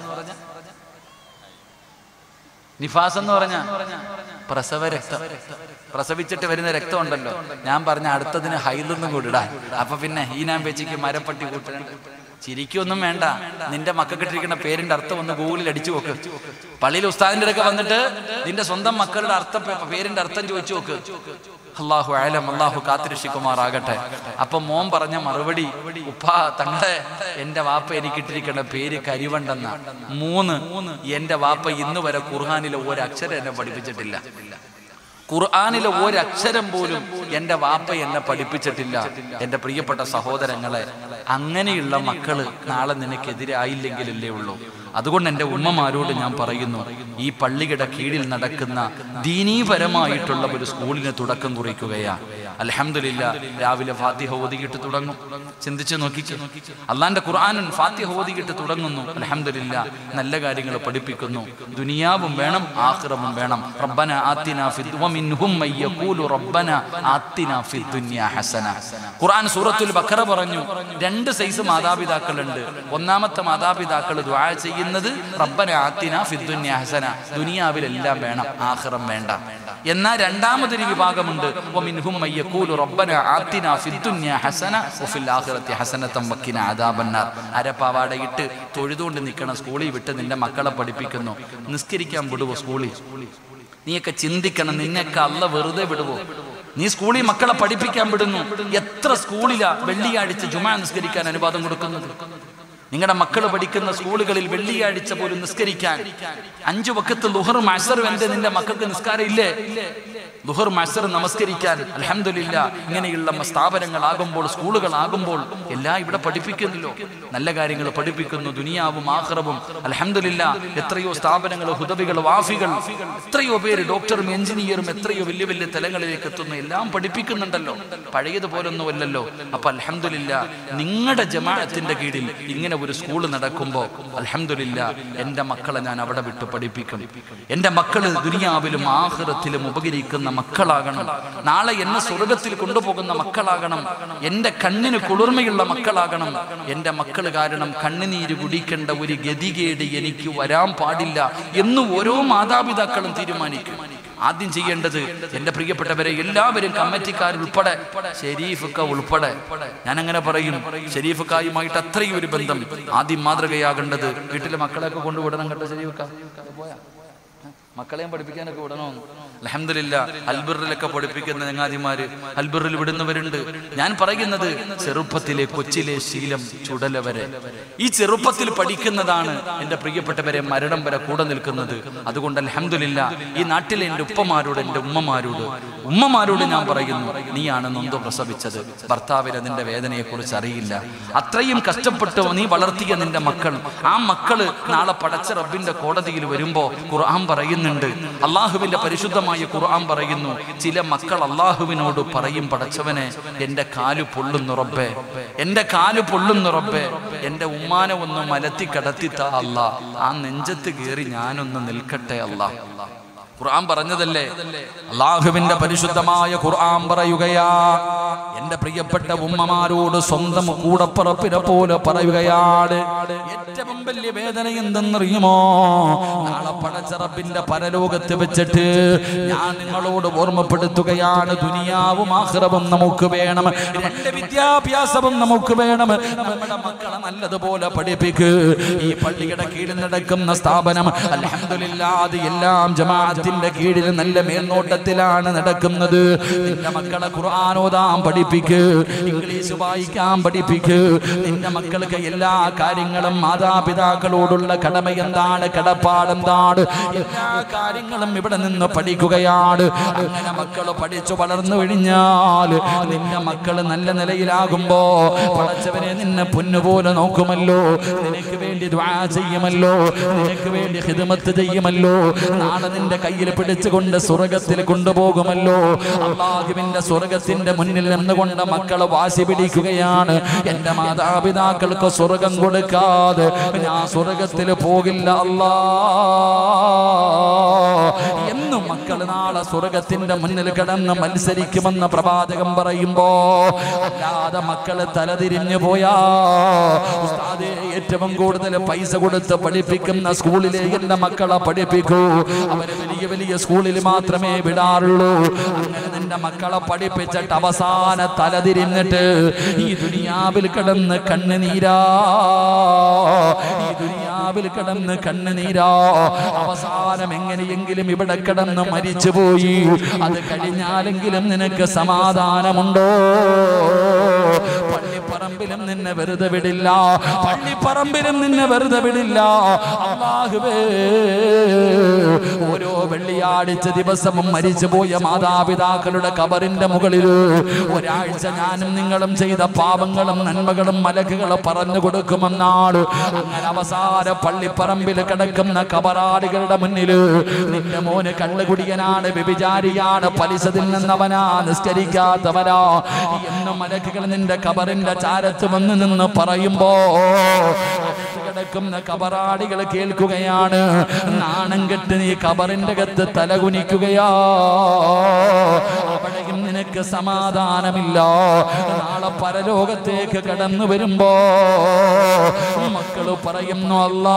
നിഫാസ് എന്ന് പറഞ്ഞ പ്രസവ രക്തം പ്രസവിച്ചിട്ട് വരുന്ന രക്തം ഉണ്ടല്ലോ ഞാൻ പറഞ്ഞ അടുത്തതിന് ഹൈലൊന്നും കൂടിടാൻ അപ്പൊ പിന്നെ ഈ ഞാൻ വെച്ചിക്ക് മരപ്പട്ടി കൂട്ടുന്നുണ്ട് ചിരിക്കൊന്നും വേണ്ട നിന്റെ മക്കൾക്കിട്ടിരിക്കുന്ന പേരിന്റെ അർത്ഥം ഒന്ന് ഗൂഗിളിൽ അടിച്ചു നോക്ക് പള്ളിയിൽ ഉസ്താദിന്റെ അടുക്ക വന്നിട്ട് നിന്റെ സ്വന്തം മക്കളുടെ അർത്ഥം പേരിന്റെ അർത്ഥം ചോദിച്ചു നോക്ക് അള്ളാഹു ആലം അള്ളാഹു കാത്തിരക്ഷിക്കുമാറാകട്ടെ അപ്പൊ മോൻ പറഞ്ഞ മറുപടി ഉപ്പ തങ്ങളെ എന്റെ വാപ്പ എനിക്കിട്ടിരിക്കുന്ന പേര് കരിവണ്ടെന്ന മൂന്ന് എന്റെ വാപ്പ ഇന്ന് വരെ ഖുർഹാനിലെ ഒരക്ഷരം എന്നെ പഠിപ്പിച്ചിട്ടില്ല ഖുർആാനിലെ ഒരക്ഷരം പോലും എൻ്റെ വാപ്പ എന്നെ പഠിപ്പിച്ചിട്ടില്ല എൻ്റെ പ്രിയപ്പെട്ട സഹോദരങ്ങളെ അങ്ങനെയുള്ള മക്കള് നാളെ നിനക്കെതിരായില്ലെങ്കിലല്ലേ ഉള്ളൂ അതുകൊണ്ട് എൻ്റെ ഉമ്മമാരോട് ഞാൻ പറയുന്നു ഈ പള്ളിയുടെ കീഴിൽ നടക്കുന്ന ദീനീപരമായിട്ടുള്ള ഒരു സ്കൂളിന് തുടക്കം കുറിക്കുകയാണ് അലഹമില്ല രാവിലെ ഫാത്തിഹ ഓതിയിട്ട് തുടങ്ങും ചിന്തിച്ചു നോക്കിച്ചു അള്ളാന്റെ ഖുർആാനൻ ഫാത്തിഹ ഓതിയിട്ട് തുടങ്ങുന്നു അലഹമില്ല നല്ല കാര്യങ്ങൾ പഠിപ്പിക്കുന്നു ദുനിയാവും വേണം ആഖിറവും വേണം റബ്ബന ആത്തിന ഫിദ് വമിൻഹും മൻ യഖൂലു റബ്ബന ആത്തിന ഫിദ് ദുനിയ ഹസന ഖുർആൻ സൂറത്തുൽ ബഖറ പറഞ്ഞു രണ്ട് സൈസ് മാതാപിതാക്കളുണ്ട് ഒന്നാമത്തെ മാതാപിതാക്കൾ ദുആ ചെയ്യുന്നത് റബ്ബന ആത്തിന ഫിദ് ദുനിയ ഹസന ദുനിയാവിലെല്ലാം വേണം ആഖിറം വേണ്ട എന്നാൽ രണ്ടാമതൊരു വിഭാഗമുണ്ട് വമിൻഹും മൻ യഖൂലു റബ്ബന ആത്തിന ഫിദ് ദുനിയ ഹസന വഫിൽ ആഖിറത്തി ഹസനതം വക്കിന അദാബന്നാർ അരപ്പാവാടയിട്ട് തൊഴുതുകൊണ്ട് നിൽക്കണം സ്കൂളിൽ വിട്ട് നിന്റെ മക്കളെ പഠിപ്പിക്കുന്നു നിസ്കരിക്കാൻ വിടുവോ സ്കൂളിൽ നീയൊക്കെ ചിന്തിക്കണം നിന്നെയൊക്കെ അല്ല വെറുതെ വിടുവോ നീ സ്കൂളിൽ മക്കളെ പഠിപ്പിക്കാൻ വിടുന്നു എത്ര സ്കൂളിലാ വെള്ളിയാഴ്ച ജുമാ നിസ്കരിക്കാൻ അനുവാദം കൊടുക്കുന്നത് നിങ്ങളുടെ മക്കൾ പഠിക്കുന്ന സ്കൂളുകളിൽ വെള്ളിയാഴ്ച പോലും നിസ്കരിക്കാൻ അഞ്ചു വക്കത്ത് ലുഹർ മസറും എന്റെ നിന്റെ മക്കൾക്ക് നിസ്കാരം ഇല്ലേ ലുഹർ മസർ നമസ്കരിക്കാൻ അലഹമില്ല ഇങ്ങനെയുള്ള സ്ഥാപനങ്ങളാകുമ്പോൾ സ്കൂളുകളാകുമ്പോൾ എല്ലാം ഇവിടെ പഠിപ്പിക്കുന്നല്ലോ നല്ല കാര്യങ്ങൾ പഠിപ്പിക്കുന്നു ദുനിയാവും ആഹ്റവും അലഹമില്ല എത്രയോ സ്ഥാപനങ്ങൾ ഹുദവികൾ വാഫികൾ എത്രയോ പേര് ഡോക്ടറും എഞ്ചിനീയറും എത്രയോ വലിയ വലിയ തലങ്ങളിലേക്ക് എത്തുന്നു എല്ലാം പഠിപ്പിക്കുന്നുണ്ടല്ലോ പഴയതുപോലൊന്നുമല്ലല്ലോ അപ്പൊ അലഹമില്ല നിങ്ങളുടെ ജമാഅത്തിന്റെ കീഴിൽ ഇങ്ങനെ ഒരു സ്കൂൾ നടക്കുമ്പോൾ അലഹമില്ല എൻ്റെ മക്കളെ ഞാൻ അവിടെ വിട്ട് പഠിപ്പിക്കും എൻ്റെ മക്കള് ദുനിയാവിലും ആഹ്റത്തിലും ഉപകരിക്കുന്ന മക്കളാകണം നാളെ എന്നെ സ്വർഗത്തിൽ കൊണ്ടുപോകുന്ന മക്കളാകണം എൻ്റെ കണ്ണിന് കുളിർമയുള്ള മക്കളാകണം എൻ്റെ മക്കൾ കാരണം കണ്ണുനീര് കുടിക്കേണ്ട ഒരു ഗതികേട് എനിക്ക് വരാൻ പാടില്ല എന്ന് ഓരോ മാതാപിതാക്കളും തീരുമാനിക്കും ആദ്യം ചെയ്യേണ്ടത് എന്റെ പ്രിയപ്പെട്ടവരെ എല്ലാവരും കമ്മിറ്റിക്കാരുൾപ്പെടെ ഷെരീഫുക്ക ഉൾപ്പെടെ ഞാൻ അങ്ങനെ പറയും ഷെരീഫുക്കായുമായിട്ട് അത്രയും ഒരു ബന്ധം ആദ്യം മാതൃകയാകേണ്ടത് വീട്ടിലെ മക്കളെയൊക്കെ കൊണ്ടുവിടണം കേട്ടോ ഷെരീഫുക്ക പോയാ മക്കളെയും പഠിപ്പിക്കാനൊക്കെ വിടണമെന്ന് അലഹമില്ല അൽബിറിലൊക്കെ പഠിപ്പിക്കുന്ന ചങ്ങാതിമാര് അൽബിറിൽ വിടുന്നവരുണ്ട് ഞാൻ പറയുന്നത് ചെറുപ്പത്തിലെ കൊച്ചിലെ ശീലം ചുടല വരെ ഈ ചെറുപ്പത്തിൽ പഠിക്കുന്നതാണ് എൻ്റെ പ്രിയപ്പെട്ടവരെ മരണം വരെ കൂടെ നിൽക്കുന്നത് അതുകൊണ്ട് അലഹമില്ല ഈ നാട്ടിലെ എൻ്റെ ഉപ്പമാരോട് എൻ്റെ ഉമ്മമാരോട് ഉമ്മമാരോട് ഞാൻ പറയുന്നു നീയാണ് നൊന്ത് പ്രസവിച്ചത് ഭർത്താവിന് നിന്റെ വേദനയെ കുറിച്ച് അറിയില്ല അത്രയും കഷ്ടപ്പെട്ട് നീ വളർത്തിയ നിന്റെ മക്കൾ ആ മക്കള് നാളെ പടച്ച റബ്ബിന്റെ കോടതിയിൽ വരുമ്പോ ഖുർആൻ പറയുന്നുണ്ട് അള്ളാഹുവിന്റെ പരിശുദ്ധമായ ഖുർആൻ പറയുന്നു ചില മക്കൾ അള്ളാഹുവിനോട് പറയും പടച്ചവനെ എന്റെ കാല് പൊള്ളുന്നു റബ്ബേ എന്റെ കാല് പൊള്ളുന്നു റബ്ബേ എന്റെ ഉമ്മാനെ ഒന്ന് മലത്തി കടത്തിത്ത അല്ല ആ നെഞ്ചത്ത് കയറി ഞാനൊന്ന് നിൽക്കട്ടെ അല്ലാ ഖുർആൻ പറഞ്ഞതല്ലേ അള്ളാഹുവിന്റെ പരിശുദ്ധമായ ഖുർആൻ പറയുകയാ എന്റെ പ്രിയപ്പെട്ട ഉമ്മമാരോട് സ്വന്തം കൂടപ്പറപ്പിനെ പോലെ പറയുകയാണ് ഏറ്റവും വലിയ വേദന എന്തെന്നറിയുമോ നാളെ പടച്ചറപ്പിന്റെ പരലോകത്ത് വെച്ചിട്ട് ഞാൻ നിങ്ങളോട് ഓർമ്മപ്പെടുത്തുകയാണ് ദുനിയാവും ആഹ്റവും നമുക്ക് വേണം രണ്ട് വിദ്യാഭ്യാസവും നമുക്ക് വേണം നമ്മുടെ മക്കളെ നല്ലതുപോലെ പഠിപ്പിക്ക് ഈ പള്ളിയുടെ കീഴിൽ നടക്കുന്ന സ്ഥാപനം അൽഹംദുലില്ലാ അത് എല്ലാം ജമാഅത്തിന്റെ കീഴിൽ നല്ല മേൽനോട്ടത്തിലാണ് നടക്കുന്നത് നിന്റെ മക്കളെ ഖുർആൻ ഓതാൻ പഠിപ്പിക്ക് ഇംഗ്ലീഷ് വായിക്കാൻ പഠിപ്പിക്ക് നിന്റെ മക്കൾക്ക് എല്ലാ കാര്യങ്ങളും മാതാപിതാക്കളോടുള്ള കടമ എന്താണ് കടപ്പാട് എന്താണ് എല്ലാ കാര്യങ്ങളും ഇവിടെ നിന്ന് പഠിക്കുകയാണ് അങ്ങനെ മക്കൾ പഠിച്ചു വളർന്നു കഴിഞ്ഞാൽ നിന്റെ മക്കൾ നല്ല നിലയിലാകുമ്പോ പടച്ചവനെ നിന്നെ പൊന്നുപോലെ നോക്കുമല്ലോ നിനക്ക് വേണ്ടി ദ്വാ ചെയ്യുമല്ലോ നിനക്ക് വേണ്ടി ഹിദമത്ത് ചെയ്യുമല്ലോ നാളെ നിന്റെ കയ്യിൽ പിടിച്ചുകൊണ്ട് സ്വർഗത്തിൽ കൊണ്ടുപോകുമല്ലോ അള്ളാഹുവിന്റെ സ്വർഗത്തിന്റെ മുന്നിൽ നിന്നുകൊണ്ട് മക്കളെ വാശി പിടിക്കുകയാണ് എന്റെ മാതാപിതാക്കൾക്ക് സ്വർഗം കൊടുക്കാതെ ഞാൻ സ്വർഗത്തിൽ പോകില്ല അല്ലാ എന്നും മക്കൾ മക്കൾ നാളെ സ്വർഗത്തിന്റെ മുന്നിൽ കിടന്ന് മത്സരിക്കുമെന്ന് പ്രവാചകം പറയുമ്പോ അല്ലാതെ മക്കള് തലതിരിഞ്ഞു പോയാ ഉസ്താദേ ഏറ്റവും കൂടുതൽ പൈസ കൊടുത്ത് പഠിപ്പിക്കുന്ന സ്കൂളിലെ എന്റെ മക്കളെ പഠിപ്പിക്കൂ അവര് വലിയ വലിയ സ്കൂളിൽ മാത്രമേ വിടാറുള്ളൂ അങ്ങനെ നിന്റെ മക്കളെ പഠിപ്പിച്ചിട്ട് അവസാന തലതിരിഞ്ഞിട്ട് ഈ ദുനിയാവിൽ കിടന്ന് കണ്ണുനീരാ ഈ ദുനിയാവിൽ കിടന്ന് കണ്ണുനീരാ അവസാനം എങ്ങനെയെങ്കിലും ഇവിടെ കിടന്ന് മരിച്ചുപോയി അത് കഴിഞ്ഞാലെങ്കിലും നിനക്ക് സമാധാനമുണ്ടോ പള്ളിപ്പറമ്പിലും നിന്നെ വെറുതെ വിടില്ല പള്ളിപ്പറമ്പിലും നിന്നെ വെറുതെ വിടില്ല അള്ളാഹുവേ ഓരോ വെള്ളിയാഴ്ച ദിവസവും മരിച്ചുപോയ മാതാപിതാക്കളുടെ കബറിന്റെ മുകളിൽ ഒരാഴ്ച ഞാനും നിങ്ങളും ചെയ്ത പാപങ്ങളും നന്മകളും മലക്കുകളും പറഞ്ഞു കൊടുക്കുമെന്നാണ് അങ്ങനെ അവസാന പള്ളിപ്പറമ്പിൽ കിടക്കുന്ന കബറാളികളുടെ മുന്നിൽ നിന്റെ മോന് കള്ളുകുടിയനാണ് വ്യഭിചാരിയാണ് പലിശ തിന്നുന്നവനാ നിസ്കരിക്കാത്തവനാ എന്ന് മലക്കുകൾ നിന്റെ കബറിന്റെ ചാരത്ത് വന്ന് നിന്ന് പറയുമ്പോ അടുത്ത് കിടക്കുന്ന കബറാടികൾ കേൾക്കുകയാണ് നാണം കെട്ട് നീ കബറിന്റെ അകത്ത് തലകുനിക്കുകയാ അവിടെയും നിനക്ക് സമാധാനമില്ല നാളെ പരലോകത്തേക്ക് കടന്നു വരുമ്പോ മക്കള് പറയുന്നു അല്ലാ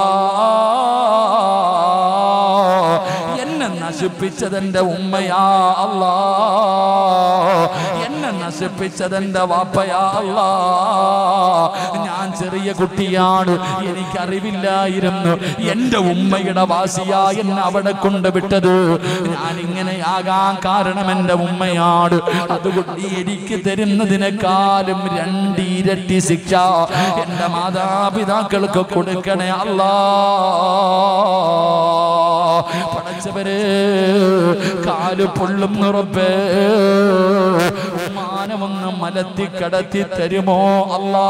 എന്നെ നശിപ്പിച്ചതെന്റെ ഉമ്മയാ അല്ലാ എന്നെ നശിപ്പിച്ചതെന്റെ വാപ്പയാ അല്ലാ ഞാൻ ചെറിയ കുട്ടിയാണ് എനിക്കറിവില്ലായിരുന്നു എന്റെ ഉമ്മയുടെ വാസിയാ എന്നെ അവിടെ കൊണ്ടുവിട്ടത് ഞാൻ ഇങ്ങനെയാകാൻ കാരണം എന്റെ ഉമ്മയാണ് അതുകൊണ്ട് എനിക്ക് തരുന്നതിനേക്കാളും രണ്ടിരട്ടി ശിക്ഷ എന്റെ മാതാപിതാക്കൾക്ക് കൊടുക്കണേ അല്ലാ പടച്ചവരെ കാല് പൊള്ളും നിറപ്പേ മാനമൊന്ന് മലത്തി കടത്തി തരുമോ അല്ലാ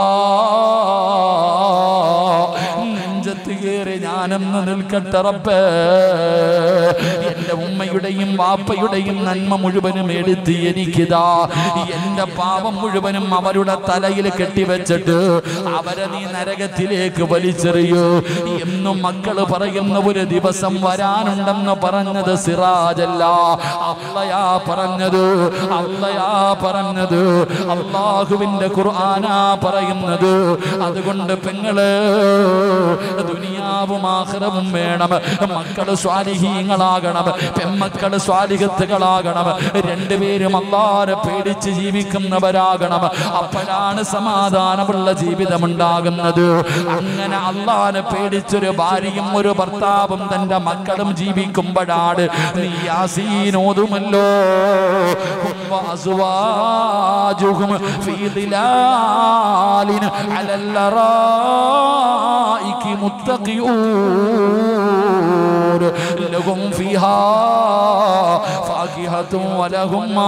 നെഞ്ചത്ത് കയറി ഞാനൊന്ന് നിൽക്കട്ടെ റബ്ബേ എന്റെ ഉമ്മയുടെയും വാപ്പയുടെയും നന്മ മുഴുവനും എടുത്ത് എനിക്കിതാ എന്റെ പാപം മുഴുവനും അവരുടെ തലയിൽ കെട്ടിവെച്ചിട്ട് അവരെ നീ നരകത്തിലേക്ക് വലിച്ചെറിയൂ എന്നും മക്കള് പറയുന്ന ഒരു ദിവസം വരാനുണ്ടെന്ന് പറഞ്ഞത് സിറാജല്ല അള്ളയാ പറഞ്ഞത് അള്ളയാ പറഞ്ഞത് അള്ളാഹുവിന്റെ ഖുർആനാ പറയുന്നത് അതുകൊണ്ട് പെങ്ങള് ദുനിയാവും ആഖിറവും വേണം മക്കള് സ്വാലിഹീങ്ങളാകണം പെമ്മക്കള് സ്വാലിഹത്തുകളാകണം രണ്ടുപേരും അള്ളാരെ പേടിച്ച് ജീവിക്കുന്നവരാകണം അപ്പോഴാണ് സമാധാനമുള്ള ജീവിതം ഉണ്ടാകുന്നത് അങ്ങനെ അള്ളാനെ പേടിച്ചൊരു ഭാര്യയും ഒരു ഭർത്താവും തന്റെ മക്കളും ജീവിക്കുമ്പോഴാണ് നീ യാസീനോതുമല്ലോ ഹും വഅസ്വാജുഹും ഫീ ദിലാലിൻ അലൽ അറായികി മുത്തഖിഊൻ ലഹും ഫീഹാ ഫാകിഹത്തും വലഹും മാ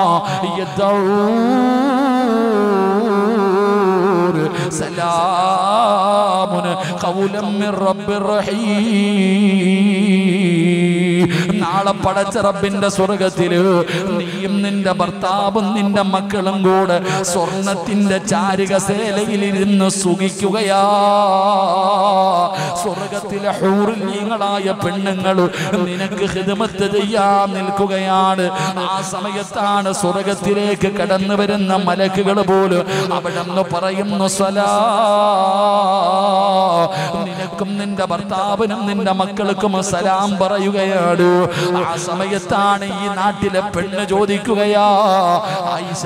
യദ്ദഊൻ സലാമുൻ ഖൗലം മിർ റബ്ബിർ റഹീം നാളെ പടച്ച റബ്ബിന്റെ സ്വർഗത്തില് നീയും നിന്റെ ഭർത്താവും നിന്റെ മക്കളും കൂടെ സ്വർണത്തിന്റെ ചാരികസേലയിൽ ഇരുന്ന് സുഖിക്കുകയാ സ്വർഗത്തിലെ ഹൂറിലീങ്ങളായ പെണ്ണുങ്ങൾ നിനക്ക് ഹിതമത്ത് ചെയ്യാൻ നിൽക്കുകയാണ് ആ സമയത്താണ് സ്വർഗത്തിലേക്ക് കടന്നു വരുന്ന മലക്കുകൾ പോലും അവിടെ നിന്ന് പറയുന്നു സ്വലാ നിനക്കും നിന്റെ ഭർത്താവിനും നിന്റെ മക്കൾക്കും സലാം പറയുകയാണ് ആ സമയത്താണ് ഈ നാട്ടിലെ പെണ്ണ് ചോദിക്കുകയാ ആയിഷ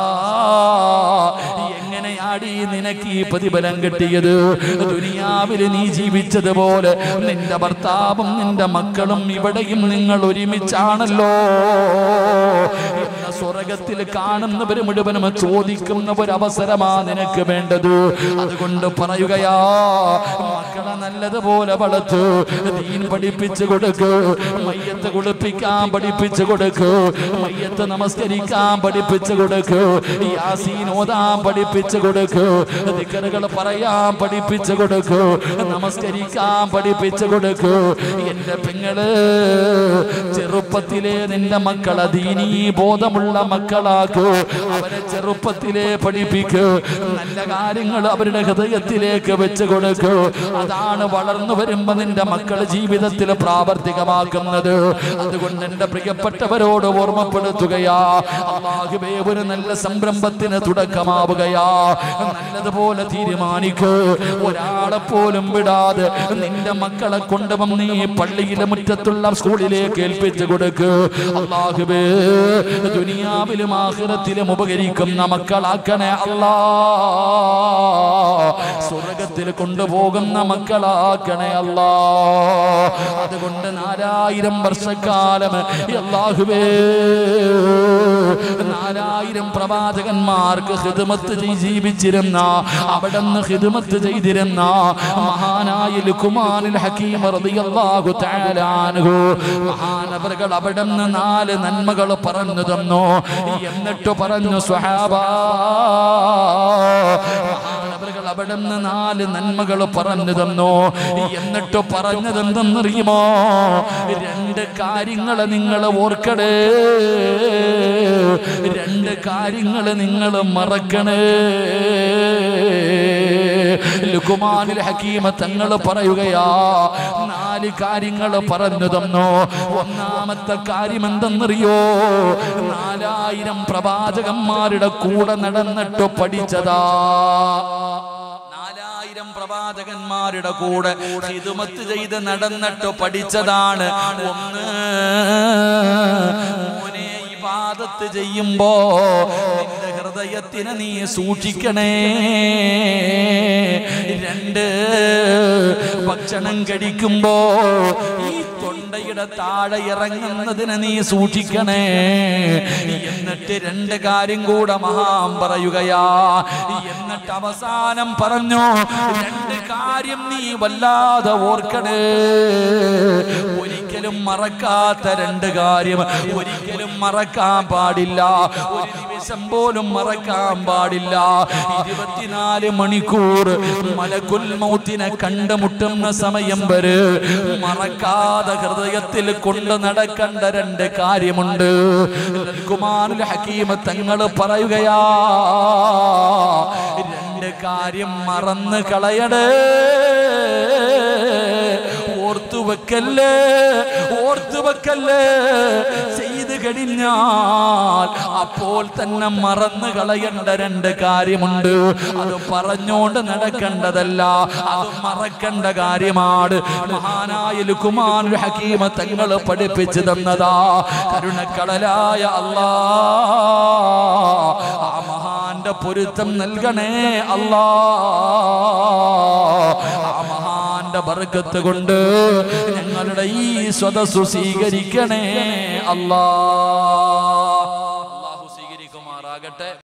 എങ്ങനെയാടി നിനക്ക് ഈ പ്രതിഫലം കിട്ടിയത് ദുനിയാവിൽ നീ ജീവിച്ചതുപോലെ നിന്റെ ഭർത്താവും നിന്റെ മക്കളും ഇവിടെയും നിങ്ങൾ ഒരുമിച്ചാണല്ലോ എന്ന സ്വർഗത്തിൽ കാണുന്നവർ മുഴുവനും ചോദിക്കുന്ന ഒരു അവസരമാ നിനക്ക് വേണ്ടത് അതുകൊണ്ട് പറയുകയാ മക്കളെ നല്ലതുപോലെ വളർത്തു ദീൻ പഠിപ്പിച്ചു കൊടുക്കൂ മയ്യത്ത് കുളിപ്പിക്കാൻ പഠിപ്പിച്ചു കൊടുക്കൂ മയ്യത്ത് നമസ്കരിക്കാൻ പഠിപ്പിച്ചു കൊടുക്കൂ യാസീൻ ഓതാൻ പഠിപ്പിച്ചു പഠിപ്പിച്ചു കൊടുക്കൂ ദിക്കറുകൾ പറയാൻ പഠിപ്പിച്ചു കൊടുക്കൂ നമസ്കരിക്കാൻ പഠിപ്പിച്ചു കൊടുക്കൂ എന്റെ പെങ്ങള് ചെറുപ്പത്തിലെ നിന്റെ മക്കളെ ദീനീ ബോധമുള്ള മക്കളാക്കൂ അവരെ ചെറുപ്പത്തിലെ പഠിപ്പിക്കൂ നല്ല കാര്യങ്ങൾ അവരുടെ ഹൃദയത്തിലേക്ക് വെച്ച് കൊടുക്കൂ അതാണ് വളർന്നു വരുമ്പോ നിന്റെ മക്കൾ ജീവിതത്തിൽ പ്രാവർത്തികമാക്കുന്നത് അതുകൊണ്ട് എന്റെ പ്രിയപ്പെട്ടവരോട് ഓർമ്മപ്പെടുത്തുകയാ അള്ളാഹുബേ ഒരു നല്ല സംരംഭത്തിന് തുടക്കമാവുകയാ നല്ലതുപോലെ തീരുമാനിക്കൂ ഒരാളെ പോലും വിടാതെ നിന്റെ മക്കളെ കൊണ്ടുവന്ന് നീ പള്ളിയിലെ മുറ്റത്തുള്ള സ്കൂളിലേക്ക് ഏൽപ്പിച്ചു കൊടുക്ക് അള്ളാഹുബേ ദുനിയാവിലും ആഹ്റത്തിലും ഉപകരിക്കുന്ന മക്കളാക്കണേ അല്ലാ സ്വർഗത്തിൽ കൊണ്ടുപോകുന്ന മക്കളാക്കണേ അല്ലാ അതുകൊണ്ട് നാലായിരം വർഷക്കാലം അള്ളാഹുവേ നാലായിരം പ്രവാചകന്മാർക്ക് ഹിദ്മത്ത് ചെയ്- ജീവിച്ചിരുന്ന അവിടെ നിന്ന് ഹിദ്മത്ത് ചെയ്തിരുന്ന മഹാനായ ലുക്കുമാനിൽ ഹക്കീം റളിയല്ലാഹു തആല അൻഹു മഹാനവറുകൾ അവിടെ നിന്ന് നാല് നന്മകൾ പറഞ്ഞു തന്നു എന്നിട്ട് പറഞ്ഞു സ്വഹാബാ മഹാനവറുകൾ അവിടെ നിന്ന് നാല് നന്മകൾ പറഞ്ഞു തന്നു എന്നിട്ട് പറഞ്ഞത് എന്തെന്നറിയുമോ രണ്ട് കാര്യങ്ങൾ നിങ്ങൾ ഓർക്കണേ രണ്ട് കാര്യങ്ങൾ നിങ്ങൾ മറക്കണേ ലുക്കുമാനിൽ ഹക്കീമ തങ്ങൾ പറയുകയാ നാല് കാര്യങ്ങൾ പറഞ്ഞു തന്നു ഒന്നാമത്തെ കാര്യം എന്തെന്നറിയോ നാലായിരം പ്രവാചകന്മാരുടെ കൂടെ നടന്നിട്ട് പഠിച്ചതാ നാലായിരം പ്രവാചകന്മാരുടെ കൂടെ ഹിതുമത്ത് ചെയ്ത് നടന്നിട്ട് പഠിച്ചതാണ് ഒന്ന് മോനെ ഇബാദത്ത് ചെയ്യുമ്പോ നിന്റെ ഹൃദയത്തിനെ നീ സൂക്ഷിക്കണേ രണ്ട് ഭക്ഷണം കഴിക്കുമ്പോ ഈ തൊണ്ടയുടെ താഴെ ഇറങ്ങുന്നതിന് നീ സൂക്ഷിക്കണേ എന്നിട്ട് രണ്ട് കാര്യം കൂടെ മഹാം പറയുകയാ എന്നിട്ട് അവസാനം പറഞ്ഞു രണ്ട് കാര്യം നീ വല്ലാതെ ഓർക്കണേ ഒരിക്കലും മറക്കാത്ത രണ്ട് കാര്യം ഒരിക്കലും മറക്കാൻ പാടില്ല ഒരു നിമിഷം പോലും മറക്കാൻ പാടില്ല ഇരുപത്തിനാല് മണിക്കൂർ മലക്കുൽ മൗത്തിനെ കണ്ടുമുട്ടുന്ന സമയം വരെ മറക്കാതെ ഹൃദയത്തിൽ കൊണ്ട് നടക്കേണ്ട രണ്ട് കാര്യമുണ്ട് കുമാരുൽ ഹക്കീമ തങ്ങൾ പറയുകയാ രണ്ട് കാര്യം മറന്ന് കളയടേ ഓർത്തു വെക്കല്ലേ ഓർത്തു വെക്കല്ലേ ചെയ്ത് കഴിഞ്ഞാൽ അപ്പോൾ തന്നെ മറന്നു കളയേണ്ട രണ്ട് കാര്യമുണ്ട് അത് പറഞ്ഞോണ്ട് നടക്കേണ്ടതല്ല അത് മറക്കേണ്ട കാര്യമാണ് മഹാനായ ലുക്കുമാൻ ഹക്കീമ തങ്ങൾ പഠിപ്പിച്ചു തന്നതാ കരുണക്കടലായ അല്ലാ ആ മഹാന്റെ പൊരുത്തം നൽകണേ അല്ലാ ആ മഹാന്റെ ബർക്കത്ത് കൊണ്ട് ഞങ്ങളുടെ ഈ സ്വതസ്സു സ്വീകരിക്കണേ അല്ലാ അള്ളാഹു സ്വീകരിക്കുമാറാകട്ടെ